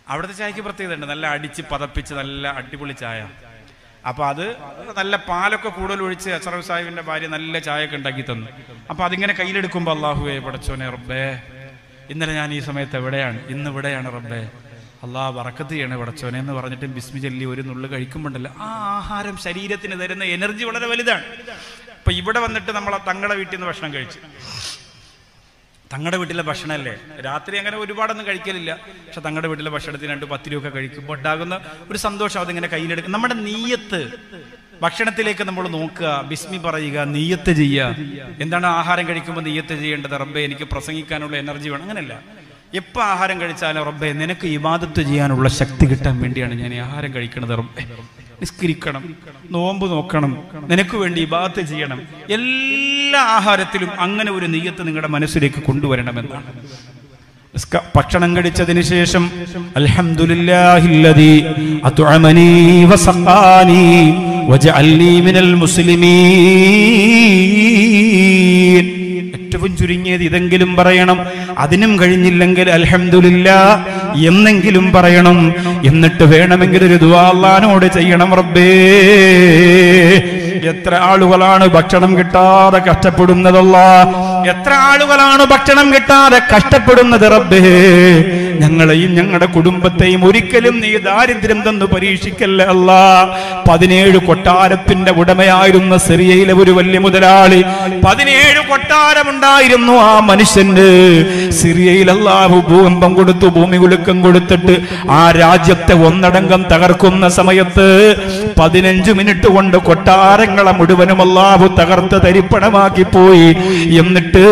S1: അവിടുത്തെ ചായക്ക് പ്രത്യേകത ഉണ്ട് നല്ല അടിച്ച് പതപ്പിച്ച് നല്ല അടിപൊളി ചായ അപ്പൊ അത് നല്ല പാലൊക്കെ കൂടുതൽ ഒഴിച്ച് അസറഫ് സാഹിബിന്റെ ഭാര്യ നല്ല ചായയൊക്കെ ഉണ്ടാക്കി തന്നു അപ്പൊ അതിങ്ങനെ കയ്യിലെടുക്കുമ്പോ അള്ളാഹുവേ പടച്ചോനെ റബ്ബേ ഇന്നലെ ഞാൻ ഈ സമയത്ത് എവിടെയാണ് ഇന്ന് ഇവിടെയാണ് റബ്ബേ അള്ളാഹ് വറക്കത്ത് ചെയ്യണേ പടച്ചോനെ എന്ന് പറഞ്ഞിട്ട് ബിസ്മി ചൊല്ലി ഒരു നുള്ളു കഴിക്കുമ്പോണ്ടല്ലോ ആ ആഹാരം ശരീരത്തിന് തരുന്ന എനർജി വളരെ വലുതാണ് ഇപ്പൊ ഇവിടെ വന്നിട്ട് നമ്മൾ തങ്ങളുടെ വീട്ടിൽ നിന്ന് ഭക്ഷണം കഴിച്ചു തങ്ങളുടെ വീട്ടിലെ ഭക്ഷണമല്ലേ രാത്രി അങ്ങനെ ഒരുപാടൊന്നും കഴിക്കലില്ല പക്ഷെ തങ്ങളുടെ വീട്ടിലെ ഭക്ഷണത്തിന് രണ്ട് പത്ത് രൂപ കഴിക്കുമ്പോൾ ഉണ്ടാകുന്ന ഒരു സന്തോഷം അതിങ്ങനെ കയ്യിലെടുക്കും നമ്മുടെ നീയത്ത് ഭക്ഷണത്തിലേക്ക് നമ്മൾ നോക്കുക ബിസ്മി പറയുക നീയത്ത് ചെയ്യുക എന്താണ് ആഹാരം കഴിക്കുമ്പോൾ നീയത്ത് ചെയ്യേണ്ടത് റബ്ബെ എനിക്ക് പ്രസംഗിക്കാനുള്ള എനർജി വേണം അങ്ങനെയല്ല എപ്പോൾ ആഹാരം കഴിച്ചാലും റബ്ബെ നിനക്ക് ഇബാദത്ത് ചെയ്യാനുള്ള ശക്തി കിട്ടാൻ വേണ്ടിയാണ് ഞാൻ ഈ ആഹാരം കഴിക്കുന്നത് റബ്ബെ നിസ്കരിക്കണം നോമ്പ് നോക്കണം നിനക്ക് വേണ്ടി ഇബാദത്ത് ചെയ്യണം എല്ലാ ആഹാരത്തിലും അങ്ങനെ ഒരു നെയ്യത്ത് നിങ്ങളുടെ മനസ്സിലേക്ക് കൊണ്ടുവരണമെന്നാണ് നിസ്ക- ഭക്ഷണം കഴിച്ചതിന് ശേഷം അൽഹംദുലില്ലാഹില്ലദീ അത്അമനീ വസഖാനീ വജഅൽനീ മിനൽ മുസ്ലിമീൻ ഏറ്റവും ചുരുങ്ങിയത് ഇതെങ്കിലും പറയണം അതിനും കഴിഞ്ഞില്ലെങ്കിൽ അൽഹംദുലില്ല എന്നെങ്കിലും പറയണം എന്നിട്ട് വേണമെങ്കിൽ ഒരു ദുആ അല്ലാഹുവിനോട് ചെയ്യണം റബ്ബേ എത്ര ആളുകളാണ് ഭക്ഷണം കിട്ടാതെ കഷ്ടപ്പെടുന്നതല്ല എത്ര ആളുകളാണ് ഭക്ഷണം കിട്ടാതെ കഷ്ടപ്പെടുന്നത് റബ്ബേ ഞങ്ങളെയും ഞങ്ങളുടെ കുടുംബത്തെയും ഒരിക്കലും നീ ദാരിദ്ര്യം തന്നു പരീക്ഷിക്കല്ല അല്ല പതിനേഴ് കൊട്ടാരത്തിന്റെ ഉടമയായിരുന്ന സിറിയയിലെ ഒരു വലിയ മുതലാളി പതിനേഴ് കൊട്ടാരമുണ്ടായിരുന്നു ആ മനുഷ്യന് സിറിയയിൽ അല്ലാഹു ഭൂകമ്പം കൊടുത്തു ഭൂമി കുലുക്കം കൊടുത്തിട്ട് ആ രാജ്യത്തെ ഒന്നടങ്കം തകർക്കുന്ന സമയത്ത് പതിനഞ്ച് മിനിറ്റ് കൊണ്ട് കൊട്ടാരങ്ങളെ മുഴുവനും അല്ലാഹു തകർത്ത് തരിപ്പണമാക്കി പോയി എന്നിട്ട്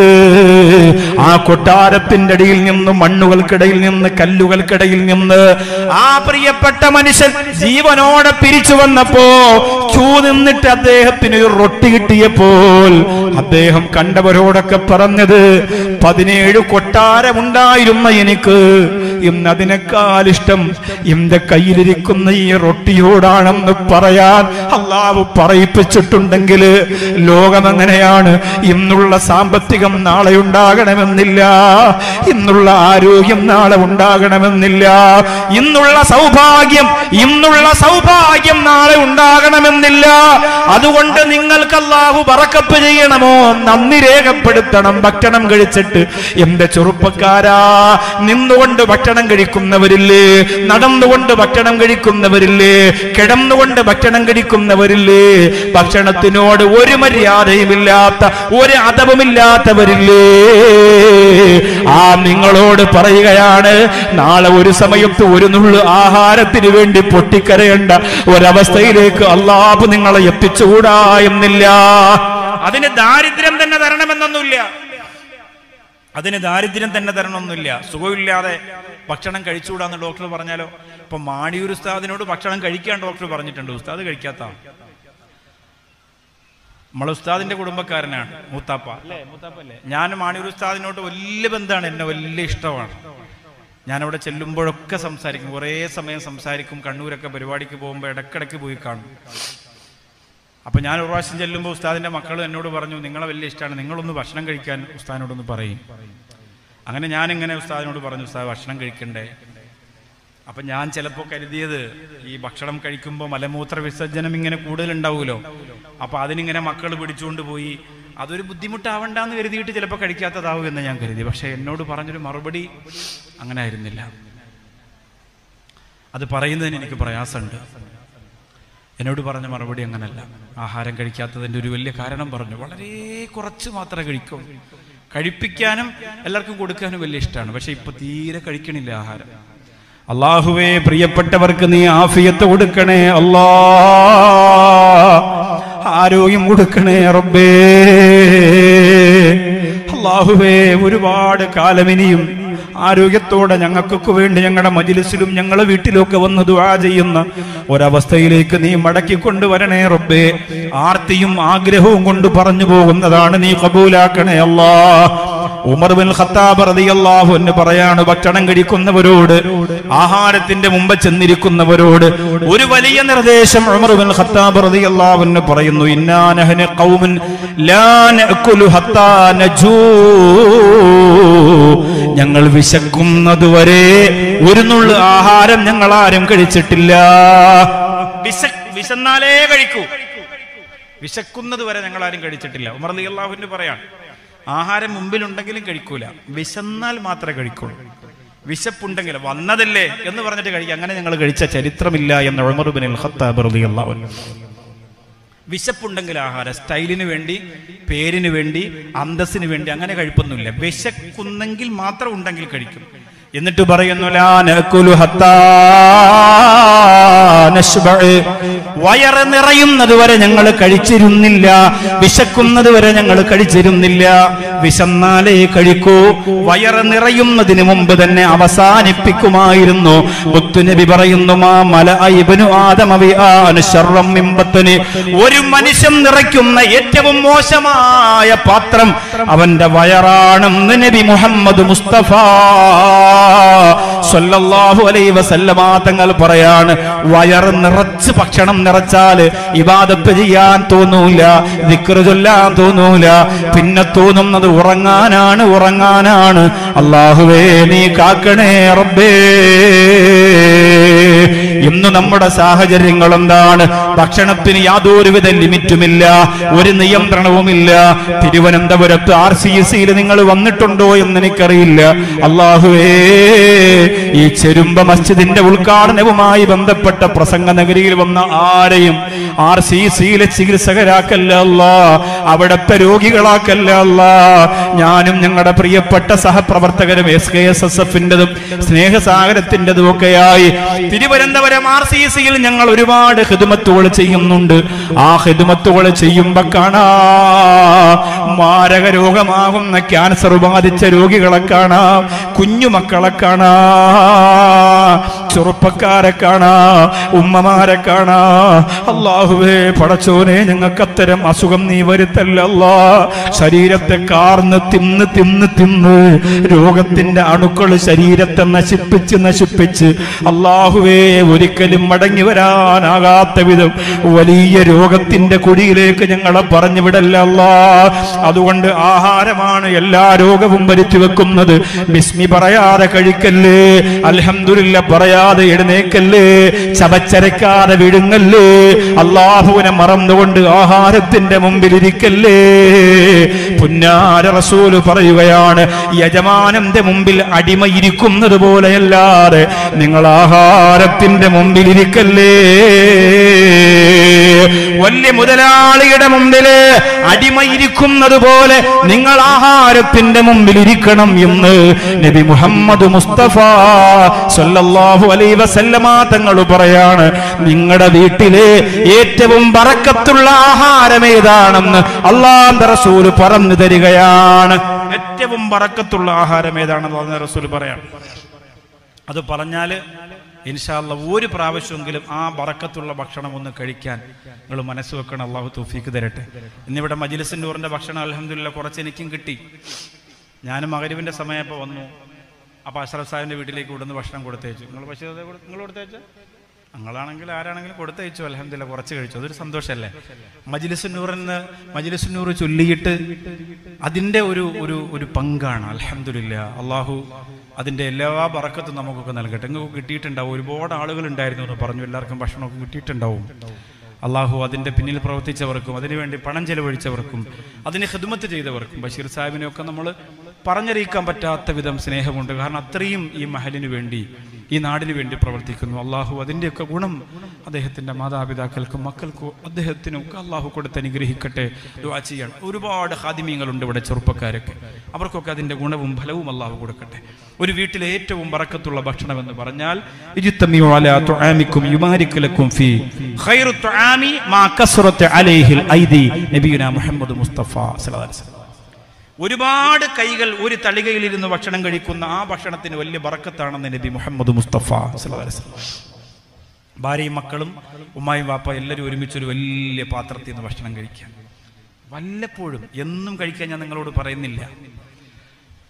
S1: ആ കൊട്ടാരത്തിന്റെ അടിയിൽ നിന്ന് മണ്ണുകൾക്കിടയിൽ നിന്ന് കല്ലുകൾക്കിടയിൽ നിന്ന് ആ പ്രിയപ്പെട്ട മനുഷ്യൻ ജീവനോടെ പിരിച്ചു വന്നപ്പോ ക്യൂ നിന്നിട്ട് അദ്ദേഹത്തിന് ഒരു റൊട്ടി കിട്ടിയപ്പോൾ അദ്ദേഹം കണ്ടവരോടൊക്കെ പറഞ്ഞത് പതിനേഴ് കൊട്ടാരമുണ്ടായിരുന്ന എനിക്ക് ഇന്ന് അതിനേക്കാൾ ഇഷ്ടം എന്റെ കയ്യിലിരിക്കുന്ന ഈ റൊട്ടിയോടാണെന്ന് പറയാൻ അള്ളാഹു പറയിപ്പിച്ചിട്ടുണ്ടെങ്കിൽ ലോകം എങ്ങനെയാണ് ഇന്നുള്ള സാമ്പത്തികം നാളെ ഉണ്ടാകണമെന്നില്ല ഇന്നുള്ള ആരോഗ്യം നാളെ ഉണ്ടാകണമെന്നില്ല ഇന്നുള്ള സൗഭാഗ്യം ഇന്നുള്ള സൗഭാഗ്യം നാളെ ഉണ്ടാകണമെന്നില്ല അതുകൊണ്ട് നിങ്ങൾക്ക് അള്ളാഹു പറക്കപ്പ് ചെയ്യണമോ നന്ദി രേഖപ്പെടുത്തണം ഭക്ഷണം കഴിച്ചിട്ട് എന്റെ ചെറുപ്പക്കാരാ നിന്നുകൊണ്ട് ഭക്ഷണം കഴിക്കുന്നവരില്ലേ നടന്നുകൊണ്ട് ഭക്ഷണം കഴിക്കുന്നവരില്ലേ കിടന്നുകൊണ്ട് ഭക്ഷണം കഴിക്കുന്നവരില്ലേ ഭക്ഷണത്തിനോട് ഒരു മര്യാദയുമില്ലാത്ത ഒരു അതവുമില്ലാത്തവരില്ലേ ആ നിങ്ങളോട് പറയുകയാണ് നാളെ ഒരു സമയത്ത് ഒരു നുള്ളു ആഹാരത്തിന് വേണ്ടി പൊട്ടിക്കരയേണ്ട ഒരവസ്ഥയിലേക്ക് അള്ളാഹു നിങ്ങളെ എത്തിച്ചുകൂടാ എന്നില്ല അതിന് ദാരിദ്ര്യം തന്നെ തരണമെന്നൊന്നുമില്ല അതിന് ദാരിദ്ര്യം തന്നെ തരണമെന്നില്ല സുഖമില്ലാതെ ഭക്ഷണം കഴിച്ചുകൂടാന്ന് ഡോക്ടർ പറഞ്ഞാലോ ഇപ്പൊ മാണിയൂർ ഉസ്താദിനോട് ഭക്ഷണം കഴിക്കാൻ ഡോക്ടർ പറഞ്ഞിട്ടുണ്ട് ഉസ്താദ് കഴിക്കാത്ത നമ്മളെ ഉസ്താദിന്റെ കുടുംബക്കാരനാണ് മൂത്താപ്പ അല്ലേ മൂത്താപ്പ അല്ലേ ഞാൻ മാണിയൂർ ഉസ്താദിനോട് വലിയ ബന്ധമാണ് എന്നെ വലിയ ഇഷ്ടമാണ് ഞാനവിടെ ചെല്ലുമ്പോഴൊക്കെ സംസാരിക്കും കുറേ സമയം സംസാരിക്കും കണ്ണൂരൊക്കെ പരിപാടിക്ക് പോകുമ്പോൾ ഇടക്കിടക്ക് പോയി കാണും അപ്പൊ ഞാൻ ഒരു പ്രാവശ്യം ചെല്ലുമ്പോൾ ഉസ്താദിന്റെ മക്കൾ എന്നോട് പറഞ്ഞു നിങ്ങളെ വലിയ ഇഷ്ടമാണ് നിങ്ങളൊന്ന് ഭക്ഷണം കഴിക്കാൻ ഉസ്താദിനോടൊന്ന് പറയും അങ്ങനെ ഞാൻ ഇങ്ങനെ ഉസ്താദിനോട് പറഞ്ഞു ഉസ്താദ് ഭക്ഷണം കഴിക്കണ്ടേ അപ്പൊ ഞാൻ ചിലപ്പോൾ കരുതിയത് ഈ ഭക്ഷണം കഴിക്കുമ്പോൾ മലമൂത്ര വിസർജനം ഇങ്ങനെ കൂടുതലുണ്ടാവുമല്ലോ അപ്പൊ അതിനിങ്ങനെ മക്കൾ പിടിച്ചുകൊണ്ട് പോയി അതൊരു ബുദ്ധിമുട്ടാവണ്ടെന്ന് കരുതിയിട്ട് ചിലപ്പോൾ കഴിക്കാത്തതാവും എന്ന് ഞാൻ കരുതി പക്ഷെ എന്നോട് പറഞ്ഞൊരു മറുപടി അങ്ങനെ ആയിരുന്നില്ല അത് പറയുന്നതിന് എനിക്ക് പ്രയാസമുണ്ട് എന്നോട് പറഞ്ഞ മറുപടി അങ്ങനല്ല ആഹാരം കഴിക്കാത്തതിൻ്റെ ഒരു വലിയ കാരണം പറഞ്ഞു വളരെ കുറച്ച് മാത്രമേ കഴിക്കൂ കഴിപ്പിക്കാനും എല്ലാവർക്കും കൊടുക്കാനും വലിയ ഇഷ്ടമാണ് പക്ഷെ ഇപ്പൊ തീരെ കഴിക്കണില്ല ആഹാരം
S2: അള്ളാഹുവേ പ്രിയപ്പെട്ടവർക്ക് നീ ആഫിയത്ത് കൊടുക്കണേ അല്ലാ ആരോഗ്യം കൊടുക്കണേ റബ്ബേ അള്ളാഹുവേ ഒരുപാട് കാലമിനിയും ആരോഗ്യത്തോടെ ഞങ്ങൾക്കൊക്കെ വേണ്ടി ഞങ്ങളുടെ മജിലിസിലും ഞങ്ങളുടെ വീട്ടിലൊക്കെ വന്ന് ദുആ ചെയ്യുന്ന ഒരവസ്ഥയിലേക്ക് നീ മടക്കി കൊണ്ടുവരണേ റബ്ബേ ആർത്തിയും ആഗ്രഹവും കൊണ്ട് പറഞ്ഞു പോകുന്നതാണ് നീ കബൂലാക്കണേ അല്ലാ ഉമർ ബിൻ ഖത്താബ് റളിയല്ലാഹു അൻഹു പറയാണ് ഭക്ഷണം കഴിക്കുന്നവരോട് ആഹാരത്തിന്റെ മുമ്പ് ചെന്നിരിക്കുന്നവരോട് ഒരു വലിയ നിർദ്ദേശം ഉമർ ബിൻ ഖത്താബ് റളിയല്ലാഹു അൻഹു പറയുന്നു ഇന്നാ നഹ്നു ഖൗമുൻ ലാ നഅകുലു ഹത്താ നജൂ ഞങ്ങൾ വിശക്കുന്നതുവരെ ഒരു നുള്ളു ആഹാരം ഞങ്ങൾ ആരും കഴിച്ചിട്ടില്ല വിശ വിശന്നാലേ കഴിക്കൂ വിശക്കുന്നത് വരെ ഞങ്ങൾ ആരും കഴിച്ചിട്ടില്ല ഉമർ അലി അള്ളാഹുവിന് പറയാൻ ആഹാരം മുമ്പിലുണ്ടെങ്കിലും കഴിക്കൂല വിശന്നാൽ മാത്രമേ കഴിക്കുള്ളൂ വിശപ്പുണ്ടെങ്കിൽ വന്നതല്ലേ എന്ന് പറഞ്ഞിട്ട് കഴിക്കുക അങ്ങനെ ഞങ്ങൾ കഴിച്ച ചരിത്രമില്ല എന്ന് ഉമർ ബിൻ അൽ ഖത്താബ് റളിയല്ലാഹു അൻഹു വിശപ്പുണ്ടെങ്കിൽ ആഹാരം സ്റ്റൈലിന് വേണ്ടി പേരിന് വേണ്ടി അന്തസ്സിന് വേണ്ടി അങ്ങനെ കഴിപ്പൊന്നുമില്ല വിശക്കുന്നെങ്കിൽ മാത്രം ഉണ്ടെങ്കിൽ കഴിക്കും എന്നിട്ട് പറയുന്നു ലാ നഅകുലു ഹത്താ നശ്ബഅ. വയറ് നിറയുന്നത് വരെ ഞങ്ങൾ കഴിച്ചിരുന്നില്ല വിശക്കുന്നത് വരെ ഞങ്ങൾ കഴിച്ചിരുന്നില്ല വിശന്നാലേ കഴിക്കൂ വയറ് നിറയുന്നതിന് മുമ്പ് തന്നെ അവസാനിപ്പിക്കുമായിരുന്നു മുത്തുനബി പറയുന്നു മാ മല ഇബ്നു ആദമ വിആന ശർറം മിൻ ബത്നി. ഒരു മനുഷ്യൻ നിറയ്ക്കുന്ന ഏറ്റവും മോശമായ പാത്രം അവന്റെ വയറാണെന്ന് നബി മുഹമ്മദ് മുസ്തഫ സല്ലല്ലാഹു അലൈഹി വസല്ലമ തങ്ങൾ പറയാണ് വയർ നിറച്ച് ഭക്ഷണം നിറച്ചാല് ഇബാദത്ത് ചെയ്യാൻ തോന്നൂല ദിക്റ് ചൊല്ലാൻ തോന്നൂല പിന്നെ തോന്നുന്നത് ഉറങ്ങാനാണ് ഉറങ്ങാനാണ് അള്ളാഹുവേ നീ കാക്കണേ റബ്ബേ ഇന്ന് നമ്മുടെ സാഹചര്യങ്ങൾ എന്താണ് ഭക്ഷണത്തിന് യാതൊരുവിധ ലിമിറ്റുമില്ല ഒരു നിയന്ത്രണവുമില്ല തിരുവനന്തപുരത്ത് ആർ സി സിയിൽ നിങ്ങൾ വന്നിട്ടുണ്ടോ എന്ന് എനിക്കറിയില്ല അള്ളാഹുവേ ഈ ചെരുമ്പ മസ്ജിദിന്റെ ഉദ്ഘാടനവുമായി ബന്ധപ്പെട്ട പ്രസംഗ നഗരിയിൽ വന്ന ആരെയും ആർ സി സിയിലെ ചികിത്സകരാക്കല്ല അല്ല അവിടത്തെ രോഗികളാക്കല്ല അല്ല ഞാനും ഞങ്ങളുടെ പ്രിയപ്പെട്ട സഹപ്രവർത്തകരും എസ് കെ എസ് എസ് എഫിന്റെതും സ്നേഹസാഗരത്തിൻ്റെതും ഒക്കെയായി തിരുവനന്തപുരം ആർ സി സിയിൽ ഞങ്ങൾ ഒരുപാട് ഹിദുമത്തുകൾ ചെയ്യുന്നുണ്ട് ആ ഹിദുമത്തുകൾ ചെയ്യുമ്പോ കാണാ മാരക രോഗമാകുന്ന ക്യാൻസർ ബാധിച്ച രോഗികളെ കാണാം കുഞ്ഞുമക്കളെ കാണാ ചെറുപ്പക്കാരെ കാണാ ഉമ്മമാരെ കാണാ അള്ളാഹുവേ പടച്ചോനെ ഞങ്ങൾക്ക് അത്തരം അസുഖം നീ വരുത്തല്ല ശരീരത്തെ കാർന്ന് തിന്ന് തിന്ന് തിന്ന് രോഗത്തിന്റെ അണുക്കൾ ശരീരത്തെ നശിപ്പിച്ച് നശിപ്പിച്ച് അള്ളാഹുവേ ഒരിക്കലും മടങ്ങി വരാനാകാത്ത വിധം വലിയ രോഗത്തിന്റെ കുടിയിലേക്ക് ഞങ്ങളെ പറഞ്ഞു വിടല്ല അല്ലാ അതുകൊണ്ട് ആഹാരമാണ് എല്ലാ രോഗവും വരുത്തി വെക്കുന്നത് ബിസ്മി പറയാതെ കഴിക്കല്ലേ അൽഹംദുലില്ല പറയാതെ എഴുന്നേക്കല്ലേ ചവച്ചരക്കാതെ വിഴുങ്ങല്ലേ അള്ളാഹുവിനെ മറന്നുകൊണ്ട് ആഹാരത്തിന്റെ മുമ്പിൽ ഇരിക്കല്ലേ പുന്നാര റസൂല് പറയുകയാണ് യജമാനന്റെ മുമ്പിൽ അടിമ ഇരിക്കുന്നത് പോലെയല്ലാതെ നിങ്ങൾ ആഹാരത്തിന്റെ മുമ്പിൽ ഇരിക്കല്ലേ വലിയ മുതലാളിയുടെ മുമ്പില് അടിമ ഇരിക്കുന്നത് പോലെ നിങ്ങൾ ആഹാരത്തിന്റെ മുമ്പിൽ ഇരിക്കണം എന്ന് നബി മുഹമ്മദ് മുസ്തഫ സല്ലല്ലാഹു അലൈഹി വസല്ലമ തങ്ങൾ പറയാണ് നിങ്ങളുടെ വീട്ടിലെ ഏറ്റവും ബറക്കത്തുള്ള ആഹാരം ഏതാണെന്ന് അള്ളാഹ് റസൂല് പറഞ്ഞു തരികയാണ് ഏറ്റവും ബറക്കത്തുള്ള ആഹാരം ഏതാണെന്ന് അള്ളാഹ് റസൂല് പറയാണ് അത് പറഞ്ഞാൽ ഇൻഷാല്ല ഒരു പ്രാവശ്യമെങ്കിലും ആ ബറക്കത്തുള്ള ഭക്ഷണം ഒന്ന് കഴിക്കാൻ നിങ്ങൾ മനസ്സ് വെക്കണം അള്ളാഹു തൗഫീക്ക് തരട്ടെ ഇന്നിവിടെ മജിലിസിൻ്റെ ഊറിൻ്റെ ഭക്ഷണം അലഹമില്ല കുറച്ച് എനിക്കും കിട്ടി ഞാനും മകരുവിൻ്റെ സമയപ്പോൾ വന്നു അപ്പോൾ അഷ്റഫ് സാഹിബിൻ്റെ വീട്ടിലേക്ക് ഇവിടുന്ന് ഭക്ഷണം കൊടുത്തയച്ചു നിങ്ങൾ പക്ഷേ അത് കൊടു- നിങ്ങൾ കൊടുത്തയച്ചു ഞങ്ങളാണെങ്കിൽ ആരാണെങ്കിലും കൊടുത്തയച്ചു അലഹമില്ല കുറച്ച് കഴിച്ചു അതൊരു സന്തോഷമല്ലേ മജിലിസുന്നൂറിന് മജിലിസുന്നൂർ ചൊല്ലിയിട്ട് അതിൻ്റെ ഒരു ഒരു ഒരു പങ്കാണ് അലഹമില്ല അള്ളാഹു അതിൻ്റെ എല്ലാ ബറക്കത്തും നമുക്കൊക്കെ നൽകട്ടെ നിങ്ങൾക്ക് കിട്ടിയിട്ടുണ്ടാവും ഒരുപാട് ആളുകൾ ഉണ്ടായിരുന്നു എന്ന് പറഞ്ഞു എല്ലാവർക്കും ഭക്ഷണമൊക്കെ കിട്ടിയിട്ടുണ്ടാവും അള്ളാഹു അതിൻ്റെ പിന്നിൽ പ്രവർത്തിച്ചവർക്കും അതിനുവേണ്ടി പണം ചെലവഴിച്ചവർക്കും അതിന് ഹിദ്മത്ത് ചെയ്തവർക്കും ബഷീർ സാഹിബിനെയൊക്കെ നമ്മൾ പറഞ്ഞറിയിക്കാൻ പറ്റാത്ത വിധം സ്നേഹമുണ്ട് കാരണം അത്രയും ഈ മഹലിന് വേണ്ടി ഈ നാടിന് വേണ്ടി പ്രവർത്തിക്കുന്നു അള്ളാഹു അതിൻ്റെയൊക്കെ ഗുണം അദ്ദേഹത്തിൻ്റെ മാതാപിതാക്കൾക്കും മക്കൾക്കും അദ്ദേഹത്തിനും ഒക്കെ അള്ളാഹു കൊടുത്ത് അനുഗ്രഹിക്കട്ടെ ദുആ ചെയ്യാൻ ഒരുപാട് ഹാദിമീങ്ങളുണ്ട് ഇവിടെ ചെറുപ്പക്കാരൊക്കെ അവർക്കൊക്കെ അതിൻ്റെ ഗുണവും ഫലവും അള്ളാഹു കൊടുക്കട്ടെ ഒരു വീട്ടിലെ ഏറ്റവും ബറക്കത്തുള്ള ഭക്ഷണം എന്ന് പറഞ്ഞാൽ ഇജ്തമിഉ അലാ തുആമിക്കും യുബാരിക് ലക്കും ഫീ ഖൈറു തുആമി മാ കസ്റത്ത് അലൈഹിൽ ഐദി നബിയുനാ മുഹമ്മദ് മുസ്തഫ സല്ലല്ലാഹു അലൈഹി വസല്ലം ഒരുപാട് കൈകൾ ഒരു തളികയിൽ ഇരുന്ന് ഭക്ഷണം കഴിക്കുന്ന ആ ഭക്ഷണത്തിന് വലിയ ബറക്കത്താണെന്ന് നബി മുഹമ്മദ് മുസ്തഫ സല്ലല്ലാഹു അലൈഹി വസല്ലം ഭാര്യയും മക്കളും ഉമ്മായും വാപ്പ എല്ലാവരും ഒരുമിച്ച് ഒരു വലിയ പാത്രത്തിൽ നിന്ന് ഭക്ഷണം കഴിക്കാൻ വല്ലപ്പോഴും എന്നും കഴിക്കാൻ ഞാൻ നിങ്ങളോട് പറയുന്നില്ല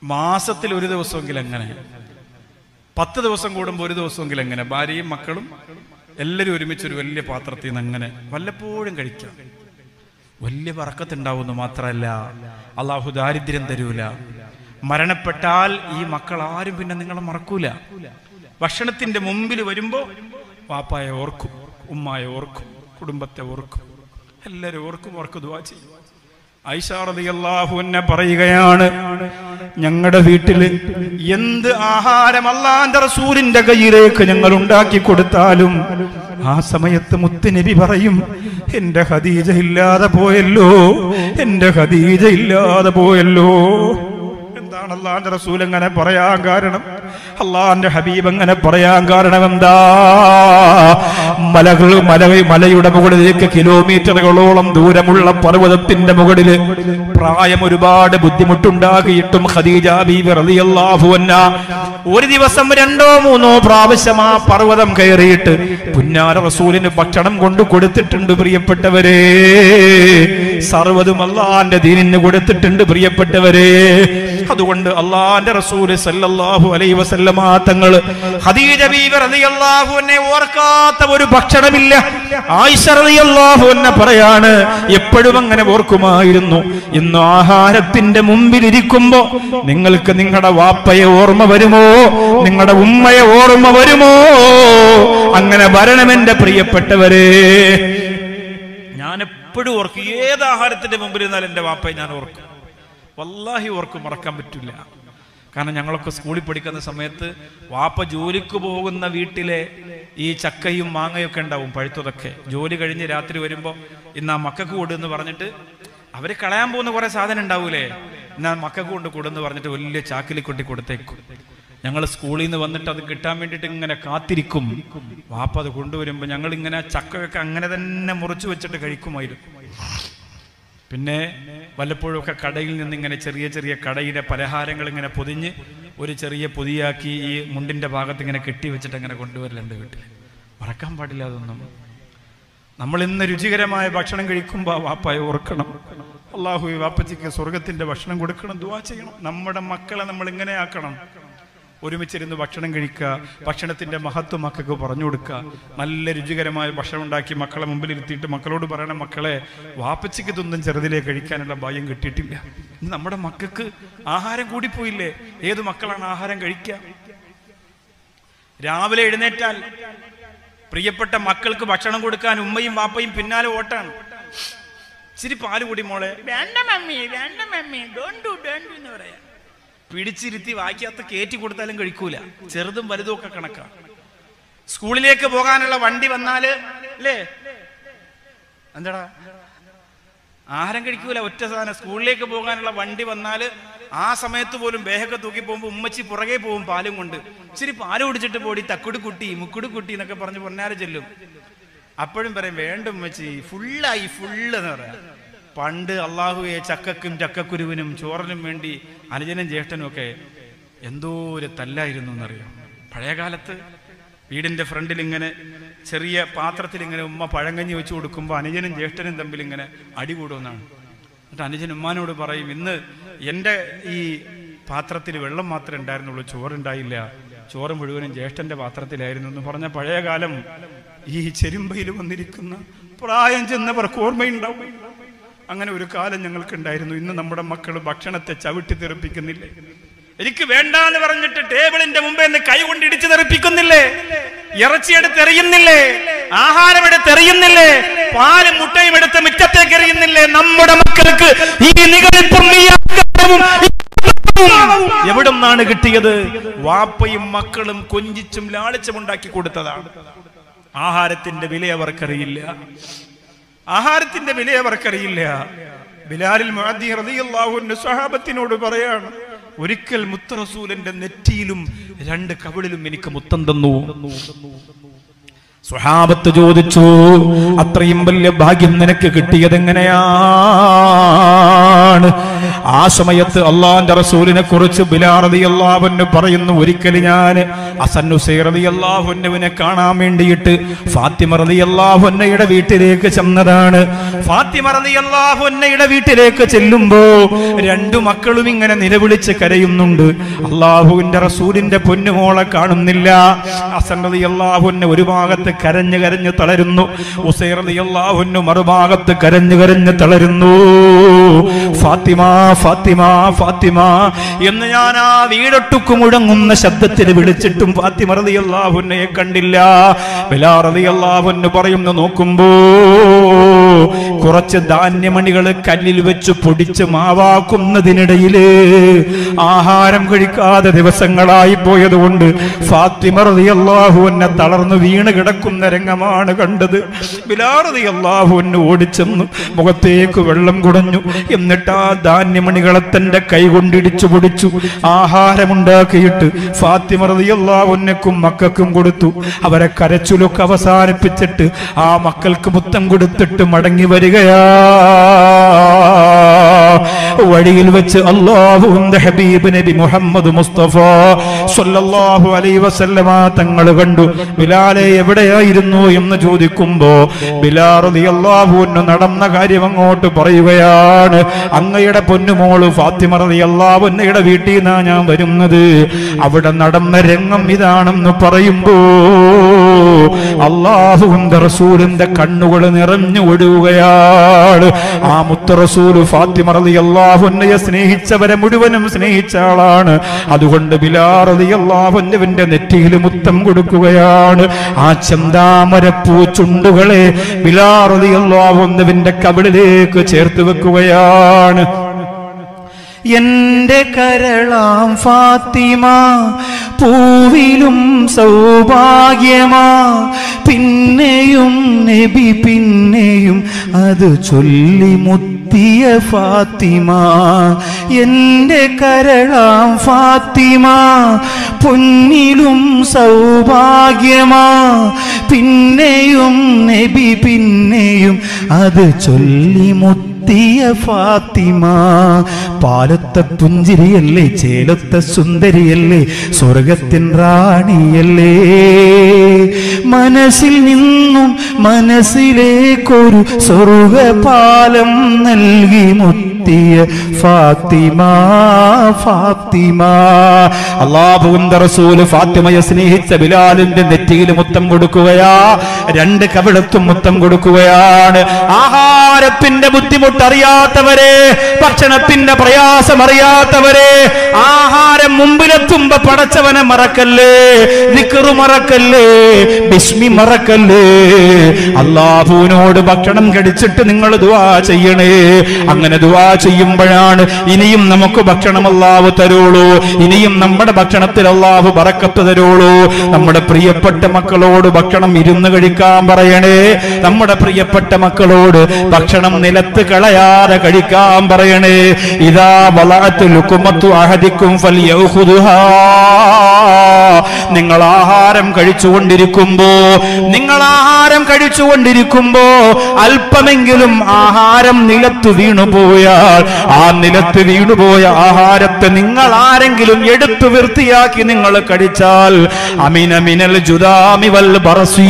S2: മാസത്തിൽ ഒരു ദിവസമെങ്കിലും എങ്ങനെ പത്ത് ദിവസം കൂടുമ്പോൾ ഒരു ദിവസമെങ്കിലും എങ്ങനെ ഭാര്യയും മക്കളും എല്ലാവരും ഒരുമിച്ച് ഒരു വലിയ പാത്രത്തിൽ നിന്ന് അങ്ങനെ വല്ലപ്പോഴും കഴിക്കാം വലിയ പറക്കത്തുണ്ടാവുന്നു മാത്രമല്ല അള്ളാഹു ദാരിദ്ര്യം തരൂല മരണപ്പെട്ടാൽ ഈ മക്കൾ ആരും പിന്നെ നിങ്ങളെ മറക്കൂല ഭക്ഷണത്തിന്റെ മുമ്പിൽ വരുമ്പോ വാപ്പായെ ഓർക്കും ഉമ്മായെ ഓർക്കും കുടുംബത്തെ ഓർക്കും എല്ലാവരും ഓർക്കും ഓർക്കും ദുവാ ചെയ്യും ഐഷാറതിയല്ലാഹു എന്നെ പറയുകയാണ് ഞങ്ങളുടെ വീട്ടില് എന്ത് ആഹാരം അള്ളാന്റെ റസൂലിന്റെ കയ്യിലേക്ക് ഞങ്ങൾ ഉണ്ടാക്കി കൊടുത്താലും ആ സമയത്ത് മുത്തുനബി പറയും എന്റെ ഖദീജ ഇല്ലാതെ പോയല്ലോ എന്റെ ഖദീജ ഇല്ലാതെ പോയല്ലോ എന്താണ് അള്ളാന്റെ റസൂൽ അങ്ങനെ പറയാൻ കാരണം അള്ളാന്റെ ഹബീബ് അങ്ങനെ പറയാൻ കാരണം എന്താ മലകൾ മല മലയുടെ മുകളിലേക്ക് കിലോമീറ്ററുകളോളം ദൂരമുള്ള പർവ്വതത്തിന്റെ മുകളില് പ്രായം ഒരുപാട് ബുദ്ധിമുട്ടുണ്ടാക്കിയിട്ടും ഖദീജ ബീവി റളിയല്ലാഹു അൻഹ ഒരു ദിവസം രണ്ടോ മൂന്നോ പ്രാവശ്യം ആ പർവ്വതം കയറിയിട്ട് പുന്നാര റസൂലിന് ഭക്ഷണം കൊണ്ട് കൊടുത്തിട്ടുണ്ട് പ്രിയപ്പെട്ടവരെ സർവ്വതും അള്ളാന്റെ ദീനിന് കൊടുത്തിട്ടുണ്ട് പ്രിയപ്പെട്ടവരെ അതുകൊണ്ട് അള്ളാന്റെ റസൂല് സല്ലല്ലാഹു അലൈഹി വസല്ലമ തങ്ങൾ ഖദീജ ബീവി റളിയല്ലാഹു അൻഹയെ ഓർക്കാത്ത ഒരു ഭക്ഷണമില്ല ആയിഷ റളിയല്ലാഹു അൻഹ പറയാണ് എപ്പോഴും അങ്ങനെ ഓർക്കുമായിരുന്നു ഇന്ന് ആഹാരത്തിന്റെ മുമ്പിൽ ഇരിക്കുമ്പോ നിങ്ങൾക്ക് നിങ്ങളുടെ വാപ്പയെ ഓർമ്മ വരുമോ നിങ്ങളുടെ ഉമ്മയെ ഓർമ്മ വരുമോ അങ്ങനെ വരണമെന്റെ പ്രിയപ്പെട്ടവരെ ഞാൻ എപ്പോഴും ഓർക്കും ഏത് ആഹാരത്തിന്റെ മുമ്പിൽ ഇരുന്നാലും എൻ്റെ വാപ്പയെ ഞാൻ ഓർക്കും വല്ലാഹി ഓർക്കും മറക്കാൻ പറ്റില്ല കാരണം ഞങ്ങളൊക്കെ സ്കൂളിൽ പഠിക്കുന്ന സമയത്ത് വാപ്പ ജോലിക്ക് പോകുന്ന വീട്ടിലെ ഈ ചക്കയും മാങ്ങയും ഒക്കെ ഉണ്ടാവും പഴുത്തതൊക്കെ ജോലി കഴിഞ്ഞ് രാത്രി വരുമ്പോൾ ഇന്ന് ആ മക്കൾക്ക് കൊടുന്ന് പറഞ്ഞിട്ട് അവര് കളയാൻ പോകുന്ന കുറെ സാധനം ഉണ്ടാവൂലേ എന്നാ മക്കൾക്ക് കൊണ്ട് കൊടുന്ന് പറഞ്ഞിട്ട് വലിയ ചാക്കിൽ കൊട്ടി കൊടുത്തേക്കും ഞങ്ങൾ സ്കൂളിൽ നിന്ന് വന്നിട്ട് അത് കിട്ടാൻ വേണ്ടിയിട്ട് ഇങ്ങനെ കാത്തിരിക്കും വാപ്പ അത് കൊണ്ടുവരുമ്പോൾ ഞങ്ങൾ ഇങ്ങനെ ആ ചക്കയൊക്കെ അങ്ങനെ തന്നെ മുറിച്ചു വെച്ചിട്ട് കഴിക്കുമായിരുന്നു പിന്നെ വല്ലപ്പോഴും ഒക്കെ കടയിൽ നിന്ന് ഇങ്ങനെ ചെറിയ ചെറിയ കടയിലെ പലഹാരങ്ങൾ ഇങ്ങനെ പൊതിഞ്ഞ് ഒരു ചെറിയ പൊതിയാക്കി ഈ മുണ്ടിന്റെ ഭാഗത്ത് ഇങ്ങനെ കെട്ടി വെച്ചിട്ട് അങ്ങനെ കൊണ്ടുവരലുണ്ട് വീട്ടിൽ മറക്കാൻ പാടില്ല അതൊന്നും നമ്മൾ ഇന്ന് രുചികരമായ ഭക്ഷണം കഴിക്കുമ്പോൾ വാപ്പായെ ഓർക്കണം അള്ളാഹു ഈ വാപ്പച്ചിക്ക് സ്വർഗത്തിന്റെ ഭക്ഷണം കൊടുക്കണം ദുവാ ചെയ്യണം നമ്മുടെ മക്കളെ നമ്മൾ ഇങ്ങനെ ആക്കണം ഒരുമിച്ചിരുന്ന് ഭക്ഷണം കഴിക്കുക ഭക്ഷണത്തിന്റെ മഹത്വം മക്കൾക്ക് പറഞ്ഞു കൊടുക്കുക നല്ല രുചികരമായ ഭക്ഷണം ഉണ്ടാക്കി മക്കളെ മുമ്പിൽ ഇരുത്തിയിട്ട് മക്കളോട് പറയണം മക്കളെ വാപ്പച്ചിക്ക് ഇതൊന്നും ചെറുതിലേ കഴിക്കാനുള്ള ഭാഗ്യം കിട്ടിയിട്ടില്ല ഇന്ന് നമ്മുടെ മക്കൾക്ക് ആഹാരം കൂടിപ്പോയില്ലേ ഏത് മക്കളാണ് ആഹാരം കഴിക്കുക രാവിലെ എഴുന്നേറ്റാൽ പ്രിയപ്പെട്ട മക്കൾക്ക് ഭക്ഷണം കൊടുക്കാൻ ഉമ്മയും വാപ്പയും പിന്നാലെ ഓട്ടാണ് ഇച്ചിരി പാല് കൂടി മോളെ വേണ്ട മമ്മി വേണ്ട മമ്മി ഡോണ്ടു ഡോണ്ടു എന്ന് പറയാ പിടിച്ചിരുത്തി വായിക്കാത്ത കയറ്റി കൊടുത്താലും കഴിക്കൂല ചെറുതും വലുതും ഒക്കെ കണക്കാ സ്കൂളിലേക്ക് പോകാനുള്ള വണ്ടി വന്നാല് അല്ലേ എന്താടാ ആഹാരം കഴിക്കൂല ഒറ്റ സാധനം സ്കൂളിലേക്ക് പോകാനുള്ള വണ്ടി വന്നാല് ആ സമയത്ത് പോലും ബേഹൊക്കെ തൂക്കി പോകുമ്പോൾ ഉമ്മച്ചി പുറകെ പോകും പാലും കൊണ്ട് ഇച്ചിരി പാല് കുടിച്ചിട്ട് പോടി തക്കുടി കുട്ടി മുക്കുടി കുട്ടി എന്നൊക്കെ പറഞ്ഞ് പൊന്നാരെ ചെല്ലും അപ്പോഴും പറയും വേണ്ട ഉമ്മച്ചി ഫുള്ളായി ഫുള്ള് എന്ന് പറയാം പണ്ട് അള്ളാഹുയെ ചക്കക്കും ചക്കക്കുരുവിനും ചോറിനും വേണ്ടി അനുജനും ജ്യേഷ്ഠനും ഒക്കെ എന്തോ ഒരു തല്ലായിരുന്നു എന്നറിയാം പഴയ കാലത്ത് വീടിന്റെ ഫ്രണ്ടിൽ ഇങ്ങനെ ചെറിയ പാത്രത്തിൽ ഇങ്ങനെ ഉമ്മ പഴങ്കഞ്ഞി വെച്ച് കൊടുക്കുമ്പോൾ അനുജനും ജ്യേഷ്ഠനും തമ്മിൽ ഇങ്ങനെ അടി കൂടുമെന്നാണ് എന്നിട്ട് അനുജൻ ഉമ്മാനോട് പറയും ഇന്ന് എൻ്റെ ഈ പാത്രത്തിൽ വെള്ളം മാത്രമേ ഉണ്ടായിരുന്നുള്ളൂ ചോറുണ്ടായില്ല ചോറ് മുഴുവനും ജ്യേഷ്ഠന്റെ പാത്രത്തിലായിരുന്നു എന്ന് പറഞ്ഞ പഴയ കാലം ഈ ചെരുമ്പയിൽ വന്നിരിക്കുന്ന പ്രായം ചെന്നവർക്ക് ഓർമ്മയുണ്ടാവും അങ്ങനെ ഒരു കാലം ഞങ്ങൾക്കുണ്ടായിരുന്നു ഇന്ന് നമ്മുടെ മക്കൾ ഭക്ഷണത്തെ ചവിട്ടി തെറിപ്പിക്കുന്നില്ലേ എനിക്ക് വേണ്ട എന്ന് പറഞ്ഞിട്ട് ടേബിളിന്റെ മുമ്പേ നിന്ന് കൈ കൊണ്ട് ഇടിച്ചു തെറിപ്പിക്കുന്നില്ലേ ഇറച്ചിയെടുത്ത് എറിയുന്നില്ലേ ആഹാരം എടുത്ത് എറിയുന്നില്ലേ പാലും മുട്ടയും എടുത്ത് മുറ്റത്തേക്ക് എറിയുന്നില്ലേ നമ്മുടെ മക്കൾക്ക് ഈ നികളിപ്പും ഈ അഹങ്കാരവും, ഈ എവിടെ നിന്നാണ് കിട്ടിയത് വാപ്പയും മക്കളും കൊഞ്ചിച്ചും ലാളിച്ചും ഉണ്ടാക്കി കൊടുത്തതാണ് ആഹാരത്തിന്റെ വില അവർക്കറിയില്ല ആഹാരത്തിന്റെ വില അവർക്കറിയില്ല ബിലാലിൽ മുഅദ്ദി റളിയല്ലാഹു അൻഹു സ്വഹാബത്തിനോട് പറയാണ് ഒരിക്കൽ മുത്തറസൂലിന്റെ നെറ്റിയിലും രണ്ട് കവിളിലും എനിക്ക് മുത്തം തന്നു സ്വഹാബത്ത് ചോദിച്ചു അത്രയും വലിയ ഭാഗ്യം നിനക്ക് കിട്ടിയത് എങ്ങനെയാണ് ആ സമയത്ത് അള്ളാന്റെ റസൂലിനെ കുറിച്ച് ബിലാറതി അള്ളാവന് പറയുന്നു ഒരിക്കൽ ഞാൻ ഹസൻ ഹുസൈൻ റളിയല്ലാഹു അൻഹുവിനെ കാണാൻ വേണ്ടിയിട്ട് ഫാത്തിമ റളിയല്ലാഹു അൻഹയുടെ വീട്ടിലേക്ക് ചെന്നതാണ് ഫാത്തിമ റളിയല്ലാഹു അൻഹയുടെ വീട്ടിലേക്ക് ചെല്ലുമ്പോ രണ്ടു മക്കളും ഇങ്ങനെ നിലവിളിച്ച് കരയുന്നുണ്ട് അള്ളാഹുവിന്റെ റസൂലിന്റെ പൊന്നുമോളെ കാണുന്നില്ല ഹസൻ റളിയല്ലാഹു അൻഹു ഒരു ഭാഗത്ത് കരഞ്ഞു കരഞ്ഞു തളരുന്നു ഹുസൈൻ റളിയല്ലാഹു അൻഹു മറുഭാഗത്ത് കരഞ്ഞു കരഞ്ഞു തളരുന്നു ഫാത്തിമ ഫാത്തിമ ഫാത്തിമ എന്ന് ഞാൻ ആ വീടൊട്ടുക്ക് മുഴങ്ങുന്ന ശബ്ദത്തിൽ വിളിച്ചിട്ടും ഫാത്തിമ റളിയല്ലാഹുവിനെ കണ്ടില്ല ബിലാൽ റളിയല്ലാഹുവിന് പറയുന്നു നോക്കുമ്പോ കുറച്ച് ധാന്യമണികൾ കല്ലിൽ വെച്ച് പൊടിച്ച് മാവാക്കുന്നതിനിടയില് ആഹാരം കഴിക്കാതെ ദിവസങ്ങളായി പോയതുകൊണ്ട് ഫാത്തിമ റളിയല്ലാഹുവിനെ തളർന്നു വീണ് കിടക്കുന്ന രംഗമാണ് കണ്ടത് ബിലാൽ റളിയല്ലാഹുവിന് ഓടിച്ചെന്ന് മുഖത്തേക്ക് വെള്ളം കുടഞ്ഞു എന്നിട്ട് ആ ധാന്യമണികളെ തന്റെ കൈ കൊണ്ടിടിച്ചു പൊടിച്ചു ആഹാരമുണ്ടാക്കിയിട്ട് ഫാത്തിമ റളിയല്ലാഹുവിനക്കും മക്കൾക്കും കൊടുത്തു അവരെ കരച്ചുലൊക്കെ അവസാനിപ്പിച്ചിട്ട് ആ മക്കൾക്ക് മുത്തം കൊടുത്തിട്ട് മടങ്ങി വരികയാ വഴിയിൽ വെച്ച് അള്ളാഹുവിന്റെ ഹബീബ് നബി മുഹമ്മദ് മുസ്തഫ സല്ലല്ലാഹു അലൈഹി വസല്ലമ തങ്ങൾ കണ്ടു ബിലാലെ എവിടെയായിരുന്നു എന്ന് ചോദിക്കുമ്പോ ബിലാൽ റളിയല്ലാഹു അൻഹു നടന്ന കാര്യം അങ്ങോട്ട് പറയുകയാണ് അങ്ങയുടെ പൊന്നുമോള് ഫാത്തിമ റളിയല്ലാഹു അൻഹയുടെ വീട്ടിൽ നിന്നാ ഞാൻ വരുന്നത് അവിടെ നടന്ന രംഗം ഇതാണെന്ന് പറയുമ്പോ അള്ളാഹുവിന്റെ റസൂലിന്റെ കണ്ണുകൾ നിറഞ്ഞു ഒഴുകുകയാണ് ആ മുത്ത റസൂല് ഫാത്തിമ റളിയല്ലാഹു അൻഹയെ സ്നേഹിച്ചവരെ മുഴുവനും സ്നേഹിച്ച ആളാണ് അതുകൊണ്ട് ബിലാൽ റളിയല്ലാഹു അൻഹുവിന്റെ നെറ്റിയിൽ മുത്തം കൊടുക്കുകയാണ് ആ ചെന്താമരപ്പൂ ചുണ്ടുകളെ ബിലാൽ റളിയല്ലാഹു അൻഹുവിന്റെ കവിളിലേക്ക് ചേർത്ത് വെക്കുകയാണ് എന്റെ കരളാം ഫാത്തിമ പൂവിലും സൗഭാഗ്യമാ പിന്നെയും നബി പിന്നെയും അത് ചൊല്ലി മുത്തിയ ഫാത്തിമ എന്റെ കരളാം ഫാത്തിമ പൊന്നിലും സൗഭാഗ്യമാ പിന്നെയും നബി പിന്നെയും അത് ചൊല്ലി മുത്തി എത്തിയ ഫാത്തിമ പാലത്തെ പുഞ്ചിരിയല്ലേ ചേലത്തെ സുന്ദരിയല്ലേ സ്വർഗത്തിൻ റാണിയല്ലേ മനസ്സിൽ നിന്നും മനസ്സിലേക്കൊരു സ്വർഗപാലം നൽകി മുത്തിയ ഫാത്തിമ ഫാത്തിമ അള്ളാഹുവിന്റെ റസൂല് ഫാത്തിമയെ സ്നേഹിച്ച ബിലാലിന്റെ നെറ്റിയിൽ മുത്തം കൊടുക്കുകയാ രണ്ട് കവിളത്തും മുത്തം കൊടുക്കുകയാണ് ആഹാരത്തിന്റെ ബുദ്ധിമുട്ട് അറിയാത്തവരെ ഭക്ഷണത്തിന്റെ പ്രയാസം അറിയാത്തവരെ ആഹാരം മുമ്പിലെത്തുമ്പോ പടച്ചവനെ മറക്കല്ലേ നിക്കറു മറക്കല്ലേ ബിസ്മി മറക്കല്ലേ അള്ളാഹുവിനോട് ഭക്ഷണം കഴിച്ചിട്ട് നിങ്ങൾ ദുവാ ചെയ്യണേ അങ്ങനെ ദുവാ ചെയ്യുമ്പോഴാണ് ഇനിയും നമുക്ക് ഭക്ഷണം അള്ളാഹു തരുള്ളൂ ഇനിയും നമ്മുടെ ഭക്ഷണത്തിൽ അള്ളാഹു ബറക്കത്ത് തരുള്ളൂ നമ്മുടെ പ്രിയപ്പെട്ട മക്കളോട് ഭക്ഷണം ഇരുന്ന് കഴിക്കാൻ പറയണേ നമ്മുടെ പ്രിയപ്പെട്ട മക്കളോട് ഭക്ഷണം നിലത്ത് കളയാതെ കഴിക്കാൻ പറയണേ ഇതാ വളഅത്ത് ലുക്കുമത്തു അഹദിക്കും ഫൽയഖുദുഹാ നിങ്ങൾ ആഹാരം കഴിച്ചുകൊണ്ടിരിക്കുമ്പോ നിങ്ങൾ ആഹാരം കഴിച്ചുകൊണ്ടിരിക്കുമ്പോ അല്പമെങ്കിലും ആഹാരം നിലത്ത് വീണുപോയാൽ ആ നിലത്ത് വീണുപോയ ആഹാരത്തെ നിങ്ങൾ ആരെങ്കിലും എടുത്തു വൃത്തിയാക്കി നിങ്ങൾ കഴിച്ചാൽ അമിനമിനൽ ജുദാമി വൽ ബറസീ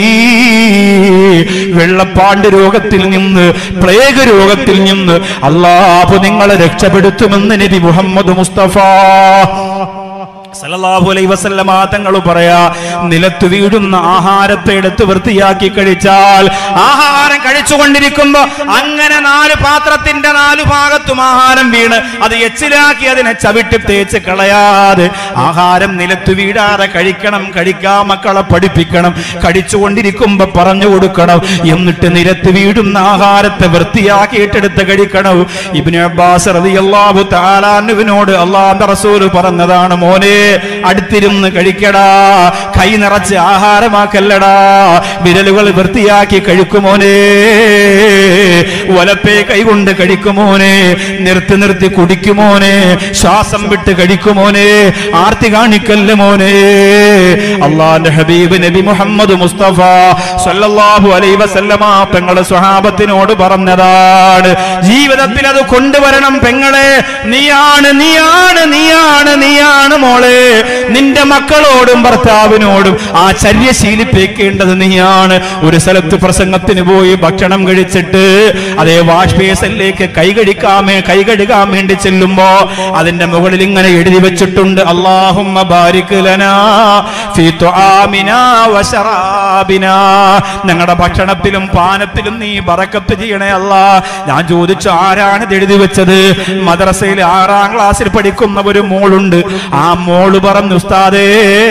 S2: വെള്ളപ്പാണ്ട് രോഗത്തിൽ നിന്ന് പ്ലേഗ് രോഗത്തിൽ നിന്ന് അള്ളാഹു നിങ്ങളെ രക്ഷപ്പെടുത്തുമെന്ന് നബി മുഹമ്മദ് മുസ്തഫ സല്ലല്ലാഹു അലൈഹി വസല്ലമ തങ്ങൾ പറയാ നിലത്ത് വീഴുന്ന ആഹാരത്തെ എടുത്ത് വൃത്തിയാക്കി കഴിച്ചാൽ ആഹാരം കഴിച്ചുകൊണ്ടിരിക്കുമ്പോ അങ്ങനെ നാല് പാത്രത്തിന്റെ നാലു ഭാഗത്തും ആഹാരം വീണ് അത് എച്ചിലാക്കി അതിനെ ചവിട്ടി തേച്ച് കളയാതെ ആഹാരം നിലത്ത് വീഴാതെ കഴിക്കണം കഴിക്കാൻ മക്കളെ പഠിപ്പിക്കണം കഴിച്ചുകൊണ്ടിരിക്കുമ്പോ പറഞ്ഞു കൊടുക്കണം എന്നിട്ട് നിലത്ത് വീഴുന്ന ആഹാരത്തെ വൃത്തിയാക്കിയിട്ടെടുത്ത് കഴിക്കണം ഇബ്നു അബ്ബാസ് റളിയല്ലാഹു തആലാനുവിനോട് അള്ളാഹുവിന്റെ റസൂൽ പറഞ്ഞതാണ് മോനെ അടുത്തിരുന്ന് കഴിക്കടാ കൈ നിറച്ച് ആഹാരമാക്കല്ലടാ വിരലുകൾ വൃത്തിയാക്കി കഴിക്കുമോനെ വലപ്പേ കൈകൊണ്ട് കഴിക്കുമോനെ നിർത്തി നിർത്തി കുടിക്കുമോനെ ശ്വാസം വിട്ട് കഴിക്കുമോനെ ആർത്തി കാണിക്കല്ല മോനെ അള്ളാന്റെ ഹബീബ് നബി മുഹമ്മദ് മുസ്തഫ സല്ലല്ലാഹു അലൈഹി വസല്ലമ പെങ്ങള് സ്വഹാബത്തിനോട് പറഞ്ഞതാണ് ജീവിതത്തിൽ അത് കൊണ്ടുവരണം പെങ്ങളെ നീയാണ് നീയാണ് നീയാണ് നീയാണ് മോളെ നിന്റെ മക്കളോടും ഭർത്താവിനോടും ആ ചര്യ ശീലിപ്പിക്കേണ്ടത് നീയാണ് ഒരു സ്ഥലത്ത് പ്രസംഗത്തിന് പോയി ഭക്ഷണം കഴിച്ചിട്ട് അതേ വാഷ് ബേസിലേക്ക് കൈ കഴുകാമേ കൈ കഴുകാൻ വേണ്ടി ചെല്ലുമ്പോ അതിന്റെ മുകളിൽ ഇങ്ങനെ എഴുതി വെച്ചിട്ടുണ്ട് അള്ളാഹുമ്മ ബാരിക് ലനാ ഫീ തുആമിനാ വശറാബിനാ ഞങ്ങളുടെ ഭക്ഷണത്തിലും പാനത്തിലും നീ ബറക്കത്ത് ചെയ്യണേ അല്ല ഞാൻ ചോദിച്ചു ആരാണ് ഇത് എഴുതി വെച്ചത് മദ്രസയിൽ ആറാം ക്ലാസ്സിൽ പഠിക്കുന്ന ഒരു മോളുണ്ട് ആ മോള് പറഞ്ഞു ഉസ്താദേ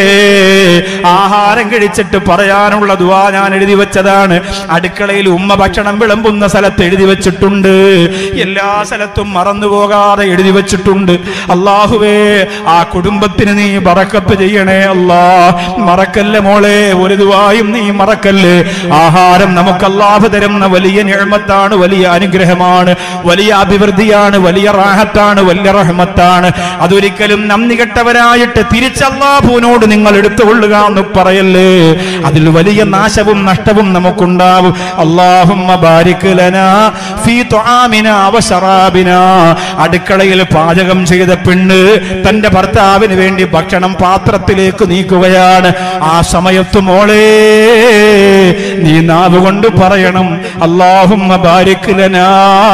S2: ആഹാരം കഴിച്ചിട്ട് പറയാനുള്ള ദുവാ ഞാൻ എഴുതി വെച്ചതാണ് അടുക്കളയിൽ ഉമ്മ ഭക്ഷണം വിളമ്പുന്ന സ്ഥലത്ത് എഴുതി വെച്ചിട്ടുണ്ട് എല്ലാ സ്ഥലത്തും മറന്നു പോകാതെ എഴുതി വെച്ചിട്ടുണ്ട് അള്ളാഹുവേ ആ കുടുംബത്തിന് നീ ബറക്കത്ത് ചെയ്യണേ അല്ലാ മറക്കല്ലേ മോളെ ഒരു ദുവായും നീ മറക്കല്ലേ ആഹാരം നമുക്ക് അള്ളാഹു തരുന്ന വലിയ നിഴമത്താണ് വലിയ അനുഗ്രഹമാണ് വലിയ അഭിവൃദ്ധിയാണ് വലിയ റാഹത്താണ് വലിയ റഹ്മത്താണ് അതൊരിക്കലും നന്ദി കെട്ടവരായിട്ട് തിരിച്ചല്ലാഹുവിനോട് നിങ്ങൾ എടുത്തുകൊള്ളുക എന്ന് പറയല്ലേ അതിൽ വലിയ നാശവും നഷ്ടവും നമുക്കുണ്ടാവും അള്ളാഹുമ്മ ബാരിക് ലനാ ഫീ തുആമിനാ വശറാബിനാ അടുക്കളയിൽ പാചകം ചെയ്ത പെണ്ണ് തന്റെ ഭർത്താവിന് വേണ്ടി ഭക്ഷണം പാത്രത്തിലേക്ക് നീക്കുകയാണ് ആ സമയത്ത് മോളെ നീ നാവ് കൊണ്ട് പറയണം അള്ളാഹുമ്മ ബാരിക് ലനാ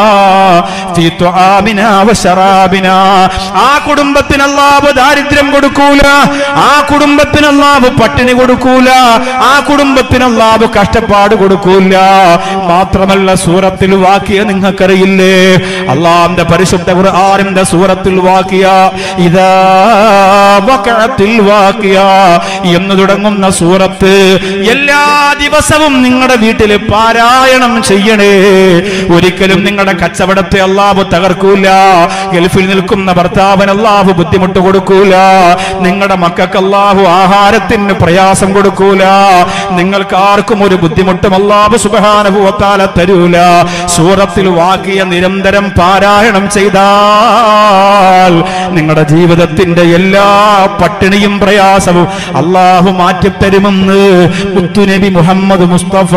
S2: ഫീ തുആമിനാ വശറാബിനാ ആ കുടുംബത്തിന് അല്ലാഹു ദാരിദ്ര്യം കൊടുക്കൂല ആ കുടുംബത്തിന് അല്ലാഹു പട്ടിണി കൊടുക്കൂല ആ കുടുംബത്തിന് അല്ലാഹു കഷ്ടപ്പാട് കൊടുക്കൂല മാത്രമല്ല സൂറത്തിൽ വാക്കിയ നിങ്ങൾക്കറിയില്ലേ അള്ളാന്റെ പരിശുദ്ധ ഖുർആനിന്റെ സൂറത്തിൽ വാക്കിയ ഇതാ വഖഅത്തിൽ വാക്കിയ എന്ന് തുടങ്ങുന്ന സൂറത്ത് എല്ലാ ദിവസവും നിങ്ങളുടെ വീട്ടിൽ പാരായണം ചെയ്യണേ ഒരിക്കലും നിങ്ങളുടെ കച്ചവടത്തെ അള്ളാഹു തകർക്കൂല ഗൾഫിൽ നിൽക്കുന്ന ഭർത്താവിന് അള്ളാഹു ബുദ്ധിമുട്ട് കൊടുക്കൂല നിങ്ങളുടെ മക്കൾക്ക് അള്ളാഹു ആഹാരത്തിന് പ്രയാസം കൊടുക്കൂല നിങ്ങൾക്ക് ആർക്കും ഒരു ബുദ്ധിമുട്ടും അള്ളാഹു സുബഹാനുഭവത്താല തരൂല സൂറത്തിൽ വാക്കിയ നിരന്തരം പാരായണം ചെയ്താൽ നിങ്ങളുടെ ജീവിതത്തിന്റെ എല്ലാ പട്ടിണിയും പ്രയാസവും അള്ളാഹു മാറ്റിത്തരുമെന്ന് മുത്തുനബി മുഹമ്മദ് മുസ്തഫ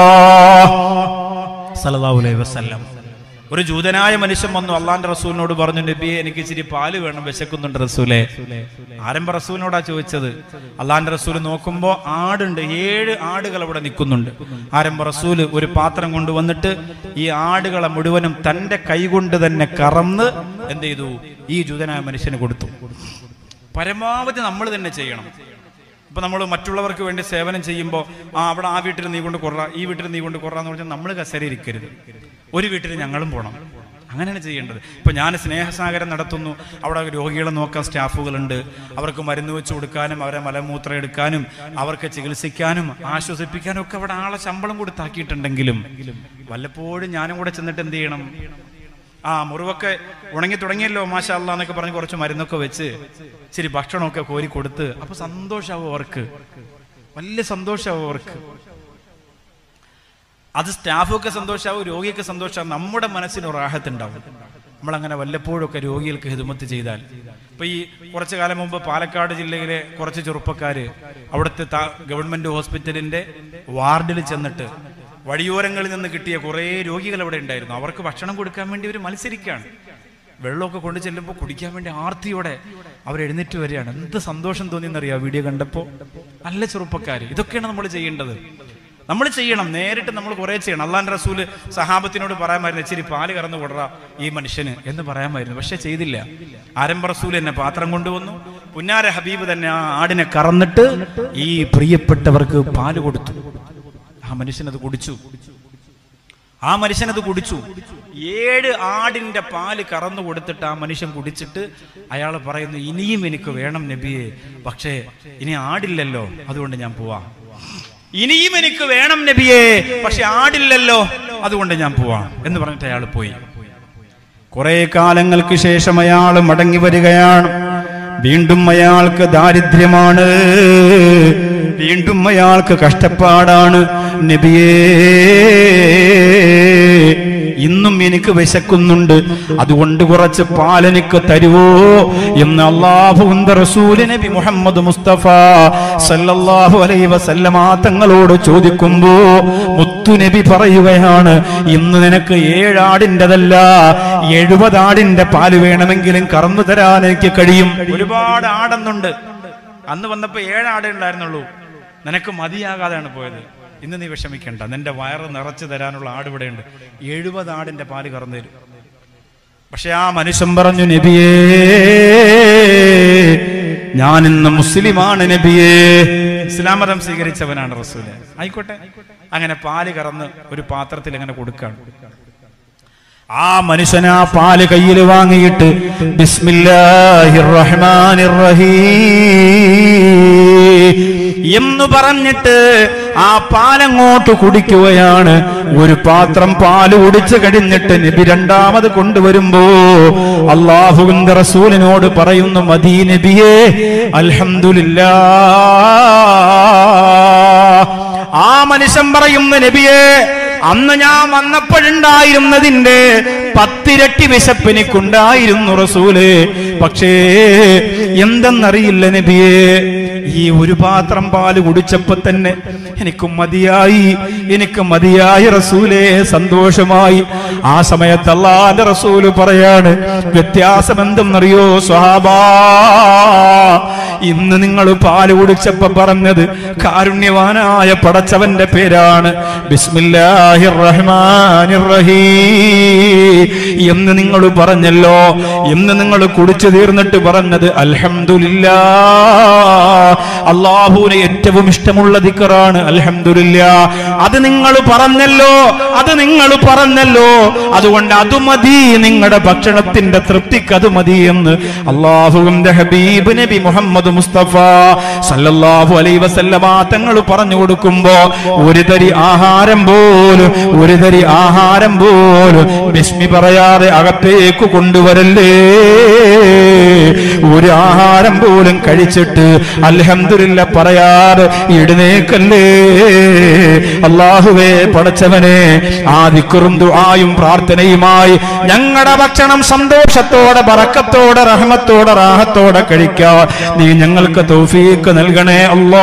S2: സല്ലല്ലാഹു അലൈഹി വസല്ലം ഒരു ജൂതനായ മനുഷ്യൻ വന്നു അള്ളാന്റെ റസൂലിനോട് പറഞ്ഞു നബിയെ എനിക്ക് ഇച്ചിരി പാല് വേണം വിശക്കുന്നുണ്ട് റസൂലെ ആരംഭ റസൂലിനോടാ ചോദിച്ചത് അള്ളാന്റെ റസൂൽ നോക്കുമ്പോ ആടുണ്ട് ഏഴ് ആടുകൾ അവിടെ നിൽക്കുന്നുണ്ട് ആരംഭ റസൂല് ഒരു പാത്രം കൊണ്ടുവന്നിട്ട് ഈ ആടുകളെ മുഴുവനും തന്റെ കൈകൊണ്ട് തന്നെ കറന്ന് എന്ത് ചെയ്തു ഈ ജൂതനായ മനുഷ്യന് കൊടുത്തു പരമാവധി നമ്മൾ തന്നെ ചെയ്യണം ഇപ്പൊ നമ്മൾ മറ്റുള്ളവർക്ക് വേണ്ടി സേവനം ചെയ്യുമ്പോൾ ആ അവിടെ ആ വീട്ടിൽ നീ കൊണ്ട് കുറ ഈ വീട്ടിൽ നീ കൊണ്ട് കുറ എന്ന് പറഞ്ഞാൽ നമ്മൾ കസേര ഇരിക്കരുത് ഒരു വീട്ടിൽ ഞങ്ങളും പോകണം അങ്ങനെയാണ് ചെയ്യേണ്ടത് ഇപ്പൊ ഞാൻ സ്നേഹസാഗരം നടത്തുന്നു അവിടെ രോഗികളെ നോക്കാൻ സ്റ്റാഫുകളുണ്ട് അവർക്ക് മരുന്ന് വെച്ച് കൊടുക്കാനും അവരെ മലമൂത്രം എടുക്കാനും അവർക്ക് ചികിത്സിക്കാനും ആശ്വസിപ്പിക്കാനും ഒക്കെ അവിടെ ആളെ ശമ്പളം കൊടുത്താക്കിയിട്ടുണ്ടെങ്കിലും വല്ലപ്പോഴും ഞാനും കൂടെ ചെന്നിട്ട് എന്ത് ചെയ്യണം ആ മുറിവൊക്കെ ഉണങ്ങി തുടങ്ങിയല്ലോ മാഷാ അല്ലാ എന്നൊക്കെ പറഞ്ഞ് കുറച്ച് മരുന്നൊക്കെ വെച്ച് ഇച്ചിരി ഭക്ഷണമൊക്കെ കോരി കൊടുത്ത് അപ്പൊ സന്തോഷാവും അവർക്ക് വലിയ സന്തോഷാവും അവർക്ക് അത് സ്റ്റാഫൊക്കെ സന്തോഷാവും രോഗിയൊക്കെ സന്തോഷമാവും നമ്മുടെ മനസ്സിന് റാഹത്തുണ്ടാവും നമ്മളങ്ങനെ വല്ലപ്പോഴൊക്കെ രോഗികൾക്ക് ഹിദമത്ത് ചെയ്താൽ ഇപ്പൊ ഈ കുറച്ചു കാലം മുമ്പ് പാലക്കാട് ജില്ലയിലെ കുറച്ച് ചെറുപ്പക്കാര് അവിടുത്തെ താ- ഗവൺമെന്റ് ഹോസ്പിറ്റലിന്റെ വാർഡിൽ ചെന്നിട്ട് വഴിയോരങ്ങളിൽ നിന്ന് കിട്ടിയ കുറേ രോഗികൾ അവിടെ ഉണ്ടായിരുന്നു അവർക്ക് ഭക്ഷണം കൊടുക്കാൻ വേണ്ടി അവർ മത്സരിക്കുകയാണ് വെള്ളമൊക്കെ കൊണ്ടു ചെല്ലുമ്പോൾ കുടിക്കാൻ വേണ്ടി ആർത്തിയോടെ അവർ എഴുന്നേറ്റ് വരികയാണ് എന്ത് സന്തോഷം തോന്നിയെന്നറിയാം വീഡിയോ കണ്ടപ്പോൾ നല്ല ചെറുപ്പക്കാർ ഇതൊക്കെയാണ് നമ്മൾ ചെയ്യേണ്ടത് നമ്മൾ ചെയ്യണം നേരിട്ട് നമ്മൾ കുറെ ചെയ്യണം അള്ളാൻ റസൂല് സഹാബത്തിനോട് പറയാമായിരുന്നു ഇച്ചിരി പാല് കറന്നു കൊടുറ ഈ മനുഷ്യന് എന്ന് പറയാമായിരുന്നു പക്ഷെ ചെയ്തില്ല ആരംഭ റസൂൽ എന്നെ പാത്രം കൊണ്ടുവന്നു പുന്നാര ഹബീബ് തന്നെ ആ ആടിനെ കറന്നിട്ട് ഈ പ്രിയപ്പെട്ടവർക്ക് പാല് കൊടുത്തു ആ മനുഷ്യനത് കുടിച്ചു ആ മനുഷ്യനത് കുടിച്ചു ഏഴ് ആടിന്റെ പാല് കറന്നു കൊടുത്തിട്ട് ആ മനുഷ്യൻ കുടിച്ചിട്ട് അയാൾ പറയുന്നു ഇനിയും എനിക്ക് വേണം നബിയെ പക്ഷേ ഇനി ആടില്ലല്ലോ അതുകൊണ്ട് ഞാൻ പോവാം ഇനിയും എനിക്ക് വേണം നബിയെ പക്ഷെ ആടില്ലല്ലോ അതുകൊണ്ട് ഞാൻ പോവാം എന്ന് പറഞ്ഞിട്ട് അയാൾ പോയി കുറെ കാലങ്ങൾക്ക് ശേഷം അയാൾ മടങ്ങി വരികയാണ് വീണ്ടും അയാൾക്ക് ദാരിദ്ര്യമാണ് വീണ്ടും അയാൾക്ക് കഷ്ടപ്പാടാണ് നബിയേ ഇന്നും എനിക്ക് വിശക്കുന്നുണ്ട് അതുകൊണ്ട് കുറച്ച് പാലെനിക്ക് തരുവോ എന്ന് അള്ളാഹുവിന്റെ റസൂല് നബി മുഹമ്മദ് മുസ്തഫ സല്ലല്ലാഹു അലൈഹി വസല്ലമ തങ്ങളോട് ചോദിക്കുമ്പോ മുത്തു നബി പറയുകയാണ് ഇന്ന് നിനക്ക് ഏഴാടിൻ്റെതല്ല എഴുപത് ആടിന്റെ പാല് വേണമെങ്കിലും കറന്നു തരാൻ എനിക്ക് കഴിയും ഒരുപാട് ആടെന്നുണ്ട്
S1: അന്ന് വന്നപ്പോൾ ഏഴ് ആടേ ഉണ്ടായിരുന്നുള്ളൂ നിനക്ക് മതിയാകാതെയാണ് പോയത് ഇന്ന് നീ വിഷമിക്കണ്ട നിന്റെ വയറ് നിറച്ചു തരാനുള്ള ആട് ഇവിടെയുണ്ട് എഴുപത് ആടിന്റെ പാല് കറന്നു തരും
S2: പക്ഷെ ആ മനുഷ്യൻ പറഞ്ഞു നബിയേ ഞാൻ ഇന്ന് മുസ്ലിമാണ് നബിയേ
S1: ഇസ്ലാം മതം സ്വീകരിച്ചവനാണ് റസൂല് ആയിക്കോട്ടെ അങ്ങനെ പാല് കറന്ന് ഒരു പാത്രത്തിൽ അങ്ങനെ കൊടുക്കാണ്
S2: ആ മനുഷ്യൻ ആ പാല് കയ്യിൽ വാങ്ങിയിട്ട് ബിസ്മില്ലാഹിർ റഹ്മാനിർ റഹീം എന്ന് പറഞ്ഞിട്ട് ആ പാലങ്ങോട്ട് കുടിക്കുകയാണ് ഒരു പാത്രം പാല് കുടിച്ചു കഴിഞ്ഞിട്ട് നബി രണ്ടാമത് കൊണ്ടുവരുമ്പോ അള്ളാഹുവിന്റെ റസൂലിനോട് പറയുന്നു മദീ നബിയേ അൽഹംദുലില്ലാ ആ മനുഷ്യൻ പറയുന്ന നബിയേ അന്ന് ഞാൻ വന്നപ്പോഴുണ്ടായിരുന്നതിന്റെ പത്തിരട്ടി വിശപ്പ് എനിക്കുണ്ടായിരുന്നു റസൂല് പക്ഷേ എന്തെന്നറിയില്ല നബിയേ ഈ ഒരു പാത്രം പാല് കുടിച്ചപ്പോ തന്നെ എനിക്ക് മതിയായി എനിക്ക് മതിയായി റസൂലേ സന്തോഷമായി ആ സമയത്ത് അള്ളാന്റെ റസൂല് പറയാണ് വ്യത്യാസം എന്തെന്നറിയോ സ്വഹാബാ ഇന്ന് നിങ്ങൾ പാല് കുടിച്ചപ്പോ പറഞ്ഞത് കാരുണ്യവാനായ പടച്ചവന്റെ പേരാണ് ബിസ്മില്ലാഹിർ റഹ്മാനിർ റഹീം എന്ന് നിങ്ങൾ പറഞ്ഞല്ലോ എന്ന് നിങ്ങൾ കുടിച്ചു തീർന്നിട്ട് പറഞ്ഞത് അൽഹംദുലില്ലാ അള്ളാഹുവിന് ഏറ്റവും ഇഷ്ടമുള്ള ദിക്കറാണ് അൽഹംദുലില്ലാ അത് നിങ്ങൾ പറഞ്ഞല്ലോ അത് നിങ്ങൾ പറഞ്ഞല്ലോ അതുകൊണ്ട് അത് മതി നിങ്ങളുടെ ഭക്ഷണത്തിന്റെ തൃപ്തിക്ക് അത് മതി എന്ന് അള്ളാഹുവിന്റെ ഹബീബ് നബി മുഹമ്മദ് മുസ്തഫ സല്ലല്ലാഹു അലൈഹി വസല്ലമ തങ്ങൾ പറഞ്ഞു കൊടുക്കുമ്പോ ഒരു തരി ആഹാരം പോലും ഒരു തരി ആഹാരം പോലും ബിസ്മി പറയാതെ അകത്തേക്ക് കൊണ്ടുവരല്ലേ ഒരു ആഹാരം പോലും കഴിച്ചിട്ട് അൽഹംദുലില്ല പറയാതെ എഴുന്നേക്കല്ലേ അള്ളാഹുവേ പടച്ചവനെ ആ ദിക്കുറും ദുആയും പ്രാർത്ഥനയുമായി ഞങ്ങളുടെ ഭക്ഷണം സന്തോഷത്തോടെ ബറക്കത്തോടെ റഹ്മത്തോടെ റാഹത്തോടെ കഴിക്കാൻ നീ ഞങ്ങൾക്ക് തൗഫീക്ക് നൽകണേ അല്ലാ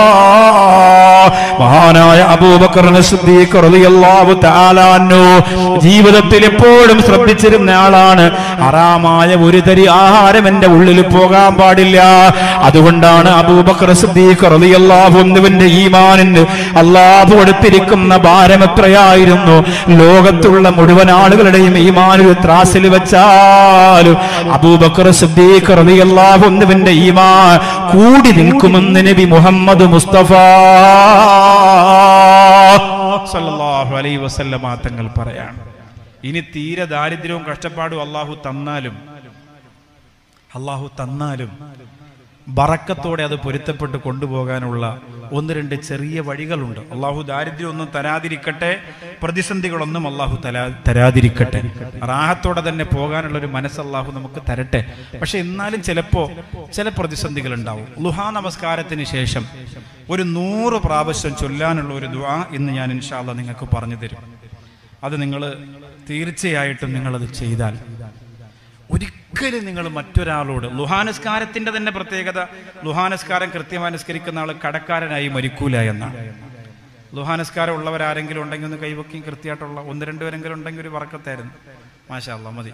S2: മഹാനായ അബൂബക്കർ സിദ്ദീഖ് റളിയല്ലാഹു തആല അൻഹു ജീവിതത്തിൽ എപ്പോഴും ശ്രദ്ധിച്ചിരുന്ന ആളാണ് ഹറാമായ ഒരു തരി ആഹാരം എന്റെ ഉള്ളിൽ പോകാൻ പാടില്ല അതുകൊണ്ടാണ് അബൂബക്കർ സിദ്ദീഖ് റളിയല്ലാഹു അൻഹുവിന്റെ ഈമാനിന് അള്ളാഹു കൊടുത്തിരിക്കുന്ന ഭാരം എത്രയായിരുന്നു ലോകത്തുള്ള മുഴുവൻ ആളുകളുടെയും ഈമാൻ ഒരു ത്രാസിൽ വെച്ചാലും അബൂബക്കർ സിദ്ദീഖ് റളിയല്ലാഹു അൻഹുവിന്റെ ഈമാൻ കൂടി നിൽക്കുമെന്ന് നബി മുഹമ്മദ് മുസ്തഫ
S1: സല്ലല്ലാഹു അലൈഹി വസല്ലമ തങ്ങൾ പറയാണ് ഇനി തീരെ ദാരിദ്ര്യവും കഷ്ടപ്പാടും അള്ളാഹു തന്നാലും അള്ളാഹു തന്നാലും ബറക്കത്തോടെ അത് പൊരുത്തപ്പെട്ട് കൊണ്ടുപോകാനുള്ള ഒന്ന് രണ്ട് ചെറിയ വഴികളുണ്ട് അള്ളാഹു ദാരിദ്ര്യം ഒന്നും തരാതിരിക്കട്ടെ പ്രതിസന്ധികളൊന്നും അള്ളാഹു തരാ തരാതിരിക്കട്ടെ റാഹത്തോടെ തന്നെ പോകാനുള്ള ഒരു മനസ്സ് അള്ളാഹു നമുക്ക് തരട്ടെ പക്ഷെ എന്നാലും ചിലപ്പോ ചില പ്രതിസന്ധികൾ ഉണ്ടാവും ലുഹാ നമസ്കാരത്തിന് ശേഷം ഒരു നൂറ് പ്രാവശ്യം ചൊല്ലാനുള്ള ഒരു ദുആ ഇന്ന് ഞാൻ ഇൻഷാല്ല നിങ്ങൾക്ക് പറഞ്ഞു തരും അത് നിങ്ങൾ തീർച്ചയായിട്ടും നിങ്ങളത് ചെയ്താൽ ഒരിക്കലും നിങ്ങൾ മറ്റൊരാളോട് ലുഹാനസ്കാരത്തിന്റെ തന്നെ പ്രത്യേകത ലുഹാനസ്കാരം കൃത്യമായി നിസ്കരിക്കുന്ന ആൾ കടക്കാരനായി മരിക്കൂല എന്നാണ് ലുഹാനസ്കാരം ഉള്ളവരാരെങ്കിലും ഉണ്ടെങ്കിൽ ഒന്ന് കൈവക്കി കൃത്യമായിട്ടുള്ള ഒന്ന് രണ്ടുപേരെങ്കിലും ഉണ്ടെങ്കിൽ ഒരു വർക്കത്തായിരുന്നു മാഷാ അല്ലാ മതി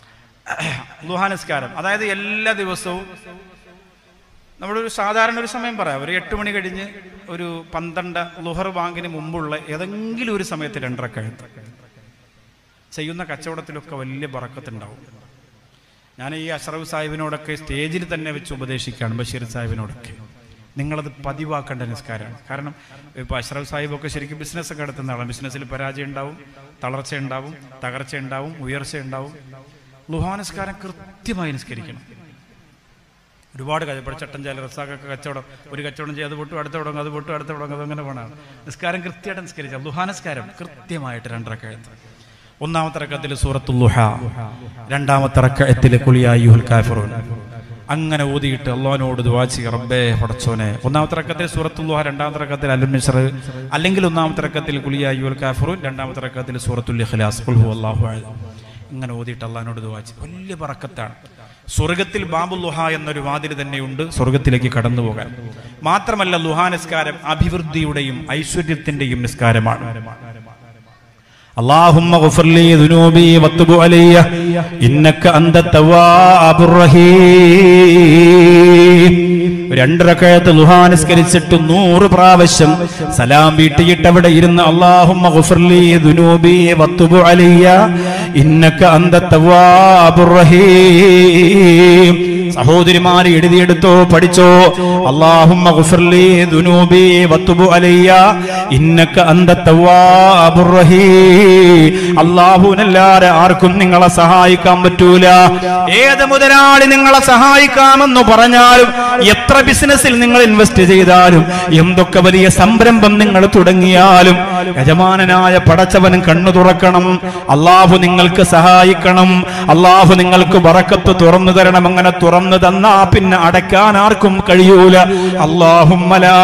S1: ലുഹാനസ്കാരം അതായത് എല്ലാ ദിവസവും നമ്മളൊരു സാധാരണ ഒരു സമയം പറയാം ഒരു എട്ട് മണി കഴിഞ്ഞ് ഒരു പന്ത്രണ്ട് ലുഹർ ബാങ്കിന് മുമ്പുള്ള ഏതെങ്കിലും ഒരു സമയത്ത് രണ്ടരക്കഴുത്ത് ചെയ്യുന്ന കച്ചവടത്തിലൊക്കെ വലിയ ബറക്കത്തുണ്ടാവും ഞാൻ ഈ അഷ്റഫ് സാഹിബിനോടൊക്കെ സ്റ്റേജിൽ തന്നെ വെച്ച് ഉപദേശിക്കുകയാണ് ബഷീർ സാഹിബിനോടൊക്കെ നിങ്ങളത് പതിവാക്കേണ്ട നിസ്കാരമാണ് കാരണം ഇപ്പോൾ അഷ്റഫ് സാഹിബൊക്കെ ശരിക്കും ബിസിനസ് ഒക്കെ നടത്തുന്ന ആളാണ് ബിസിനസ്സിൽ പരാജയം ഉണ്ടാവും തളർച്ച ഉണ്ടാവും തകർച്ച ഉണ്ടാവും ഉയർച്ച ഉണ്ടാവും ലുഹാനസ്കാരം കൃത്യമായി നിസ്കരിക്കണം ഒരുപാട് കാര്യം ഇപ്പോൾ ചട്ടഞ്ചാല റസാഖൊക്കെ കച്ചവടം ഒരു കച്ചവടം ചെയ്ത് അത് പൊട്ടും അടുത്ത തുടങ്ങും അത് പൊട്ടും അടുത്ത തുടങ്ങും അതങ്ങനെ പോകണം നിസ്കാരം കൃത്യമായിട്ട് നിസ്കരിച്ചാൽ ലുഹാനസ്കാരം കൃത്യമായിട്ട് രണ്ടരക്കഴുത്ത് ഒന്നാമത്തെ റക്കത്തിൽ സൂറത്തുൽ ലുഹ രണ്ടാമത്തെ റക്കത്തിൽ കുളിയായുൽ കാഫിറൂൻ അങ്ങനെ ഊതിയിട്ട് അള്ളാഹിനോട് ദുആ ചെയ്യുക റബ്ബേ പടച്ചോനെ ഒന്നാമത്തെ റക്കത്തിൽ സൂറത്തുൽ ലുഹ രണ്ടാമത്തെ റക്കത്തിൽ അൽ മിസ്ർ അല്ലെങ്കിൽ ഒന്നാമത്തെ റക്കത്തിൽ കുളിയായുൽ കാഫിറൂൻ രണ്ടാമത്തെ റക്കത്തിൽ സൂറത്തുൽ ഇഖ്ലാസ് ഖുൽ ഹുവല്ലാഹു അഹദ് ഇങ്ങനെ ഓതിയിട്ട് അള്ളാഹിനോട് ദുആ ചെയ്യും വലിയ പറക്കത്താണ് സ്വർഗത്തിൽ ബാബു ലുഹ എന്നൊരു വാതിൽ തന്നെയുണ്ട് സ്വർഗത്തിലേക്ക് കടന്നു പോകാൻ മാത്രമല്ല ലുഹാ നിസ്കാരം അഭിവൃദ്ധിയുടെയും ഐശ്വര്യത്തിന്റെയും നിസ്കാരമാണ്
S2: اللهم اغفر لي ذنوبي وتب علي انك انت التواب الرحيم രണ്ടരക്കഴത്ത് ലുഹാനസ്കരിച്ചിട്ട് നൂറ് പ്രാവശ്യം സലാം വീട്ടിയിട്ട് അവിടെ ഇരുന്ന് അള്ളാഹുമ്മ ഗുഫർലി ദുനൂബി വത്തുബു അലിയ ഇന്നക അന്ത തവ്വാബുർ റഹീം സഹോദരിമാരെ എഴുതിയെടുത്തോ പഠിച്ചോ അള്ളാഹുമ്മ ഗുഫർലി ദുനൂബി വത്തുബു അലിയ ഇന്നക അന്ത തവ്വാബുർ റഹീം അള്ളാഹുവിനല്ലാതെ ആർക്കും നിങ്ങളെ സഹായിക്കാൻ പറ്റൂല ഏത് മുതലാളി നിങ്ങളെ സഹായിക്കാമെന്ന് പറഞ്ഞാലും എത്ര ബിസിനസ്സിൽ നിങ്ങൾ ഇൻവെസ്റ്റ് ചെയ്താലും എന്തൊക്കെ വലിയ സംരംഭം നിങ്ങൾ തുടങ്ങിയാലും യജമാനനായ പടച്ചവൻ കണ്ണു തുറക്കണം അള്ളാഹു നിങ്ങൾക്ക് സഹായിക്കണം അള്ളാഹു നിങ്ങൾക്ക് വറക്കത്ത് തുറന്നു തരണം അങ്ങനെ തുറന്നു തന്നാ പിന്നെ അടയ്ക്കാൻ ആർക്കും കഴിയൂല അള്ളാഹും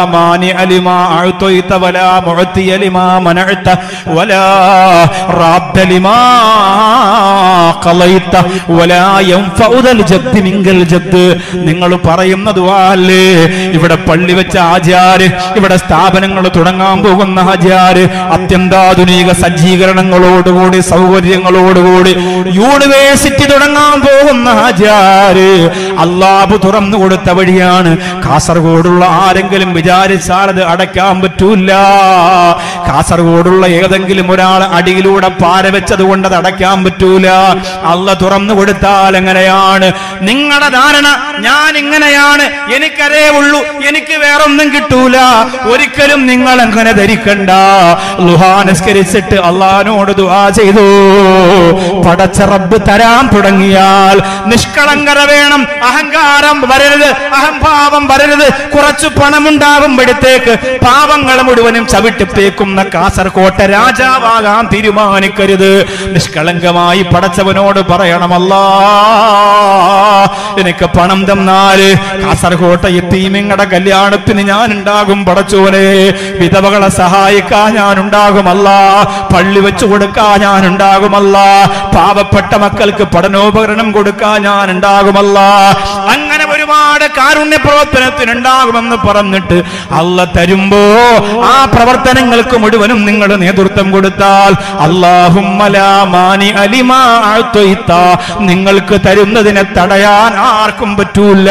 S2: നിങ്ങൾ പറയുന്നത് അല്ലേ ഇവിടെ പള്ളി വെച്ച ആചാര് ഇവിടെ സ്ഥാപനങ്ങൾ തുടങ്ങാൻ പോകുന്ന ആചാര് അത്യന്താധുനിക സജ്ജീകരണങ്ങളോടുകൂടി സൗകര്യങ്ങളോടുകൂടി യൂണിവേഴ്സിറ്റി തുടങ്ങാൻ പോകുന്ന ആചാര് അള്ളാഹു തുറന്നു കൊടുത്ത വഴിയാണ് കാസർഗോഡുള്ള ആരെങ്കിലും വിചാരിച്ചാൽ അത് അടയ്ക്കാൻ പറ്റൂല കാസർഗോഡുള്ള ഏതെങ്കിലും ഒരാൾ അടിയിലൂടെ പാര വെച്ചത് കൊണ്ട് അത് അടയ്ക്കാൻ പറ്റൂല അല്ല തുറന്നു കൊടുത്താൽ എങ്ങനെയാണ് നിങ്ങളുടെ ധാരണ ഞാൻ ഇങ്ങനെയാണ് എനിക്കരേ ഉള്ളൂ എനിക്ക് വേറൊന്നും കിട്ടൂല ഒരിക്കലും നിങ്ങൾ അങ്ങനെ ധരിക്കണ്ട ലുഹാനസ്കരിച്ചിട്ട് അള്ളഹാനോട് ദുആ ചെയ്തു പടച്ച റബ്ബ് തരാൻ തുടങ്ങിയാൽ നിഷ്കളങ്കര വേണം അഹങ്കാരം വരരുത് അഹംഭാവം വരരുത് കുറച്ചു പണമുണ്ടാകുമ്പോഴത്തേക്ക് പാവങ്ങൾ മുഴുവനും ചവിട്ടിപ്പേക്കുന്ന കാസർകോട്ടെ രാജാവാകാൻ തീരുമാനിക്കരുത് നിഷ്കളങ്കമായി പടച്ചവനോട് പറയണമല്ലാ എനിക്ക് പണം തന്നാല് കാസർകോട്ടെ എത്തീമിങ്ങടെ കല്യാണത്തിന് ഞാൻ ഉണ്ടാകും പടച്ചോനെ വിധവകളെ സഹായിക്കാൻ ഞാൻ ഉണ്ടാകുമല്ല പള്ളി വെച്ചു കൊടുക്കാൻ ഞാൻ ഉണ്ടാകുമല്ല പാവപ്പെട്ട മക്കൾക്ക് പഠനോപകരണം കൊടുക്കാൻ ഞാൻ ഉണ്ടാകുമല്ല അങ്ങനെ ഒരുപാട് കാരുണ്യ പ്രവർത്തനത്തിനുണ്ടാകുമെന്ന് പറഞ്ഞിട്ട് അല്ല തരുമ്പോ ആ പ്രവർത്തനങ്ങൾക്ക് മുഴുവനും നിങ്ങൾ നേതൃത്വം കൊടുത്താൽ അള്ളാഹുമാനി അലിമാ നിങ്ങൾക്ക് തരുന്നതിനെ തടയാൻ ആർക്കും പറ്റൂല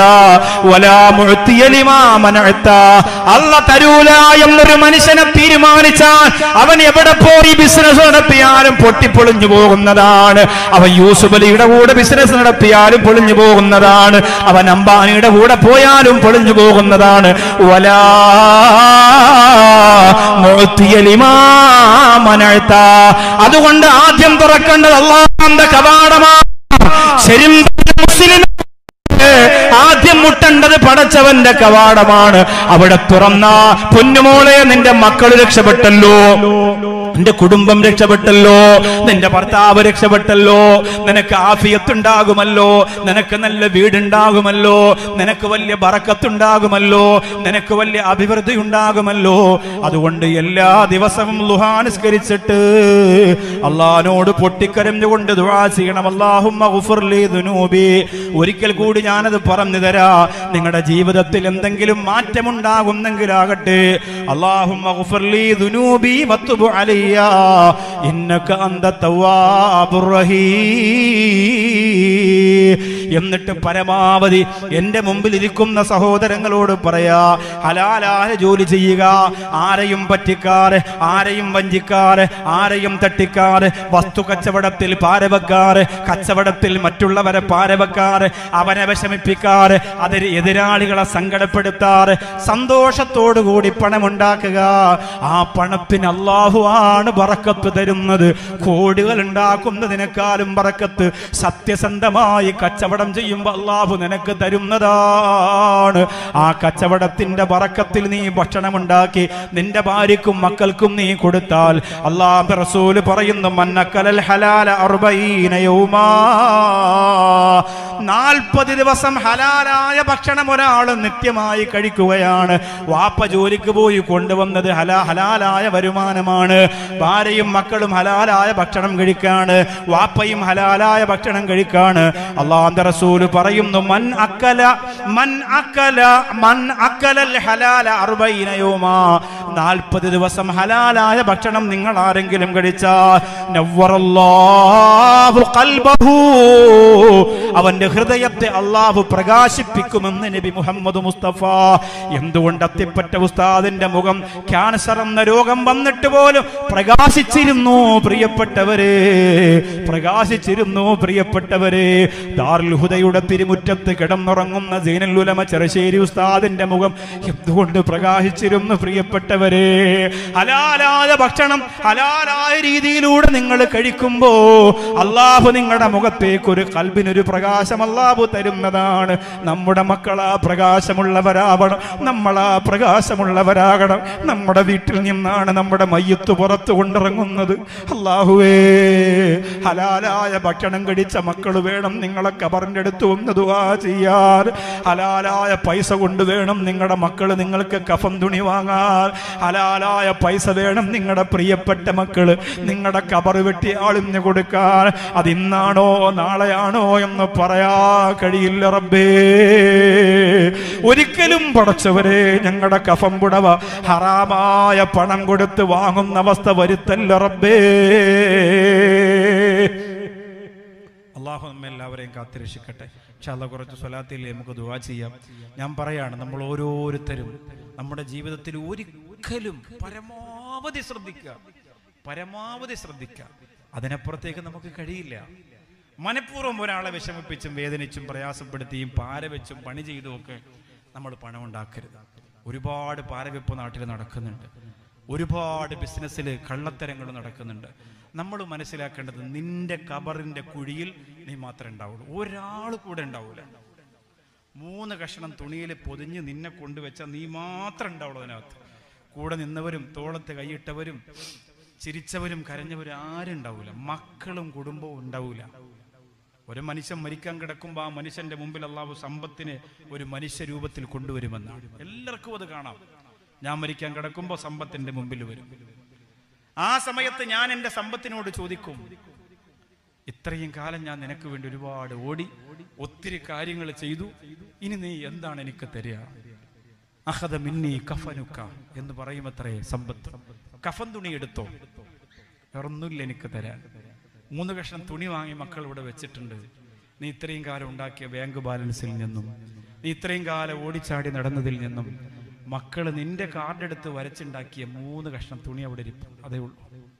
S2: അല്ല തരൂല എന്നൊരു മനുഷ്യനെ തീരുമാനിച്ചാൽ അവൻ എവിടെ പോയി ബിസിനസ് നടത്തിയാലും പൊട്ടിപ്പൊളിഞ്ഞു പോകുന്നതാണ് അവൻ യൂസുഫ് അലിയുടെ കൂടെ ബിസിനസ് നടത്തിയാലും പൊളിഞ്ഞു പോകുന്നതാണ് അവൻ അംബാനിയുടെ കൂടെ പോയാലും പൊളിഞ്ഞു പോകുന്നതാണ് വലാ അതുകൊണ്ട് ആദ്യം തുറക്കേണ്ടത് അള്ളാഹന്റെ കവാടമാണ് ശരി മുസ്ലിം ആദ്യം മുട്ടേണ്ടത് പടച്ചവന്റെ കവാടമാണ് അവിടെ തുറന്ന പൊന്നുമോളെ നിന്റെ മക്കൾ രക്ഷപ്പെട്ടല്ലോ നിന്റെ കുടുംബം രക്ഷപ്പെട്ടല്ലോ നിന്റെ ഭർത്താവ് രക്ഷപ്പെട്ടല്ലോ നിനക്ക് ആഫിയത്തുണ്ടാകുമല്ലോ നിനക്ക് നല്ല വീടുണ്ടാകുമല്ലോ നിനക്ക് വലിയ ബറക്കത്തുണ്ടാകുമല്ലോ നിനക്ക് വലിയ അഭിവൃദ്ധി ഉണ്ടാകുമല്ലോ അതുകൊണ്ട് എല്ലാ ദിവസവും ലുഹാനുസ്കരിച്ചിട്ട് അള്ളഹാനോട് പൊട്ടിക്കരഞ്ഞുകൊണ്ട് ദുആ ചെയ്യണം അല്ലാഹുമ്മ ഗുഫിർലി ദുനൂബി ഒരിക്കൽ കൂടി ഞാനത് പറഞ്ഞു തരാ നിങ്ങളുടെ ജീവിതത്തിൽ എന്തെങ്കിലും മാറ്റമുണ്ടാകുന്നെങ്കിലാകട്ടെ അല്ലാഹുമ്മ ഗുഫിർലി ദുനൂബി വത്തുബു അലയ്യ ഇന്നക അന്ത തവ്വാബുർ റഹീം എന്നിട്ട് പരമാവധി എന്റെ മുമ്പിൽ ഇരിക്കുന്ന സഹോദരങ്ങളോട് പറയാ ഹലാലായ ജോലി ചെയ്യുക ആരെയും പറ്റിക്കാറ് ആരെയും വഞ്ചിക്കാറ് ആരെയും തട്ടിക്കാറ് വസ്തു കച്ചവടത്തിൽ പാരവെക്കാറ് കച്ചവടത്തിൽ മറ്റുള്ളവരെ പാരവെക്കാറ് അവനെ വിഷമിപ്പിക്കാറ് അതിൽ എതിരാളികളെ സങ്കടപ്പെടുത്താറ് സന്തോഷത്തോടുകൂടി പണമുണ്ടാക്കുക ആ പണത്തിന് അള്ളാഹു ആണ് ബറക്കത്ത് തരുന്നത് കോടികൾ ഉണ്ടാക്കുന്നതിനേക്കാളും ബറക്കത്ത് സത്യസന്ധമായി കച്ചവടം ചെയ്യുമ്പോൾ അള്ളാഹു നിനക്ക് തരുന്നതാണ് ആ കച്ചവടത്തിന്റെ ബറക്കത്തിൽ നീ ഭക്ഷണമുണ്ടാക്കി നിന്റെ ഭാര്യക്കും മക്കൾക്കും നീ കൊടുത്താൽ അള്ളാഹ് റസൂല് പറയുന്നു മന്നക്കലൽ ഹലാല അർബഈന യൗമാ നാൽപ്പത് ദിവസം ഹലാലായ ഭക്ഷണം ഒരാൾ നിത്യമായി കഴിക്കുകയാണ് വാപ്പ ജോലിക്ക് പോയി കൊണ്ടുവന്നത് ഹലാ ഹലാലായ വരുമാനമാണ് ഭാര്യയും മക്കളും ഹലാലായ ഭക്ഷണം കഴിക്കാണ് വാപ്പയും ഹലാലായ ഭക്ഷണം കഴിക്കാണ് അള്ളാഹ് റസൂല് പറയുന്നു മൻ അക്കല മൻ അക്കല മൻ അക്കലൽ ഹലാല അറുബൈനയോമാ നാൽപ്പത് ദിവസം ഹലാലായ ഭക്ഷണം നിങ്ങൾ ആരെങ്കിലും കഴിച്ചാൽ നവ്വറല്ലാഹു ഖൽബഹു അവന്റെ ഹൃദയത്തെ അള്ളാഹു പ്രകാശിപ്പിക്കുമെന്ന് നബി മുഹമ്മദ് മുസ്തഫ എന്തുകൊണ്ട് അത്തിപ്പറ്റ ഉസ്താദിന്റെ മുഖം ക്യാൻസർ എന്ന രോഗം വന്നിട്ട് പോലും പ്രകാശിച്ചിരുന്നു പ്രിയപ്പെട്ടവരെ പ്രകാശിച്ചിരുന്നു പ്രിയപ്പെട്ടവരെ ദാറുൽ ഹുദയുടെ തിരുമുറ്റത്ത് കിടന്നുറങ്ങുന്ന സീനൽ ഉലമ ചെറുശ്ശേരി ഉസ്താദിന്റെ മുഖം എന്തുകൊണ്ട് പ്രകാശിച്ചിരുന്നു പ്രിയപ്പെട്ടവരെ ഹലാലായ ഭക്ഷണം ഹലാലായ രീതിയിലൂടെ നിങ്ങൾ കഴിക്കുമ്പോ അള്ളാഹു നിങ്ങളുടെ മുഖത്തേക്ക് ഒരു കൽബിനൊരു പ്രകാശം അള്ളാഹു തരുന്നതാണ് നമ്മുടെ മക്കളാ പ്രകാശമുള്ളവരാവണം നമ്മളാ പ്രകാശമുള്ളവരാകണം നമ്മുടെ വീട്ടിൽ നിന്നാണ് നമ്മുടെ മയ്യത്ത് പുറത്തു കൊണ്ടിറങ്ങുന്നത് അള്ളാഹുവേ ഹലാലായ ഭക്ഷണം കഴിച്ച മക്കൾ വേണം നിങ്ങളെ കബറിന്റെ അടുത്ത് ഒന്ന് ദുവാ ചെയ്യാൻ ഹലാലായ പൈസ കൊണ്ട് വേണം നിങ്ങളുടെ മക്കൾ നിങ്ങൾക്ക് കഫം തുണി വാങ്ങാൻ ഹലാലായ പൈസ വേണം നിങ്ങളുടെ പ്രിയപ്പെട്ട മക്കള് നിങ്ങളുടെ കബർ വെട്ടി ആളിന് കൊടുക്കാൻ അത് ഇന്നാണോ നാളെയാണോ എന്ന് പറയാ കഴിയില്ല റബ്ബേ ഒരിക്കലും പടച്ചവരെ ഞങ്ങളുടെ കഫം പുടവ ഹറാമായ പണം കൊടുത്ത് വാങ്ങുന്ന അവസ്ഥ വരുത്തല്ല റബ്ബേ അള്ളാഹു നമ്മെ എല്ലാവരെയും കാത്തിരക്ഷിക്കട്ടെ ഇൻഷാല്ലാ കുറച്ച് സ്വലാത്തിൽ നമുക്ക് ദുവാ ചെയ്യാം ഞാൻ പറയാണ് നമ്മൾ ഓരോരുത്തരും നമ്മുടെ ജീവിതത്തിൽ ഒരിക്കലും പരമാവധി ശ്രദ്ധിക്കുക പരമാവധി ശ്രദ്ധിക്കുക അതിനപ്പുറത്തേക്ക് നമുക്ക് കഴിയില്ല മനഃപൂർവ്വം ഒരാളെ വിഷമിപ്പിച്ചും വേദനിച്ചും പ്രയാസപ്പെടുത്തിയും പാര വെച്ചും പണി ചെയ്തും ഒക്കെ നമ്മൾ പണം ഉണ്ടാക്കരുത് ഒരുപാട് പാരവെപ്പ് നാട്ടിൽ നടക്കുന്നുണ്ട് ഒരുപാട് ബിസിനസ്സിൽ കള്ളത്തരങ്ങൾ നടക്കുന്നുണ്ട് നമ്മൾ മനസ്സിലാക്കേണ്ടത് നിന്റെ കബറിന്റെ കുഴിയിൽ നീ മാത്രമേ ഉണ്ടാവുള്ളൂ ഒരാൾ കൂടെ ഉണ്ടാവൂല മൂന്ന് കഷണം തുണിയിൽ പൊതിഞ്ഞ് നിന്നെ കൊണ്ടുവച്ച നീ മാത്രം ഉണ്ടാവുള്ളൂ അതിനകത്ത് കൂടെ നിന്നവരും തോളത്ത് കൈയിട്ടവരും ചിരിച്ചവരും കരഞ്ഞവരും ആരും ഉണ്ടാവൂല മക്കളും കുടുംബവും ഉണ്ടാവൂല ഒരു മനുഷ്യൻ മരിക്കാൻ കിടക്കുമ്പോൾ ആ മനുഷ്യന്റെ മുമ്പിൽ അള്ളാഹു സമ്പത്തിനെ ഒരു മനുഷ്യ രൂപത്തിൽ കൊണ്ടുവരുമെന്നാണ് എല്ലാവർക്കും അത് കാണാം ഞാൻ മരിക്കാൻ കിടക്കുമ്പോൾ സമ്പത്തിന്റെ മുമ്പിൽ വരും ആ സമയത്ത് ഞാൻ എൻ്റെ സമ്പത്തിനോട് ചോദിക്കും ഇത്രയും കാലം ഞാൻ നിനക്ക് വേണ്ടി ഒരുപാട് ഓടി ഒത്തിരി കാര്യങ്ങൾ ചെയ്തു ഇനി നീ എന്താണ് എനിക്ക് തരിക അഹദ മിന്നി കഫനുക്ക എന്ന് പറയുമത്രേ സമ്പത്ത് കഫൻ തുണി എടുത്തോ വേറൊന്നുമില്ല എനിക്ക് തരാൻ മൂന്ന് കഷ്ണം തുണി വാങ്ങി മക്കൾ ഇവിടെ വെച്ചിട്ടുണ്ട് നീ ഇത്രയും കാലം ഉണ്ടാക്കിയ ബാങ്ക് ബാലൻസിൽ നിന്നും നീ ഇത്രയും കാലം ഓടിച്ചാടി നടന്നതിൽ നിന്നും മക്കൾ നിന്റെ കാർഡ് എടുത്ത് വരച്ചുണ്ടാക്കിയ മൂന്ന് കഷ്ണം തുണി അവിടെ ഇരിപ്പും അതേ ഉള്ളൂ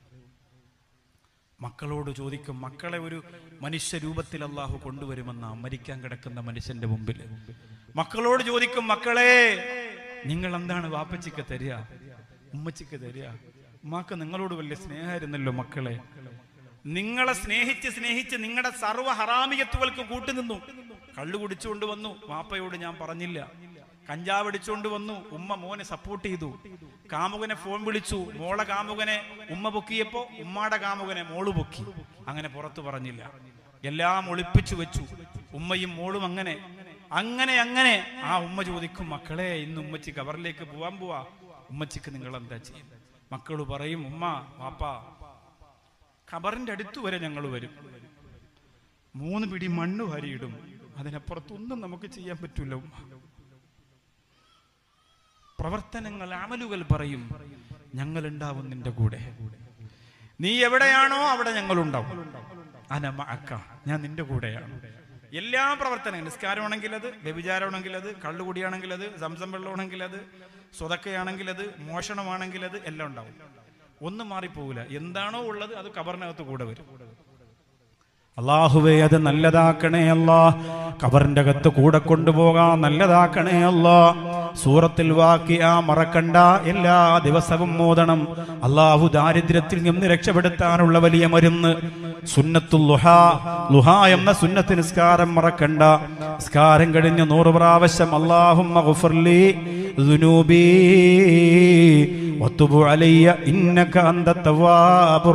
S2: മക്കളോട് ചോദിക്കും മക്കളെ ഒരു മനുഷ്യ രൂപത്തിൽ അള്ളാഹു കൊണ്ടുവരുമെന്ന മരിക്കാൻ കിടക്കുന്ന മനുഷ്യന്റെ മുമ്പിൽ മക്കളോട് ചോദിക്കും മക്കളെ നിങ്ങൾ എന്താണ് വാപ്പച്ചിക്ക് തരിക ഉമ്മച്ചിക്ക് തരിക ഉമ്മാക്ക് നിങ്ങളോട് വലിയ സ്നേഹമായിരുന്നല്ലോ മക്കളെ നിങ്ങളെ സ്നേഹിച്ച് സ്നേഹിച്ച് നിങ്ങളുടെ സർവ്വ ഹറാമിയത്തുകൾക്ക് കൂട്ടുനിന്നു കള്ളു കുടിച്ചുകൊണ്ട് വന്നു വാപ്പയോട് ഞാൻ പറഞ്ഞില്ല കഞ്ചാവ് അടിച്ചുകൊണ്ട് വന്നു ഉമ്മ മോനെ സപ്പോർട്ട് ചെയ്തു കാമുകനെ ഫോൺ വിളിച്ചു മോളെ കാമുകനെ ഉമ്മ പൊക്കിയപ്പോ ഉമ്മാടെ കാമുകനെ മോള് പൊക്കി അങ്ങനെ പുറത്തു പറഞ്ഞില്ല എല്ലാം ഒളിപ്പിച്ചു വെച്ചു ഉമ്മയും മോളും അങ്ങനെ അങ്ങനെ അങ്ങനെ ആ ഉമ്മ ചോദിക്കും മക്കളെ ഇന്ന് ഉമ്മച്ചി കവറിലേക്ക് പോവാൻ പോവാ ഉമ്മച്ചിക്ക് നിങ്ങൾ എന്താ ചെയ്യും മക്കള് പറയും ഉമ്മ വാപ്പ ഖബറിന്റെ അടുത്ത് വരെ ഞങ്ങൾ വരും മൂന്ന് പിടി മണ്ണ് വാരിയിടും അതിനപ്പുറത്തൊന്നും നമുക്ക് ചെയ്യാൻ പറ്റൂല ഉമ്മ പ്രവർത്തനങ്ങൾ അമലുകൾ പറയും ഞങ്ങൾ ഉണ്ടാവും നിന്റെ കൂടെ നീ എവിടെയാണോ അവിടെ ഞങ്ങൾ ഉണ്ടാവും അനമ അക്ക ഞാൻ നിന്റെ കൂടെയാണ് എല്ലാ പ്രവർത്തനങ്ങളും നിസ്കാരമാണെങ്കിൽ അത് വ്യഭിചാരമാണെങ്കിൽ അത് കള്ളുകുടിയാണെങ്കിൽ അത് സംസം വെള്ളമാണെങ്കിൽ അത് സ്വതക്കയാണെങ്കിൽ അത് മോഷണമാണെങ്കിൽ അത് എല്ലാം ഉണ്ടാവും ഒന്നും മാറിപ്പോകില്ല എന്താണോ ഉള്ളത് അത് കബറിനകത്ത് കൂടെ വരും അള്ളാഹുവേ അത് നല്ലതാക്കണേ അല്ലാ കബറിന്റെ അകത്ത് കൂടെ കൊണ്ടുപോകാൻ നല്ലതാക്കണേ അല്ലാ സൂറത്തിൽ വാക്കി ആ മറക്കണ്ട എല്ലാ ദിവസവും മോദണം അള്ളാഹു ദാരിദ്ര്യത്തിൽ നിന്ന് രക്ഷപ്പെടുത്താനുള്ള വലിയ മരുന്ന് സുന്നത്തുൽ ലുഹ ലുഹ എന്ന സുന്നത്ത് നിസ്കാരം മറക്കണ്ട നിസ്കാരം കഴിഞ്ഞ് നൂറ് പ്രാവശ്യം അള്ളാഹുമ്മ ഗുഫർലി ദുനൂബി വത്തുബു അലയ്യ ഇന്നക അന്ത തവ്വാബുർ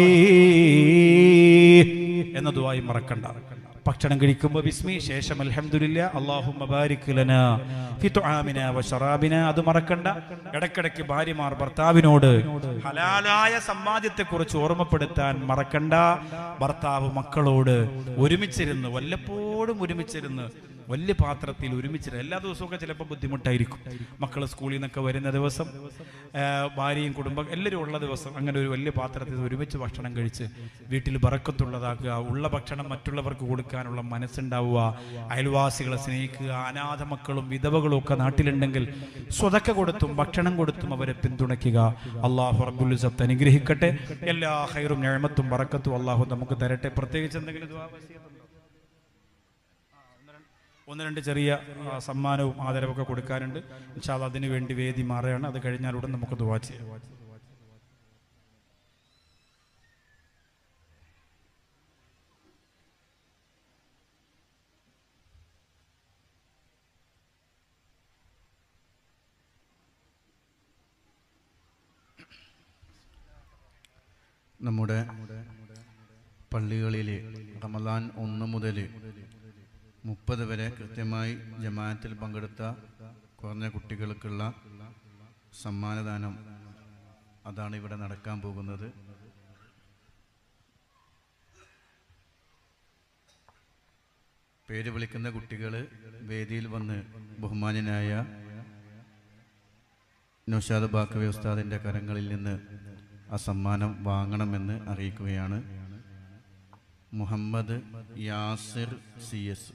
S2: റഹീം എന്ന ദുആയി മറക്കണ്ട ഭക്ഷണം കഴിക്കുമ്പോൾ ബിസ്മി ശേഷം അൽഹംദുലില്ല അല്ലാഹുമ്മ ബാരിക് ലനാ ഫി തുആമിന വ ശറാബിന അത് മറക്കണ്ട ഇടയ്ക്കിടയ്ക്ക് ഭാര്യമാർ ഭർത്താവിനോട് ഹലാലായ സമ്പാദ്യത്തെ കുറിച്ച് ഓർമ്മപ്പെടുത്താൻ മറക്കണ്ട ഭർത്താവ് മക്കളോട് ഒരുമിച്ചിരുന്ന് വല്ലപ്പോഴും എല്ലാവരോടും ഒരുമിച്ചിരുന്ന് വലിയ പാത്രത്തിൽ ഒരുമിച്ചിരുന്ന് എല്ലാ ദിവസമൊക്കെ ചിലപ്പോൾ ബുദ്ധിമുട്ടായിരിക്കും മക്കൾ സ്കൂളിൽ നിന്നൊക്കെ വരുന്ന ദിവസം ആ, ഭാര്യയും കുടുംബം എല്ലാവരും ഉള്ള ദിവസം അങ്ങനെ ഒരു വലിയ പാത്രത്തിൽ ഒരുമിച്ച് ഭക്ഷണം കഴിച്ച് വീട്ടിൽ ബറക്കത്തുള്ളതാക്കുക ഉള്ള ഭക്ഷണം മറ്റുള്ളവർക്ക് കൊടുക്കാനുള്ള മനസ്സുണ്ടാവുക അയൽവാസികളെ സ്നേഹിക്കുക അനാഥ മക്കളും വിധവകളും ഒക്കെ നാട്ടിലുണ്ടെങ്കിൽ സ്വതക്ക കൊടുത്തും ഭക്ഷണം കൊടുത്തും അവരെ പിന്തുണയ്ക്കുക അള്ളാഹു റബ്ബുലിസത്ത് അനുഗ്രഹിക്കട്ടെ എല്ലാ ഹൈറും ഞാമത്തും ബറക്കത്തും അള്ളാഹു നമുക്ക് തരട്ടെ പ്രത്യേകിച്ച് എന്തെങ്കിലും ദുആ വസിയത്തുണ്ടോ? ഒന്ന് രണ്ട് ചെറിയ ആ, സമ്മാനവും ആദരവൊക്കെ കൊടുക്കാനുണ്ട് ഇൻഷാല്ല അതിനു വേണ്ടി വേദി മാറുകയാണ് അത് കഴിഞ്ഞാൽ ഉടൻ നമുക്ക് ദുവാ ചെയ്യാം
S3: നമ്മുടെ പള്ളികളിൽ റമദാൻ ഒന്ന് മുതൽ മുപ്പത് വരെ കൃത്യമായി ജമാഅത്തിൽ പങ്കെടുത്ത കുറഞ്ഞ കുട്ടികൾക്കുള്ള സമ്മാനദാനം അതാണ് ഇവിടെ നടക്കാൻ പോകുന്നത് പേര് വിളിക്കുന്ന കുട്ടികൾ വേദിയിൽ വന്ന് ബഹുമാന്യനായ നൗഷാദ് ബാക്കവി ഉസ്താദിൻ്റെ കരങ്ങളിൽ നിന്ന് ആ സമ്മാനം വാങ്ങണമെന്ന് അറിയിക്കുകയാണ് Muhammad Yasir C S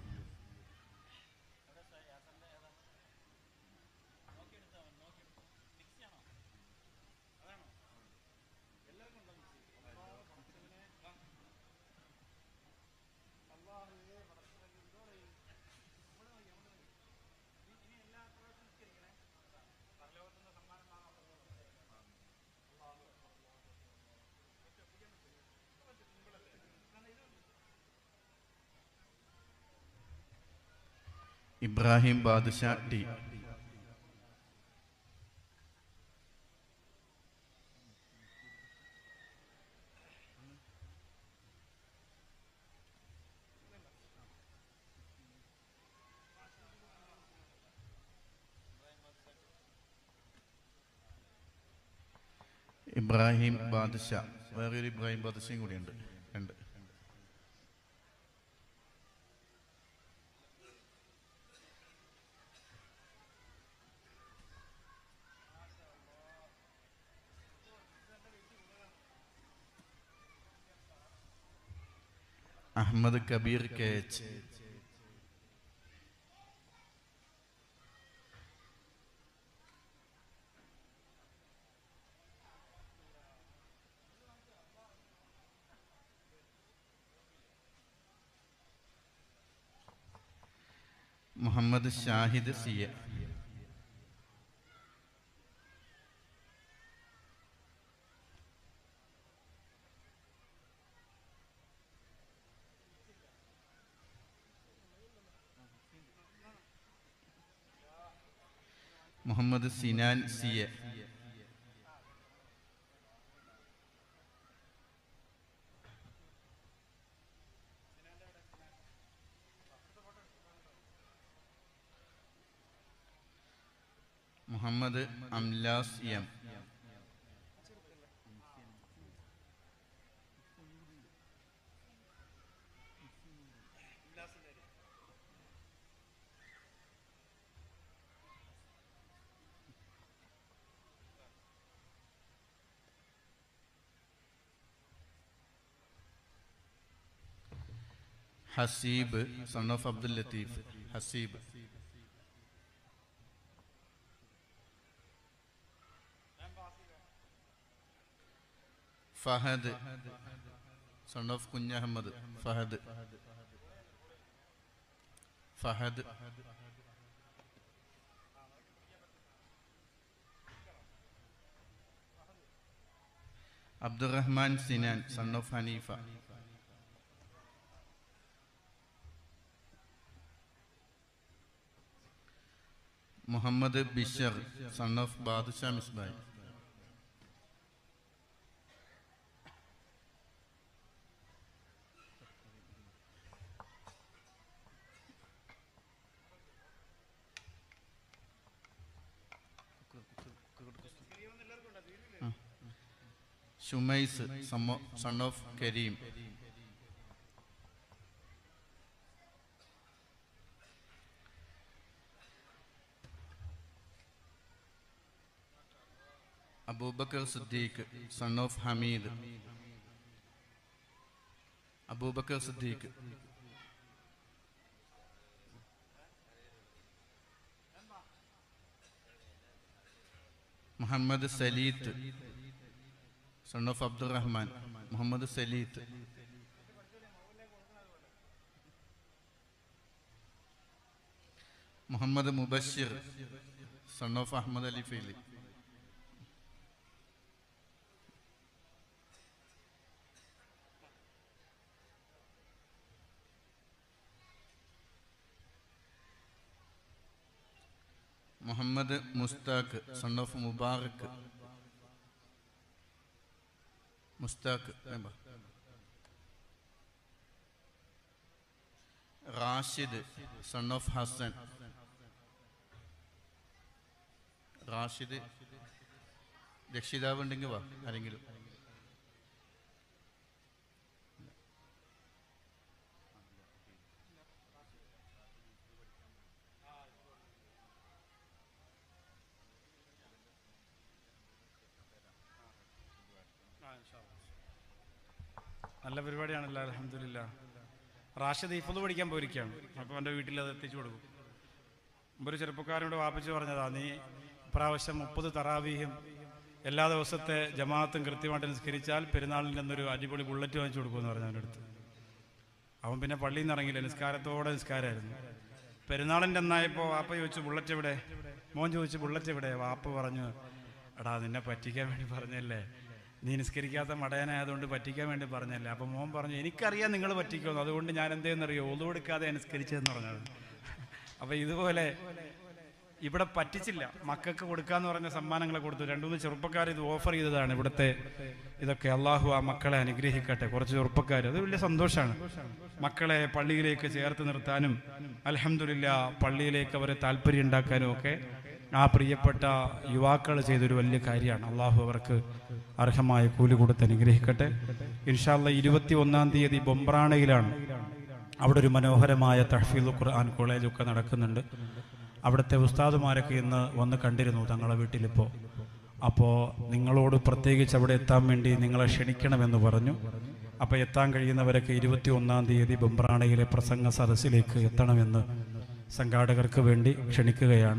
S3: Ibrahim Badusha T Ibrahim Badusha വേറൊരു ഇബ്രാഹിം ബാദുഷയും കൂടിയുണ്ട് രണ്ട് Ahmed Kabeer K H Muhammad Shahid C A Muhammad Sinan C A Muhammad Amlas M Haseeb son of Abdul Latheef Haseeb Fahad son of Kunhahammed Fahad Fahad Abdurahman Sinan son of Haneefa Muhammad Bishar son of Badusha Misbai Shumais son of Kareem Aboobacker Siddique son of Hameed Aboobacker Siddique Muhammad Saleeth son of Abdurahman Muhammad Saleeth Muhammad Mubashir son of Ahmed Ali Feeli Muhammad Musthaq son of Mubarak Musthaq വേണ്ട. റാഷിദ് സൺ ഓഫ് ഹസൻ റാഷിദ് രക്ഷിതാവ് ഉണ്ടെങ്കിൽ വാ ആരെങ്കിലും
S2: നല്ല പരിപാടിയാണല്ലോ അലഹമില്ല റാഷിദ് ഇഫത് പഠിക്കാൻ പോയിരിക്കുകയാണ് അപ്പോൾ എൻ്റെ വീട്ടിൽ അത് എത്തിച്ചു കൊടുക്കും മുമ്പ് ഒരു ചെറുപ്പക്കാരനോട് വാപ്പിച്ച് പറഞ്ഞതാ നീ ഇപ്രാവശ്യം മുപ്പത് തറാവീഹും എല്ലാ ദിവസത്തെ ജമാഅത്തും കൃത്യമായിട്ട് നിസ്കരിച്ചാൽ പെരുന്നാളിൽ നിന്നൊരു അടിപൊളി ബുള്ളറ്റ് വാങ്ങിച്ചു കൊടുക്കുമെന്ന് പറഞ്ഞു അവൻ്റെ അടുത്ത് അവൻ പിന്നെ പള്ളിയിൽ നിന്ന് ഇറങ്ങിയില്ല നിസ്കാരത്തോടെ നിസ്കാരമായിരുന്നു പെരുന്നാളിൻ്റെ എന്നായപ്പോൾ വാപ്പ ചോദിച്ചു ബുള്ളറ്റ് എവിടെ മോൻ ചോദിച്ചു ബുള്ളറ്റ് എവിടെ വാപ്പ പറഞ്ഞു എടാ നിന്നെ പറ്റിക്കാൻ വേണ്ടി പറഞ്ഞല്ലേ നീ നിസ്കരിക്കാത്ത മടയനായതുകൊണ്ട് പറ്റിക്കാൻ വേണ്ടി പറഞ്ഞല്ലേ അപ്പം മോൻ പറഞ്ഞു എനിക്കറിയാം നിങ്ങൾ പറ്റിക്കുമെന്ന് അതുകൊണ്ട് ഞാൻ എന്തേന്നറിയോ ഒതുവെടുക്കാതെ നിസ്കരിച്ചതെന്ന് പറഞ്ഞത് അപ്പം ഇതുപോലെ ഇവിടെ പറ്റിച്ചില്ല മക്കൾക്ക് കൊടുക്കാന്ന് പറഞ്ഞ സമ്മാനങ്ങളെ കൊടുത്തു രണ്ടുമൂന്ന് ചെറുപ്പക്കാർ ഇത് ഓഫർ ചെയ്തതാണ് ഇവിടുത്തെ ഇതൊക്കെ അള്ളാഹു ആ മക്കളെ അനുഗ്രഹിക്കട്ടെ കുറച്ച് ചെറുപ്പക്കാർ അത് വലിയ സന്തോഷമാണ് മക്കളെ പള്ളിയിലേക്ക് ചേർത്ത് നിർത്താനും അലഹമില്ല പള്ളിയിലേക്ക് അവരെ താല്പര്യം ഉണ്ടാക്കാനും ഒക്കെ ആ പ്രിയപ്പെട്ട യുവാക്കൾ ചെയ്തൊരു വലിയ കാര്യമാണ് അള്ളാഹു അവർക്ക് അർഹമായ കൂലി കൊടുത്ത് അനുഗ്രഹിക്കട്ടെ ഇൻഷാല്ല ഇരുപത്തി ഒന്നാം തീയതി ബൊമ്പ്രാണയിലാണ് അവിടെ ഒരു മനോഹരമായ തഹഫീദ് ഖുർആൻ കോളേജൊക്കെ നടക്കുന്നുണ്ട് അവിടുത്തെ ഉസ്താദുമാരൊക്കെ ഇന്ന് വന്ന് കണ്ടിരുന്നു തങ്ങളെ വീട്ടിലിപ്പോൾ അപ്പോൾ നിങ്ങളോട് പ്രത്യേകിച്ച് അവിടെ എത്താൻ വേണ്ടി നിങ്ങളെ ക്ഷണിക്കണമെന്ന് പറഞ്ഞു അപ്പോൾ എത്താൻ കഴിയുന്നവരൊക്കെ ഇരുപത്തി ഒന്നാം തീയതി ബംബ്രാണയിലെ പ്രസംഗ സദസ്സിലേക്ക് എത്തണമെന്ന് സംഘാടകർക്ക് വേണ്ടി ക്ഷണിക്കുകയാണ്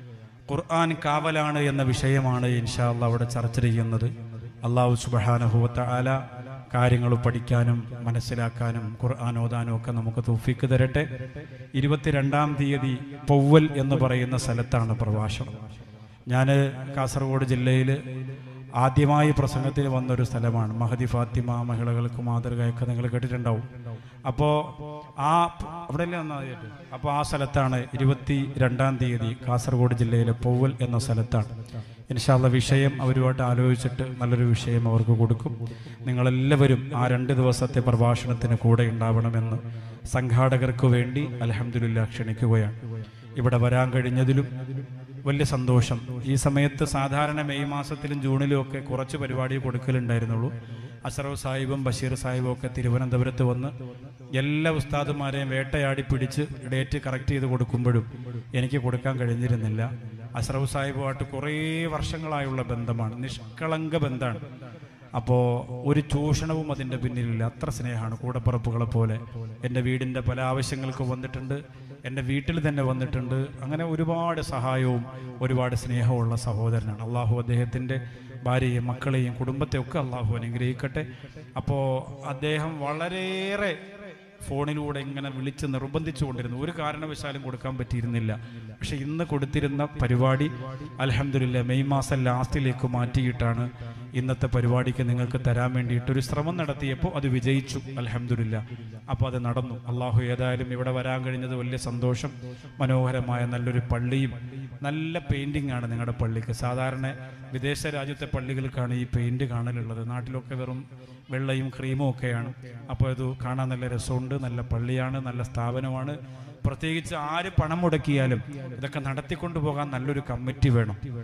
S2: ഖുർആൻ കാവലാണ് എന്ന വിഷയമാണ് ഇൻഷാല്ല അവിടെ ചർച്ച ചെയ്യുന്നത് അള്ളാഹു സുബഹാനുഭവത്ത ആല കാര്യങ്ങൾ പഠിക്കാനും മനസ്സിലാക്കാനും ഖുർആൻ ഓതാനും ഒക്കെ നമുക്ക് തൗഫീക്ക് തരട്ടെ ഇരുപത്തിരണ്ടാം തീയതി പൊവ്വൽ എന്ന് പറയുന്ന സ്ഥലത്താണ് പ്രഭാഷണം ഞാൻ കാസർഗോഡ് ജില്ലയിൽ ആദ്യമായി പ്രസംഗത്തിന് വന്നൊരു സ്ഥലമാണ് മഹദി ഫാത്തിമ മഹിളകൾക്ക് മാതൃകയൊക്കെ നിങ്ങൾ കേട്ടിട്ടുണ്ടാവും അപ്പോൾ ആ അവിടെയല്ലേ നന്നായിട്ട് അപ്പോൾ ആ സ്ഥലത്താണ് ഇരുപത്തി രണ്ടാം തീയതി കാസർഗോഡ് ജില്ലയിലെ പൊവ്വൽ എന്ന സ്ഥലത്താണ് ഇൻഷാല്ല വിഷയം അവരുമായിട്ട് ആലോചിച്ചിട്ട് നല്ലൊരു വിഷയം അവർക്ക് കൊടുക്കും നിങ്ങളെല്ലാവരും ആ രണ്ട് ദിവസത്തെ പ്രഭാഷണത്തിന് കൂടെ ഉണ്ടാവണമെന്ന് സംഘാടകർക്ക് വേണ്ടി അലഹമില്ല ക്ഷണിക്കുകയാണ് ഇവിടെ വരാൻ കഴിഞ്ഞതിലും വലിയ സന്തോഷം ഈ സമയത്ത് സാധാരണ മെയ് മാസത്തിലും ജൂണിലും ഒക്കെ കുറച്ച് പരിപാടി കൊടുക്കലുണ്ടായിരുന്നുള്ളൂ അസറവ് സാഹിബും ബഷീർ സാഹിബും ഒക്കെ തിരുവനന്തപുരത്ത് വന്ന് എല്ലാ ഉസ്താദുമാരെയും വേട്ടയാടി പിടിച്ച് ഡേറ്റ് കറക്റ്റ് ചെയ്ത് കൊടുക്കുമ്പോഴും എനിക്ക് കൊടുക്കാൻ കഴിഞ്ഞിരുന്നില്ല അസറവ് സാഹിബുമായിട്ട് കുറേ വർഷങ്ങളായുള്ള ബന്ധമാണ് നിഷ്കളങ്ക ബന്ധമാണ് അപ്പോൾ ഒരു ചൂഷണവും അതിൻ്റെ പിന്നിലില്ല അത്ര സ്നേഹമാണ് കൂടപ്പറപ്പുകളെ പോലെ എൻ്റെ വീടിൻ്റെ പല ആവശ്യങ്ങൾക്ക് വന്നിട്ടുണ്ട് എൻ്റെ വീട്ടിൽ തന്നെ വന്നിട്ടുണ്ട് അങ്ങനെ ഒരുപാട് സഹായവും ഒരുപാട് സ്നേഹമുള്ള സഹോദരനാണ് അള്ളാഹു അദ്ദേഹത്തിൻ്റെ ഭാര്യയെയും മക്കളെയും കുടുംബത്തെയൊക്കെ അള്ളാഹു അനുഗ്രഹിക്കട്ടെ അപ്പോൾ അദ്ദേഹം വളരെയേറെ ഫോണിലൂടെ ഇങ്ങനെ വിളിച്ച് നിർബന്ധിച്ചു കൊണ്ടിരുന്നു ഒരു കാരണവശാലും കൊടുക്കാൻ പറ്റിയിരുന്നില്ല പക്ഷെ ഇന്ന് കൊടുത്തിരുന്ന പരിപാടി അലഹമില്ല മെയ് മാസം ലാസ്റ്റിലേക്ക് മാറ്റിയിട്ടാണ് ഇന്നത്തെ പരിപാടിക്ക് നിങ്ങൾക്ക് തരാൻ വേണ്ടിയിട്ട് ഒരു ശ്രമം നടത്തിയപ്പോൾ അത് വിജയിച്ചു അലഹമില്ല അപ്പോൾ അത് നടന്നു അള്ളാഹു ഏതായാലും ഇവിടെ വരാൻ കഴിഞ്ഞത് വലിയ സന്തോഷം മനോഹരമായ നല്ലൊരു പള്ളിയും നല്ല പെയിന്റിംഗ് ആണ് നിങ്ങളുടെ പള്ളിക്ക് സാധാരണ വിദേശ രാജ്യത്തെ പള്ളികൾക്കാണ് ഈ പെയിന്റ് കാണലുള്ളത് നാട്ടിലൊക്കെ വെറും വെള്ളയും ക്രീമും ഒക്കെയാണ് അപ്പോൾ ഇത് കാണാൻ നല്ല രസമുണ്ട് നല്ല പള്ളിയാണ് നല്ല സ്ഥാപനമാണ് പ്രത്യേകിച്ച് ആര് പണം മുടക്കിയാലും ഇതൊക്കെ നടത്തിക്കൊണ്ടു പോകാൻ നല്ലൊരു കമ്മിറ്റി വേണം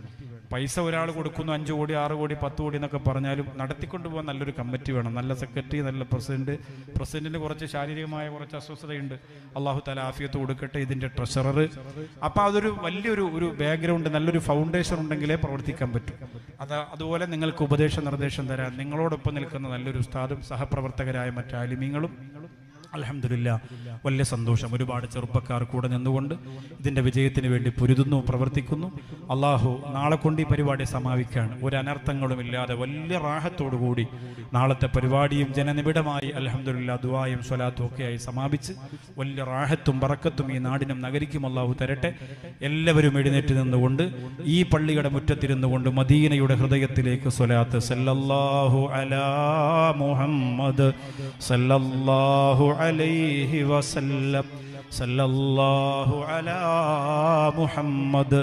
S2: പൈസ ഒരാൾ കൊടുക്കുന്നു അഞ്ച് കോടി ആറ് കോടി പത്ത് കോടി എന്നൊക്കെ പറഞ്ഞാലും നടത്തിക്കൊണ്ട് പോകാൻ നല്ലൊരു കമ്മിറ്റി വേണം നല്ല സെക്രട്ടറി നല്ല പ്രസിഡന്റ് പ്രസിഡന്റിന് കുറച്ച് ശാരീരികമായ കുറച്ച് അസ്വസ്ഥതയുണ്ട് അള്ളാഹു തല ആഫിയത്ത് കൊടുക്കട്ടെ ഇതിന്റെ ട്രഷറർ അപ്പൊ അതൊരു വലിയൊരു ഒരു ബാക്ക്ഗ്രൗണ്ട് നല്ലൊരു ഫൗണ്ടേഷൻ ഉണ്ടെങ്കിലേ പ്രവർത്തിക്കാൻ പറ്റും അത് അതുപോലെ നിങ്ങൾക്ക് ഉപദേശ നിർദ്ദേശം തരാൻ നിങ്ങളോടൊപ്പം നിൽക്കുന്ന നല്ലൊരു ഉസ്താദും സഹപ്രവർത്തകരായ മറ്റ് ആലിമീങ്ങളും അലഹമില്ല വലിയ സന്തോഷം ഒരുപാട് ചെറുപ്പക്കാർ കൂടെ നിന്നുകൊണ്ട് ഇതിന്റെ വിജയത്തിന് വേണ്ടി പൊരുതുന്നു പ്രവർത്തിക്കുന്നു അള്ളാഹു നാളെ കൊണ്ട് ഈ പരിപാടി സമാപിക്കുകയാണ് ഒരു അനർത്ഥങ്ങളും ഇല്ലാതെ വലിയ റാഹത്തോടു കൂടി നാളത്തെ പരിപാടിയും ജനനിബിഡമായി അലഹമില്ല ദുവായും സ്വലാത്തും ഒക്കെയായി സമാപിച്ച് വലിയ റാഹത്തും പറക്കത്തും ഈ നാടിനും നഗരിക്കും അള്ളാഹു തരട്ടെ എല്ലാവരും എഴുന്നേറ്റ് നിന്നുകൊണ്ട് ഈ പള്ളിയുടെ മുറ്റത്തിരുന്നു കൊണ്ട് മദീനയുടെ ഹൃദയത്തിലേക്ക് സ്വലാത്ത് സല്ലല്ലാഹു അലാ മുഹമ്മദ് സല്ലല്ലാഹു അലൈഹി വസല്ലം സല്ലല്ലാഹു അലാ മുഹമ്മദ്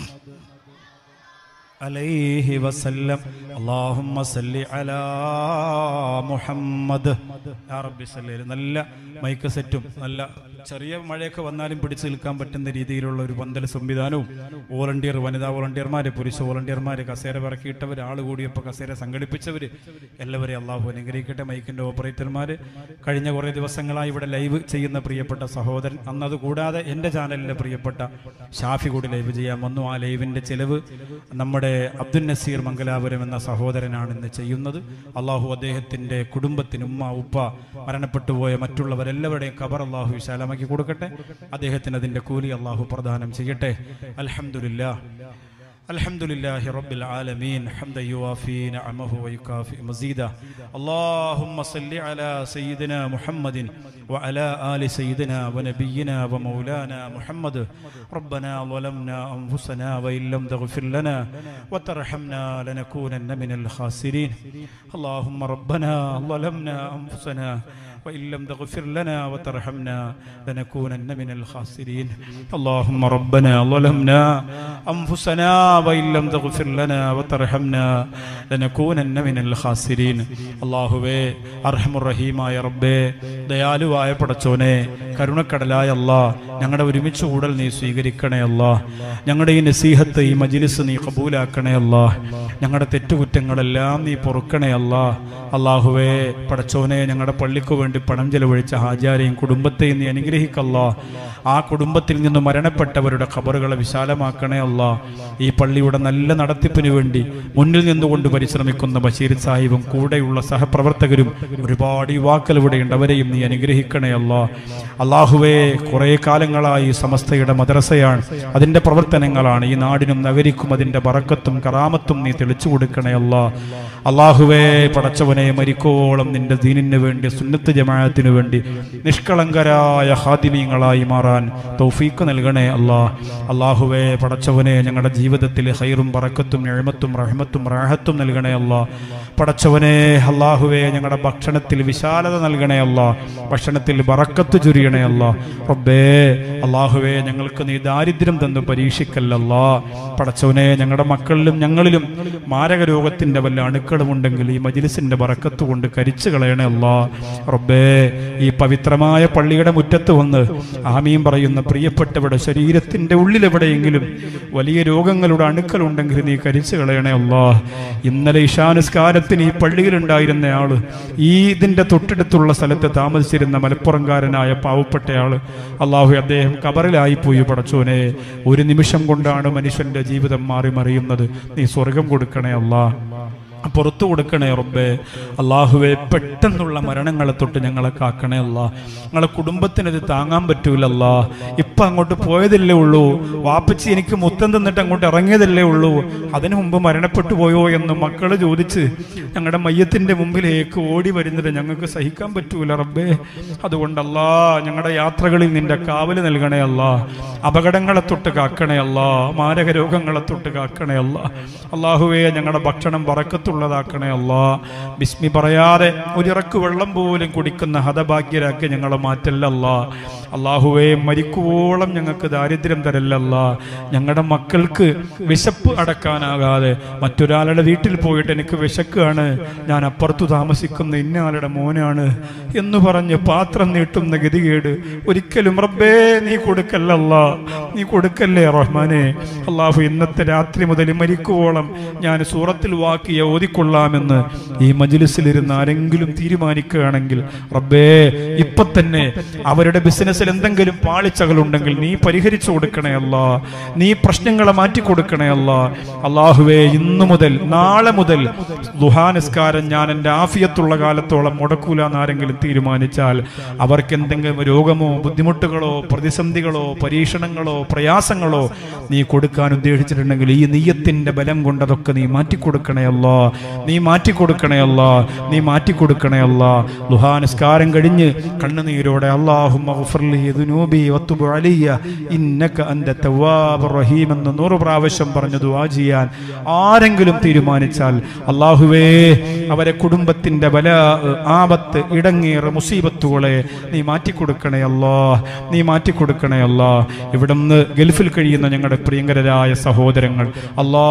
S2: عليه وسلم اللهم صل على മുഹമ്മദ് യാ റബ്ബി സല്ലി നല്ല മൈക്ക് സെറ്റും നല്ല ചെറിയ മഴയൊക്കെ വന്നാലും പിടിച്ചു നിൽക്കാൻ പറ്റുന്ന രീതിയിലുള്ള ഒരു പന്തൽ സംവിധാനവും വോളണ്ടിയർ വനിതാ വോളണ്ടിയർമാര് പുരുഷ വോളണ്ടിയർമാര് കസേര പിറക്കിയിട്ടവർ ആൾ കൂടിയപ്പോൾ കസേര സംഘടിപ്പിച്ചവർ എല്ലാവരെയും അള്ളാഹു അനുഗ്രഹിക്കട്ടെ മൈക്കിന്റെ ഓപ്പറേറ്റർമാര് കഴിഞ്ഞ കുറേ ദിവസങ്ങളായി ഇവിടെ ലൈവ് ചെയ്യുന്ന പ്രിയപ്പെട്ട സഹോദരൻ അന്നത് കൂടാതെ എൻ്റെ ചാനലിലെ പ്രിയപ്പെട്ട ഷാഫി കൂടി ലൈവ് ചെയ്യാൻ വന്നു ആ ലൈവിന്റെ ചെലവ് നമ്മുടെ അബ്ദുൽ നസീർ മംഗലാപുരം എന്ന സഹോദരനാണ് ഇന്ന് ചെയ്യുന്നത് അള്ളാഹു അദ്ദേഹത്തിന്റെ കുടുംബത്തിന് ഉമ്മ ഉപ്പ മരണപ്പെട്ടു പോയ മറ്റുള്ളവരെല്ലാവരുടെയും ഖബർ അള്ളാഹു വിശാലമാക്കി കൊടുക്കട്ടെ അദ്ദേഹത്തിന് അതിന്റെ കൂലി അള്ളാഹു പ്രദാനം ചെയ്യട്ടെ അൽഹംദുലില്ലാ الحمد لله رب العالمين حمدا يوافي نعمه ويكافئ مزيدا اللهم صل على سيدنا محمد وعلى آل سيدنا ونبينا ومولانا محمد ربنا ظلمنا أنفسنا وإن لم تغفر لنا وترحمنا لنكونن من الخاسرين اللهم ربنا ظلمنا أنفسنا وإن لم تغفر لنا وترحمنا لنكونن من الخاسرين اللهم ربنا ظلمنا أنفسنا وإن لم تغفر لنا وترحمنا لنكونن من الخاسرين അള്ളാഹുവേ അർഹമുറഹീമായ റബ്ബേ ദയാലുവായ പടച്ചോനെ കരുണക്കടലായ അല്ലാ ഞങ്ങളുടെ ഒരുമിച്ച് കൂടൽ നീ സ്വീകരിക്കണേ അല്ലാ ഞങ്ങളുടെ ഈ നസീഹത്ത് ഈ മജിലിസ് നീ കബൂലാക്കണേ അല്ലാ ഞങ്ങളുടെ തെറ്റുകുറ്റങ്ങളെല്ലാം നീ പൊറുക്കണേ അല്ലാ അള്ളാഹുവേ പടച്ചോനെ ഞങ്ങളുടെ പള്ളിക്ക് വേണ്ടി പണം ചെലവഴിച്ച ഹാജാരെയും കുടുംബത്തെയും നീ അനുഗ്രഹിക്കല്ലാ ആ കുടുംബത്തിൽ നിന്ന് മരണപ്പെട്ടവരുടെ ഖബറുകളെ വിശാലമാക്കണേ അല്ല ഈ പള്ളിയുടെ നല്ല നടത്തിപ്പിന് വേണ്ടി മുന്നിൽ നിന്നുകൊണ്ട് പരിശ്രമിക്കുന്ന ബഷീർ സാഹിബും കൂടെയുള്ള സഹപ്രവർത്തകരും ഒരുപാട് യുവാക്കൾ ഇവിടെയുണ്ട് അവരെയും നീ അനുഗ്രഹിക്കണേ അല്ല അള്ളാഹുവേ കുറെ കാലങ്ങളായി സമസ്തയുടെ മദ്രസയാണ് അതിന്റെ പ്രവർത്തനങ്ങളാണ് ഈ നാടിനും നഗരിക്കും അതിന്റെ ബറക്കത്തും കറാമത്തും നീ തെളിച്ചു കൊടുക്കണേ അല്ല അള്ളാഹുവേ പടച്ചവനെ മരിക്കോളം നിന്റെ ദീനിന് വേണ്ടി സുന്നത്ത് ജമാഅത്തിന് വേണ്ടി നിഷ്കളങ്കരായ ഹാദിമീങ്ങളായി മാറാൻ തൗഫീക്ക് നൽകണേ അല്ലാ അള്ളാഹുവേ പടച്ചവനെ ഞങ്ങളുടെ ജീവിതത്തിൽ ഹൈറും പറക്കത്തും എഴുമത്തും റഹ്മത്തും റാഹത്തും നൽകണേ അല്ലാ പടച്ചവനെ അള്ളാഹുവേ ഞങ്ങളുടെ ഭക്ഷണത്തിൽ വിശാലത നൽകണേ അല്ല ഭക്ഷണത്തിൽ ബറക്കത്ത് ചുരിയണേ അല്ല റബ്ബേ അള്ളാഹുവേ ഞങ്ങൾക്ക് നീ ദാരിദ്ര്യം തന്നു പരീക്ഷിക്കല്ലല്ല പടച്ചവനെ ഞങ്ങളുടെ മക്കളിലും ഞങ്ങളിലും മാരക രോഗത്തിന്റെ വല്ല അണുക്കളും ഉണ്ടെങ്കിൽ ഈ മജിലിസിന്റെ ബറക്കത്ത് കൊണ്ട് കരിച്ചു കളയണേ അല്ല റബ്ബേ ഈ പവിത്രമായ പള്ളിയുടെ മുറ്റത്ത് വന്ന് ആമീൻ പറയുന്ന പ്രിയപ്പെട്ടവരുടെ ശരീരത്തിന്റെ ഉള്ളിലെവിടെയെങ്കിലും വലിയ രോഗങ്ങളുടെ അണുക്കളുണ്ടെങ്കിൽ നീ കരിച്ചു കളയണേ അല്ല ഇന്നലെ ഇഷാനുസ്കാരത്തിന് ഈ പള്ളിയിലുണ്ടായിരുന്ന ആള് ഈ ഇതിന്റെ തൊട്ടടുത്തുള്ള സ്ഥലത്ത് താമസിച്ചിരുന്ന മലപ്പുറംകാരനായ പാവപ്പെട്ടയാള് അള്ളാഹു അദ്ദേഹം കബറിലായി പോയി പടച്ചോനെ ഒരു നിമിഷം കൊണ്ടാണ് മനുഷ്യന്റെ ജീവിതം മാറി മറിയുന്നത് നീ സ്വർഗം കൊടുക്കണേ അല്ലാ പുറത്തു കൊടുക്കണേ റബ്ബേ അള്ളാഹുവെ പെട്ടെന്നുള്ള മരണങ്ങളെ തൊട്ട് ഞങ്ങളെ കാക്കണേ അല്ല ഞങ്ങളെ കുടുംബത്തിനത് താങ്ങാൻ പറ്റൂലല്ല ഇപ്പൊ അങ്ങോട്ട് പോയതല്ലേ ഉള്ളൂ വാപ്പച്ചി എനിക്ക് മുത്തം തന്നിട്ട് അങ്ങോട്ട് ഇറങ്ങിയതല്ലേ ഉള്ളൂ അതിനു മുമ്പ് മരണപ്പെട്ടു പോയോ എന്ന് മക്കള് ചോദിച്ച് ഞങ്ങളുടെ മയ്യത്തിന്റെ മുമ്പിലേക്ക് ഓടി വരുന്നത് ഞങ്ങൾക്ക് സഹിക്കാൻ പറ്റൂല റബ്ബേ അതുകൊണ്ടല്ലാ ഞങ്ങളുടെ യാത്രകളിൽ നിന്റെ കാവല് നൽകണേ അല്ല അപകടങ്ങളെ തൊട്ട് കാക്കണേ അല്ല മാരക രോഗങ്ങളെ തൊട്ട് കാക്കണേ അല്ല അള്ളാഹുവേ ഞങ്ങളുടെ ഭക്ഷണം പറക്കത്തുള്ളതാക്കണേ അല്ല ബിസ്മി പറയാതെ ഒരിറക്ക് വെള്ളം പോലും കുടിക്കുന്ന ഹതഭാഗ്യരാക്കി ഞങ്ങളെ മാറ്റല്ലല്ല അള്ളാഹുവേ മരിക്കുവോളം ഞങ്ങൾക്ക് ദാരിദ്ര്യം തരല്ലല്ല ഞങ്ങളുടെ മക്കൾക്ക് വിശപ്പ് അടക്കാനാകാതെ മറ്റൊരാളുടെ വീട്ടിൽ പോയിട്ട് എനിക്ക് വിശക്കാണ് ഞാൻ അപ്പുറത്തു താമസിക്കുന്ന ഇന്നയാളുടെ മോനാണ് എന്ന് പറഞ്ഞ് പാത്രം നീട്ടുന്ന ഗതികേട് ഒരിക്കലും റബ്ബേ നീ കൊടുക്കല്ലല്ല നീ കൊടുക്കല്ലേ റഹ്മാനെ അള്ളാഹു ഇന്നത്തെ രാത്രി മുതൽ മരിക്കുവോളം ഞാൻ സൂറത്തിൽ വാക്കിയ ഓതിക്കൊള്ളാമെന്ന് ഈ മജിലിസിലിരുന്ന് ആരെങ്കിലും തീരുമാനിക്കുകയാണെങ്കിൽ റബ്ബേ ഇപ്പൊ തന്നെ അവരുടെ ബിസിനസ്സിൽ എന്തെങ്കിലും പാളിച്ചകൾ ഉണ്ടെങ്കിൽ നീ പരിഹരിച്ചു കൊടുക്കണേ അല്ല നീ പ്രശ്നങ്ങളെ മാറ്റി കൊടുക്കണേ അല്ല അള്ളാഹുവേ ഇന്നു മുതൽ നാളെ മുതൽ ദുഹാനിസ്കാരം ഞാൻ എൻ്റെ ആഫിയത്തുള്ള കാലത്തോളം മുടക്കൂല എന്നാരെങ്കിലും തീരുമാനിച്ചാൽ അവർക്ക് എന്തെങ്കിലും രോഗമോ ബുദ്ധിമുട്ടുകളോ പ്രതിസന്ധികളോ പരീക്ഷണങ്ങളോ പ്രയാസങ്ങളോ നീ കൊടുക്കാൻ ഉദ്ദേശിച്ചിട്ടുണ്ടെങ്കിൽ ഈ നീയത്തിന്റെ ബലം കൊണ്ട് അതൊക്കെ നീ മാറ്റിക്കൊടുക്കണയല്ല നീ മാറ്റിക്കൊടുക്കണയല്ല നീ മാറ്റിക്കൊടുക്കണയല്ല ദുഹാനിസ്കാരം കഴിഞ്ഞ് കണ്ണുനീരോടെ റഹീം എന്ന് നൂറ് പ്രാവശ്യം പറഞ്ഞു ദുആ ചെയ്യാൻ ആരെങ്കിലും തീരുമാനിച്ചാൽ അള്ളാഹുവേ അവരെ കുടുംബത്തിന്റെ ബല ആപത്ത് ഇടങ്ങേറ് മുസീബത്തുകളെ നീ മാറ്റിക്കൊടുക്കണേ അല്ലാ നീ മാറ്റിക്കൊടുക്കണേ അല്ലാ ഇവിടുന്ന് ഗൾഫിൽ കഴിയുന്ന ഞങ്ങളുടെ പ്രിയങ്കരായ സഹോദരങ്ങൾ അല്ലാ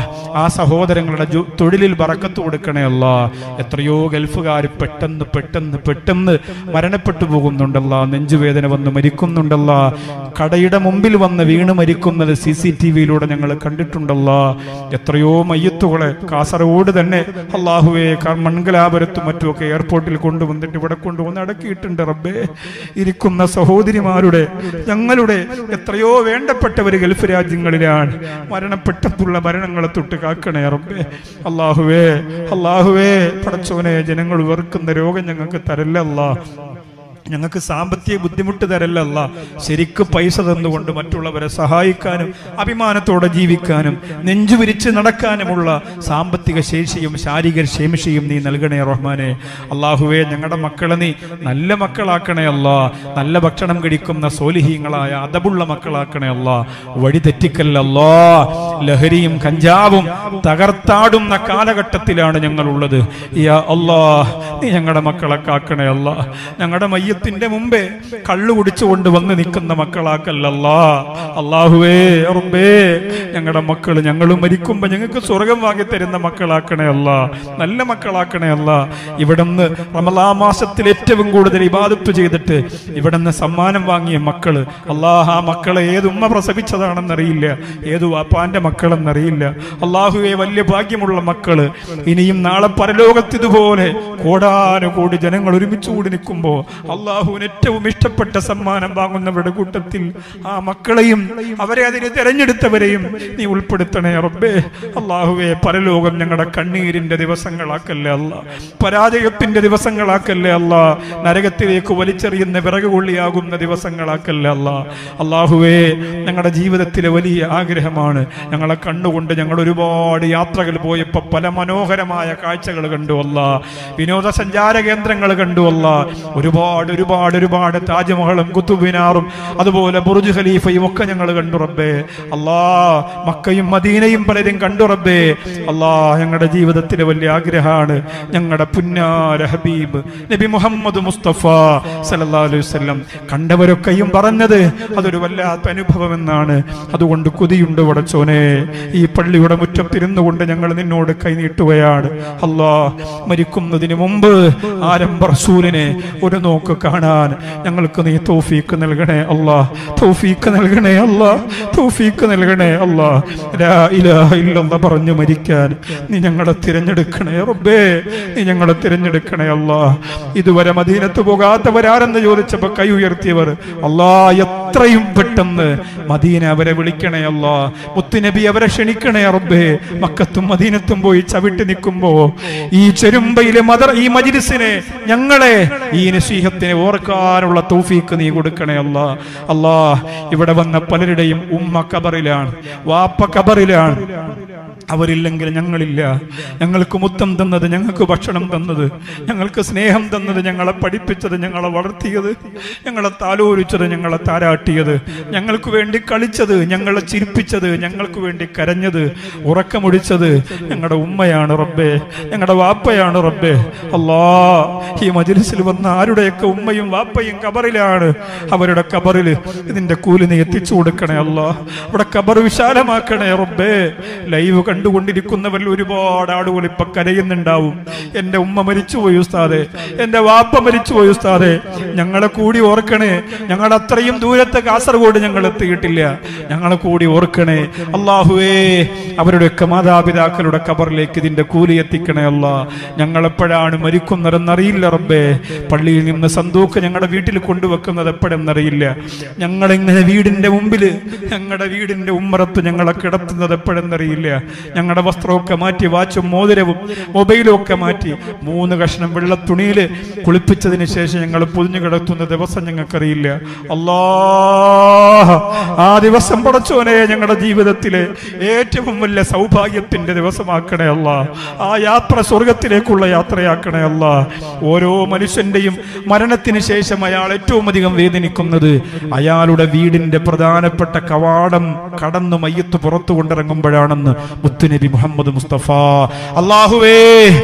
S2: ആ സഹോദരങ്ങളുടെ ജോ- തൊഴിലിൽ ബറക്കത്ത് കൊടുക്കണേ അല്ലാ എത്രയോ ഗൾഫുകാർ പെട്ടെന്ന് പെട്ടെന്ന് പെട്ടെന്ന് മരണപ്പെട്ടു പോകുന്നുണ്ടല്ല നെഞ്ചുവേദന വന്ന് മരിക്കുന്നുണ്ടല്ല കടയുടെ മുമ്പിൽ വന്ന് വീണ് മരിക്കുന്നത് സി സി ടി വിയിലൂടെ ഞങ്ങൾ കണ്ടിട്ടുണ്ടല്ല എത്രയോ മയ്യത്തുകളെ കാസർഗോഡ് തന്നെ അള്ളാഹുവെ ക- മൺകലാപുരത്തും മറ്റുമൊക്കെ എയർപോർട്ടിൽ കൊണ്ടുവന്നിട്ട് ഇവിടെ കൊണ്ടുവന്ന് അടക്കിയിട്ടുണ്ട് റബ്ബേ ഇരിക്കുന്ന സഹോദരിമാരുടെ ഞങ്ങളുടെ എത്രയോ വേണ്ടപ്പെട്ടവർ ഗൾഫ് രാജ്യങ്ങളിലാണ് മരണപ്പെട്ടുള്ള മരണങ്ങളെ തൊട്ട് കാക്കണേ റബ്ബേ അള്ളാഹുവേ അള്ളാഹുവേ പടച്ചോനെ ജനങ്ങൾ വെറുക്കുന്ന രോഗം ഞങ്ങൾക്ക് തരല്ലല്ല ഞങ്ങൾക്ക് സാമ്പത്തിക ബുദ്ധിമുട്ട് തരല്ലല്ല ശരിക്ക് പൈസ തന്നുകൊണ്ട് മറ്റുള്ളവരെ സഹായിക്കാനും അഭിമാനത്തോടെ ജീവിക്കാനും നെഞ്ചു വിരിച്ച് നടക്കാനുമുള്ള സാമ്പത്തിക ശേഷിയും ശാരീരിക ശേഷിയും നീ നൽകണേ റഹ്മാനെ അള്ളാഹുവേ ഞങ്ങളുടെ മക്കളെ നീ നല്ല മക്കളാക്കണേ അല്ല നല്ല ഭക്ഷണം കഴിക്കുന്ന സോലിഹീങ്ങളായ അതബുള്ള മക്കളാക്കണേ അല്ല വഴി തെറ്റിക്കല്ലല്ലോ ലഹരിയും കഞ്ചാവും തകർത്താടുന്ന കാലഘട്ടത്തിലാണ് ഞങ്ങളുള്ളത് യാ അല്ലാ നീ ഞങ്ങളുടെ മക്കളെ കാക്കണേ അല്ല ഞങ്ങളുടെ മയ്യത്തിന്റെ മുമ്പേ കള്ളു കുടിച്ചുകൊണ്ട് വന്ന് നിൽക്കുന്ന മക്കളാക്കല്ലല്ല അള്ളാഹുവേ റബ്ബേ ഞങ്ങളുടെ മക്കൾ ഞങ്ങൾ മരിക്കുമ്പോ ഞങ്ങൾക്ക് സ്വർഗം വാങ്ങി തരുന്ന മക്കളാക്കണേ അല്ല നല്ല മക്കളാക്കണേ അല്ല ഇവിടുന്ന് റമലാ മാസത്തിൽ ഏറ്റവും കൂടുതൽ ഇബാദത്ത് ചെയ്തിട്ട് ഇവിടുന്ന് സമ്മാനം വാങ്ങിയ മക്കള് അള്ളാഹ് ആ മക്കളെ ഏത് ഉമ്മ പ്രസവിച്ചതാണെന്നറിയില്ല ഏത് വാപ്പാന്റെ മക്കളെന്നറിയില്ല അള്ളാഹുവെ വലിയ ഭാഗ്യമുള്ള മക്കള് ഇനിയും നാളെ പരലോകത്ത് ഇതുപോലെ കോടാനുകോടി ജനങ്ങൾ ഒരുമിച്ച് കൂടി നിൽക്കുമ്പോ അള്ളാഹുവിന് ഏറ്റവും ഇഷ്ടപ്പെട്ട സമ്മാനം വാങ്ങുന്നവരുടെ കൂട്ടത്തിൽ ആ മക്കളെയും അവരെ അതിന് തെരഞ്ഞെടുത്തവരെയും നീ ഉൾപ്പെടുത്തണേ റബ്ബേ അള്ളാഹുവെ പരലോകം ഞങ്ങളുടെ കണ്ണീരിന്റെ ദിവസങ്ങളാക്കല്ലേ അല്ല പരാജയത്തിന്റെ ദിവസങ്ങളാക്കല്ലേ അല്ല നരകത്തിലേക്ക് വലിച്ചെറിയുന്ന വിറക് കൊള്ളിയാകുന്ന ദിവസങ്ങളാക്കല്ലേ അല്ല അള്ളാഹുവേ ഞങ്ങളുടെ ജീവിതത്തിലെ വലിയ ആഗ്രഹമാണ് ഞങ്ങളെ കണ്ണുകൊണ്ട് ഞങ്ങൾ ഒരുപാട് യാത്രകൾ പോയപ്പോ പല മനോഹരമായ കാഴ്ചകൾ കണ്ടു അല്ല വിനോദസഞ്ചാര കേന്ദ്രങ്ങൾ കണ്ടു അല്ല ഒരുപാട് ഒരുപാട് ഒരുപാട് താജ്മഹലും കുത്തുബിനാറും അതുപോലെ ബുർജ് ഖലീഫയും ഒക്കെ ഞങ്ങൾ കണ്ടു റബ്ബേ അല്ലാ മക്കയും മദീനയും പലരും കണ്ടു റബ്ബേ അല്ലാ ഞങ്ങളുടെ ജീവിതത്തിലെ വലിയ ആഗ്രഹമാണ് ഞങ്ങളുടെ പുന്നാര ഹബീബ് നബി മുഹമ്മദ് മുസ്തഫ സല്ലല്ലാഹു അലൈഹി വസല്ലം കണ്ടവരൊക്കെയും പറഞ്ഞത് അതൊരു വല്ലാത്ത അനുഭവം എന്നാണ് അതുകൊണ്ട് കൊതിയുണ്ട് വടച്ചോനെ ഈ പള്ളിയുടെ മുറ്റത്തിരുന്നു കൊണ്ട് ഞങ്ങൾ നിന്നോട് കൈനീട്ടുകയാണ് അല്ലാ മരിക്കുന്നതിന് മുമ്പ് ആരംഭ റസൂലിനെ ഒരു നോക്ക് കാണാൻ ഞങ്ങൾക്ക് നീ തൗഫീക്ക് നൽകണേ അല്ലാ തൗഫീക്ക് നൽകണേ അല്ലാ തൗഫീക്ക് നൽകണേ അല്ലാ ലാ ഇലാഹ ഇല്ലല്ലാഹ് പറഞ്ഞു മരിക്കാൻ നീ ഞങ്ങളെ തിരഞ്ഞെടുക്കണേ റബ്ബേ നീ ഞങ്ങളെ തിരഞ്ഞെടുക്കണേ അല്ലാ ഇതുവരെ മദീനത്ത് പോകാത്തവരാരെന്ന് ചോദിച്ചപ്പോ കൈ ഉയർത്തിയവർ അല്ലാ എത്രയും പെട്ടെന്ന് മദീന അവരെ വിളിക്കണേ അല്ലാ മുത്തുനബി അവരെ ക്ഷണിക്കണേ റബ്ബേ മക്കത്തും മദീനത്തും പോയി ചവിട്ടി നിൽക്കുമ്പോ ഈ ചെരുമ്പയിലെ മദർ ഈ മജിലിസിനെ ഞങ്ങളെ ഈ നസീഹത്തിനെ ഓർക്കാനുള്ള തൗഫീക്ക് നീ കൊടുക്കണേ അല്ലാ അല്ലാ ഇവിടെ വന്ന പലരുടെയും ഉമ്മ കബറിലാണ് വാപ്പ കബറിലാണ് അവരില്ലെങ്കിൽ ഞങ്ങളില്ല ഞങ്ങൾക്ക് മുത്തം തന്നത് ഞങ്ങൾക്ക് ഭക്ഷണം തന്നത് ഞങ്ങൾക്ക് സ്നേഹം തന്നത് ഞങ്ങളെ പഠിപ്പിച്ചത് ഞങ്ങളെ വളർത്തിയത് ഞങ്ങളെ താലോലിച്ചത് ഞങ്ങളെ താരാട്ടിയത് ഞങ്ങൾക്ക് വേണ്ടി കളിച്ചത് ഞങ്ങളെ ചിരിപ്പിച്ചത് ഞങ്ങൾക്ക് വേണ്ടി കരഞ്ഞത് ഉറക്കമൊടിച്ചത് ഞങ്ങളുടെ ഉമ്മയാണ് റബ്ബേ ഞങ്ങളുടെ വാപ്പയാണ് റബ്ബേ അല്ലാ ഈ മജിലിസിൽ വന്ന ആരുടെയൊക്കെ ഉമ്മയും വാപ്പയും കബറിലാണ് അവരുടെ കബറിൽ ഇതിന്റെ കൂലി നീ എത്തിച്ചു കൊടുക്കണേ അല്ല അവിടെ കബർ വിശാലമാക്കണേ റബ്ബേ ലൈവ് കണ്ടുകൊണ്ടിരിക്കുന്നവരിൽ ഒരുപാട് ആളുകൾ ഇപ്പൊ കരയുന്നുണ്ടാവും എന്റെ ഉമ്മ മരിച്ചുപോയി ഉസ്താദെ എന്റെ വാപ്പ മരിച്ചുപോയി ഉസ്താദെ ഞങ്ങളെ കൂടി ഓർക്കണേ ഞങ്ങൾ അത്രയും ദൂരത്തെ കാസർഗോഡ് ഞങ്ങൾ എത്തിയിട്ടില്ല ഞങ്ങളെ കൂടി ഓർക്കണേ അള്ളാഹുവേ അവരുടെയൊക്കെ മാതാപിതാക്കളുടെ കബറിലേക്ക് ഇതിന്റെ കൂലി എത്തിക്കണേ അല്ല ഞങ്ങളെപ്പോഴാണ് മരിക്കുന്നതെന്നറിയില്ല റബ്ബേ പള്ളിയിൽ നിന്ന് സന്തൂക്ക് ഞങ്ങളുടെ വീട്ടിൽ കൊണ്ടുവെക്കുന്നത് എപ്പോഴെന്നറിയില്ല ഞങ്ങളിങ്ങനെ വീടിന്റെ മുമ്പിൽ ഞങ്ങളുടെ വീടിന്റെ ഉമ്മറത്ത് ഞങ്ങളെ കിടത്തുന്നത് എപ്പോഴെന്നറിയില്ല ഞങ്ങളുടെ വസ്ത്രമൊക്കെ മാറ്റി വാച്ചും മോതിരവും മൊബൈലും ഒക്കെ മാറ്റി മൂന്ന് കഷ്ണം വെള്ള തുണിയിൽ കുളിപ്പിച്ചതിന് ശേഷം ഞങ്ങൾ പൊതിഞ്ഞു കിടത്തുന്ന ദിവസം ഞങ്ങൾക്കറിയില്ല അല്ലാ ആ ദിവസം പടച്ചോനെ ഞങ്ങളുടെ ജീവിതത്തിലെ ഏറ്റവും വലിയ സൗഭാഗ്യത്തിന്റെ ദിവസമാക്കണേ അല്ല ആ യാത്ര സ്വർഗത്തിലേക്കുള്ള യാത്രയാക്കണേ അല്ല ഓരോ മനുഷ്യന്റെയും മരണത്തിന് ശേഷം അയാൾ ഏറ്റവും അധികം വേദനിക്കുന്നത് അയാളുടെ വീടിന്റെ പ്രധാനപ്പെട്ട കവാടം കടന്നു മയ്യത്ത് പുറത്തു കൊണ്ടിറങ്ങുമ്പോഴാണെന്ന് മുത്തുനബി മുഹമ്മദ് മുസ്തഫ അള്ളാഹുവേ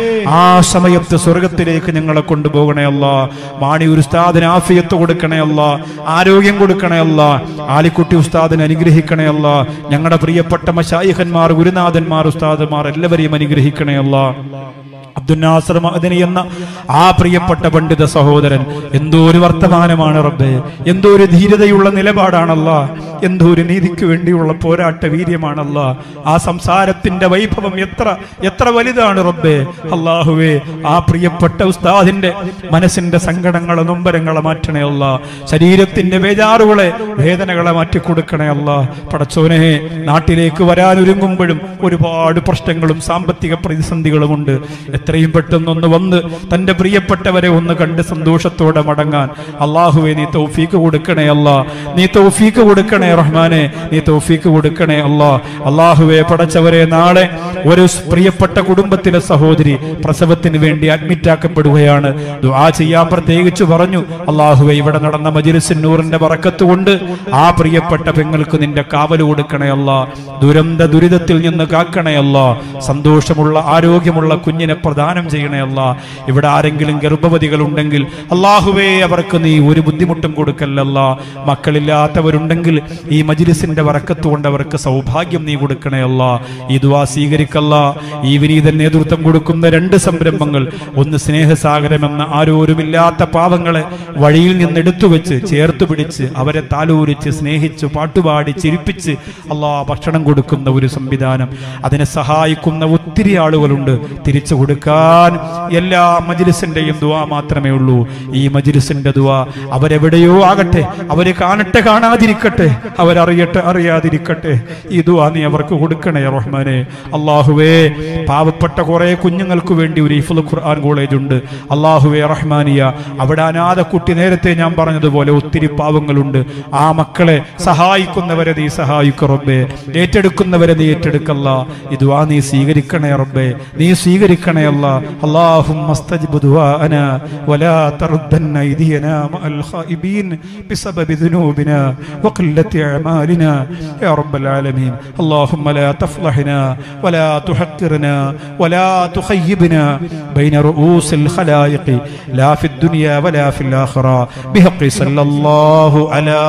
S2: ആ സമയത്ത് സ്വർഗത്തിലേക്ക് ഞങ്ങളെ കൊണ്ടുപോകണേ അല്ല മാണി ഒരു ഉസ്താദിന് ആഫിയത്ത് കൊടുക്കണേ അല്ല ആരോഗ്യം കൊടുക്കണേ അല്ല ആലിക്കുട്ടി ഉസ്താദിനെ അനുഗ്രഹിക്കണേ അല്ല ഞങ്ങളുടെ പ്രിയപ്പെട്ട മശായിഹന്മാർ ഗുരുനാഥന്മാർ ഉസ്താദന്മാർ എല്ലാവരെയും അനുഗ്രഹിക്കണേ അല്ല അബ്ദുന്നാസർ മഅദനി എന്ന ആ പ്രിയപ്പെട്ട പണ്ഡിത സഹോദരൻ എന്തോ ഒരു വർത്തമാനമാണ് റബ്ബേ എന്തോ ഒരു ധീരതയുള്ള നിലപാടാണല്ല എന്തോ ഒരു നീതിക്ക് വേണ്ടിയുള്ള പോരാട്ട വീര്യമാണല്ല ആ സംസാരത്തിന്റെ വൈഭവം എത്ര എത്ര വലുതാണ് റബ്ബേ അള്ളാഹുവേ ആ പ്രിയപ്പെട്ട ഉസ്താദിന്റെ മനസ്സിന്റെ സങ്കടങ്ങളെ നൊമ്പരങ്ങളെ മാറ്റണേ അല്ല ശരീരത്തിന്റെ ബേജാറുകളെ വേദനകളെ മാറ്റിക്കൊടുക്കണേ അല്ല പടച്ചോനെ നാട്ടിലേക്ക് വരാനൊരുങ്ങുമ്പോഴും ഒരുപാട് പ്രശ്നങ്ങളും സാമ്പത്തിക പ്രതിസന്ധികളുമുണ്ട് എത്രയും പെട്ടെന്നൊന്ന് വന്ന് തന്റെ പ്രിയപ്പെട്ടവരെ ഒന്ന് കണ്ട് സന്തോഷത്തോടെ മടങ്ങാൻ അള്ളാഹുവെ നീ തൗഫീക്ക് കൊടുക്കണേ അല്ല നീ തൗഫീക്ക് കൊടുക്കണേ റഹ്മാനെ നീ തൗഫീക്ക് കൊടുക്കണേ അല്ലാ അള്ളാഹുവെ പടച്ചവരെ നാളെ ഒരു പ്രിയപ്പെട്ട കുടുംബത്തിലെ സഹോദരി പ്രസവത്തിന് വേണ്ടി അഡ്മിറ്റ് ആക്കപ്പെടുകയാണ് ദുആ ചെയ്യാൻ പ്രത്യേകിച്ച് പറഞ്ഞു അള്ളാഹുവെ ഇവിടെ നടന്ന മജിലിസിൻ നൂറിന്റെ പറക്കത്ത് കൊണ്ട് ആ പ്രിയപ്പെട്ട പെങ്ങൾക്ക് നിന്റെ കാവൽ കൊടുക്കണേ അല്ല ദുരന്ത ദുരിതത്തിൽ നിന്ന് കാക്കണേ അല്ല സന്തോഷമുള്ള ആരോഗ്യമുള്ള കുഞ്ഞിനെ പ്രദാനം ചെയ്യണേ അല്ല ഇവിടെ ആരെങ്കിലും ഗർഭവതികൾ ഉണ്ടെങ്കിൽ അള്ളാഹുവേ അവർക്ക് നീ ഒരു ബുദ്ധിമുട്ടും കൊടുക്കല്ലല്ല മക്കളില്ലാത്തവരുണ്ടെങ്കിൽ ഈ മജിലിസിന്റെ വറക്കത്ത് കൊണ്ട് അവർക്ക് സൗഭാഗ്യം നീ കൊടുക്കണേ അല്ല ഈ ദുവാ സ്വീകരിക്കല്ല ഈ വിനീതൻ നേതൃത്വം കൊടുക്കുന്ന രണ്ട് സംരംഭങ്ങൾ ഒന്ന് സ്നേഹസാഗരം എന്ന ആരോരുമില്ലാത്ത പാവങ്ങളെ വഴിയിൽ നിന്ന് എടുത്തു വെച്ച് ചേർത്ത് പിടിച്ച് അവരെ താലൂരിച്ച് സ്നേഹിച്ച് പാട്ടുപാടി ചിരിപ്പിച്ച് അള്ളാ ഭക്ഷണം കൊടുക്കുന്ന ഒരു സംവിധാനം അതിനെ സഹായിക്കുന്ന ഒത്തിരി ആളുകളുണ്ട് തിരിച്ചു കൊടുക്കാൻ എല്ലാ മജിലിസിന്റെയും ദുവാ മാത്രമേ ഉള്ളൂ ഈ മജിലിസിന്റെ ദുവാ അവരെവിടെയോ ആകട്ടെ അവര് കാണട്ടെ കാണാതിരിക്കട്ടെ അവരറിയട്ടെ അറിയാതിരിക്കട്ടെ ഈ ദുവാ നീ അവർക്ക് കൊടുക്കണേ റഹ്മാനെ അള്ളാഹുവേ പാവപ്പെട്ട കുറെ കുഞ്ഞുങ്ങൾക്ക് വേണ്ടി ഒരു ഇഫുൽ ഖുർആൻ കോളേജ് ഉണ്ട് അള്ളാഹുവേ റഹ്മാനിയ അവിടെ അനാഥ കുട്ടി നേരത്തെ ഞാൻ പറഞ്ഞതുപോലെ ഒത്തിരി പാവങ്ങളുണ്ട് ആ മക്കളെ സഹായിക്കുന്നവരെ നീ സഹായിക്ക റബ്ബേ ഏറ്റെടുക്കുന്നവരെ നീ ഏറ്റെടുക്കല്ല ഈ ദുആ നീ സ്വീകരിക്കണേ റബ്ബേ നീ സ്വീകരിക്കണേ അല്ല اللهم استجب دعاءنا ولا تردن أيدينا مع الخائبين بسبب ذنوبنا وقلة أعمالنا يا رب العالمين اللهم لا تفضحنا ولا تحقرنا ولا تخيبنا بين رؤوس الخلائق لا في الدنيا ولا في الآخرة بحق صلى الله على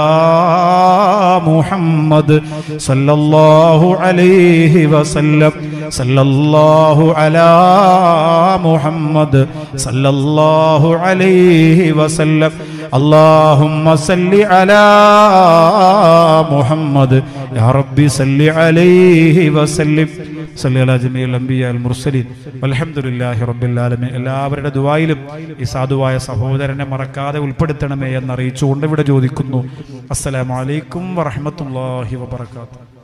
S2: محمد صلى الله عليه وسلم صلى الله على محمد صلى الله عليه وسلم اللهم صل على محمد يا ربي صل عليه وسلم صل على جميع الانبياء المرسلين والحمد لله رب العالمين എല്ലാവരുടെ ദുആയിലും ഈ സാധുവായ സഹോദരനെ മറക്കാതെ ഉൾപ്പെടുത്തണമേ എന്നറിയിച്ചുകൊണ്ട് ഇവിടെ ചോദിക്കുന്നു അസ്സലാമു അലൈക്കും വറഹ്മത്തുള്ളാഹി വബറകാതുഹു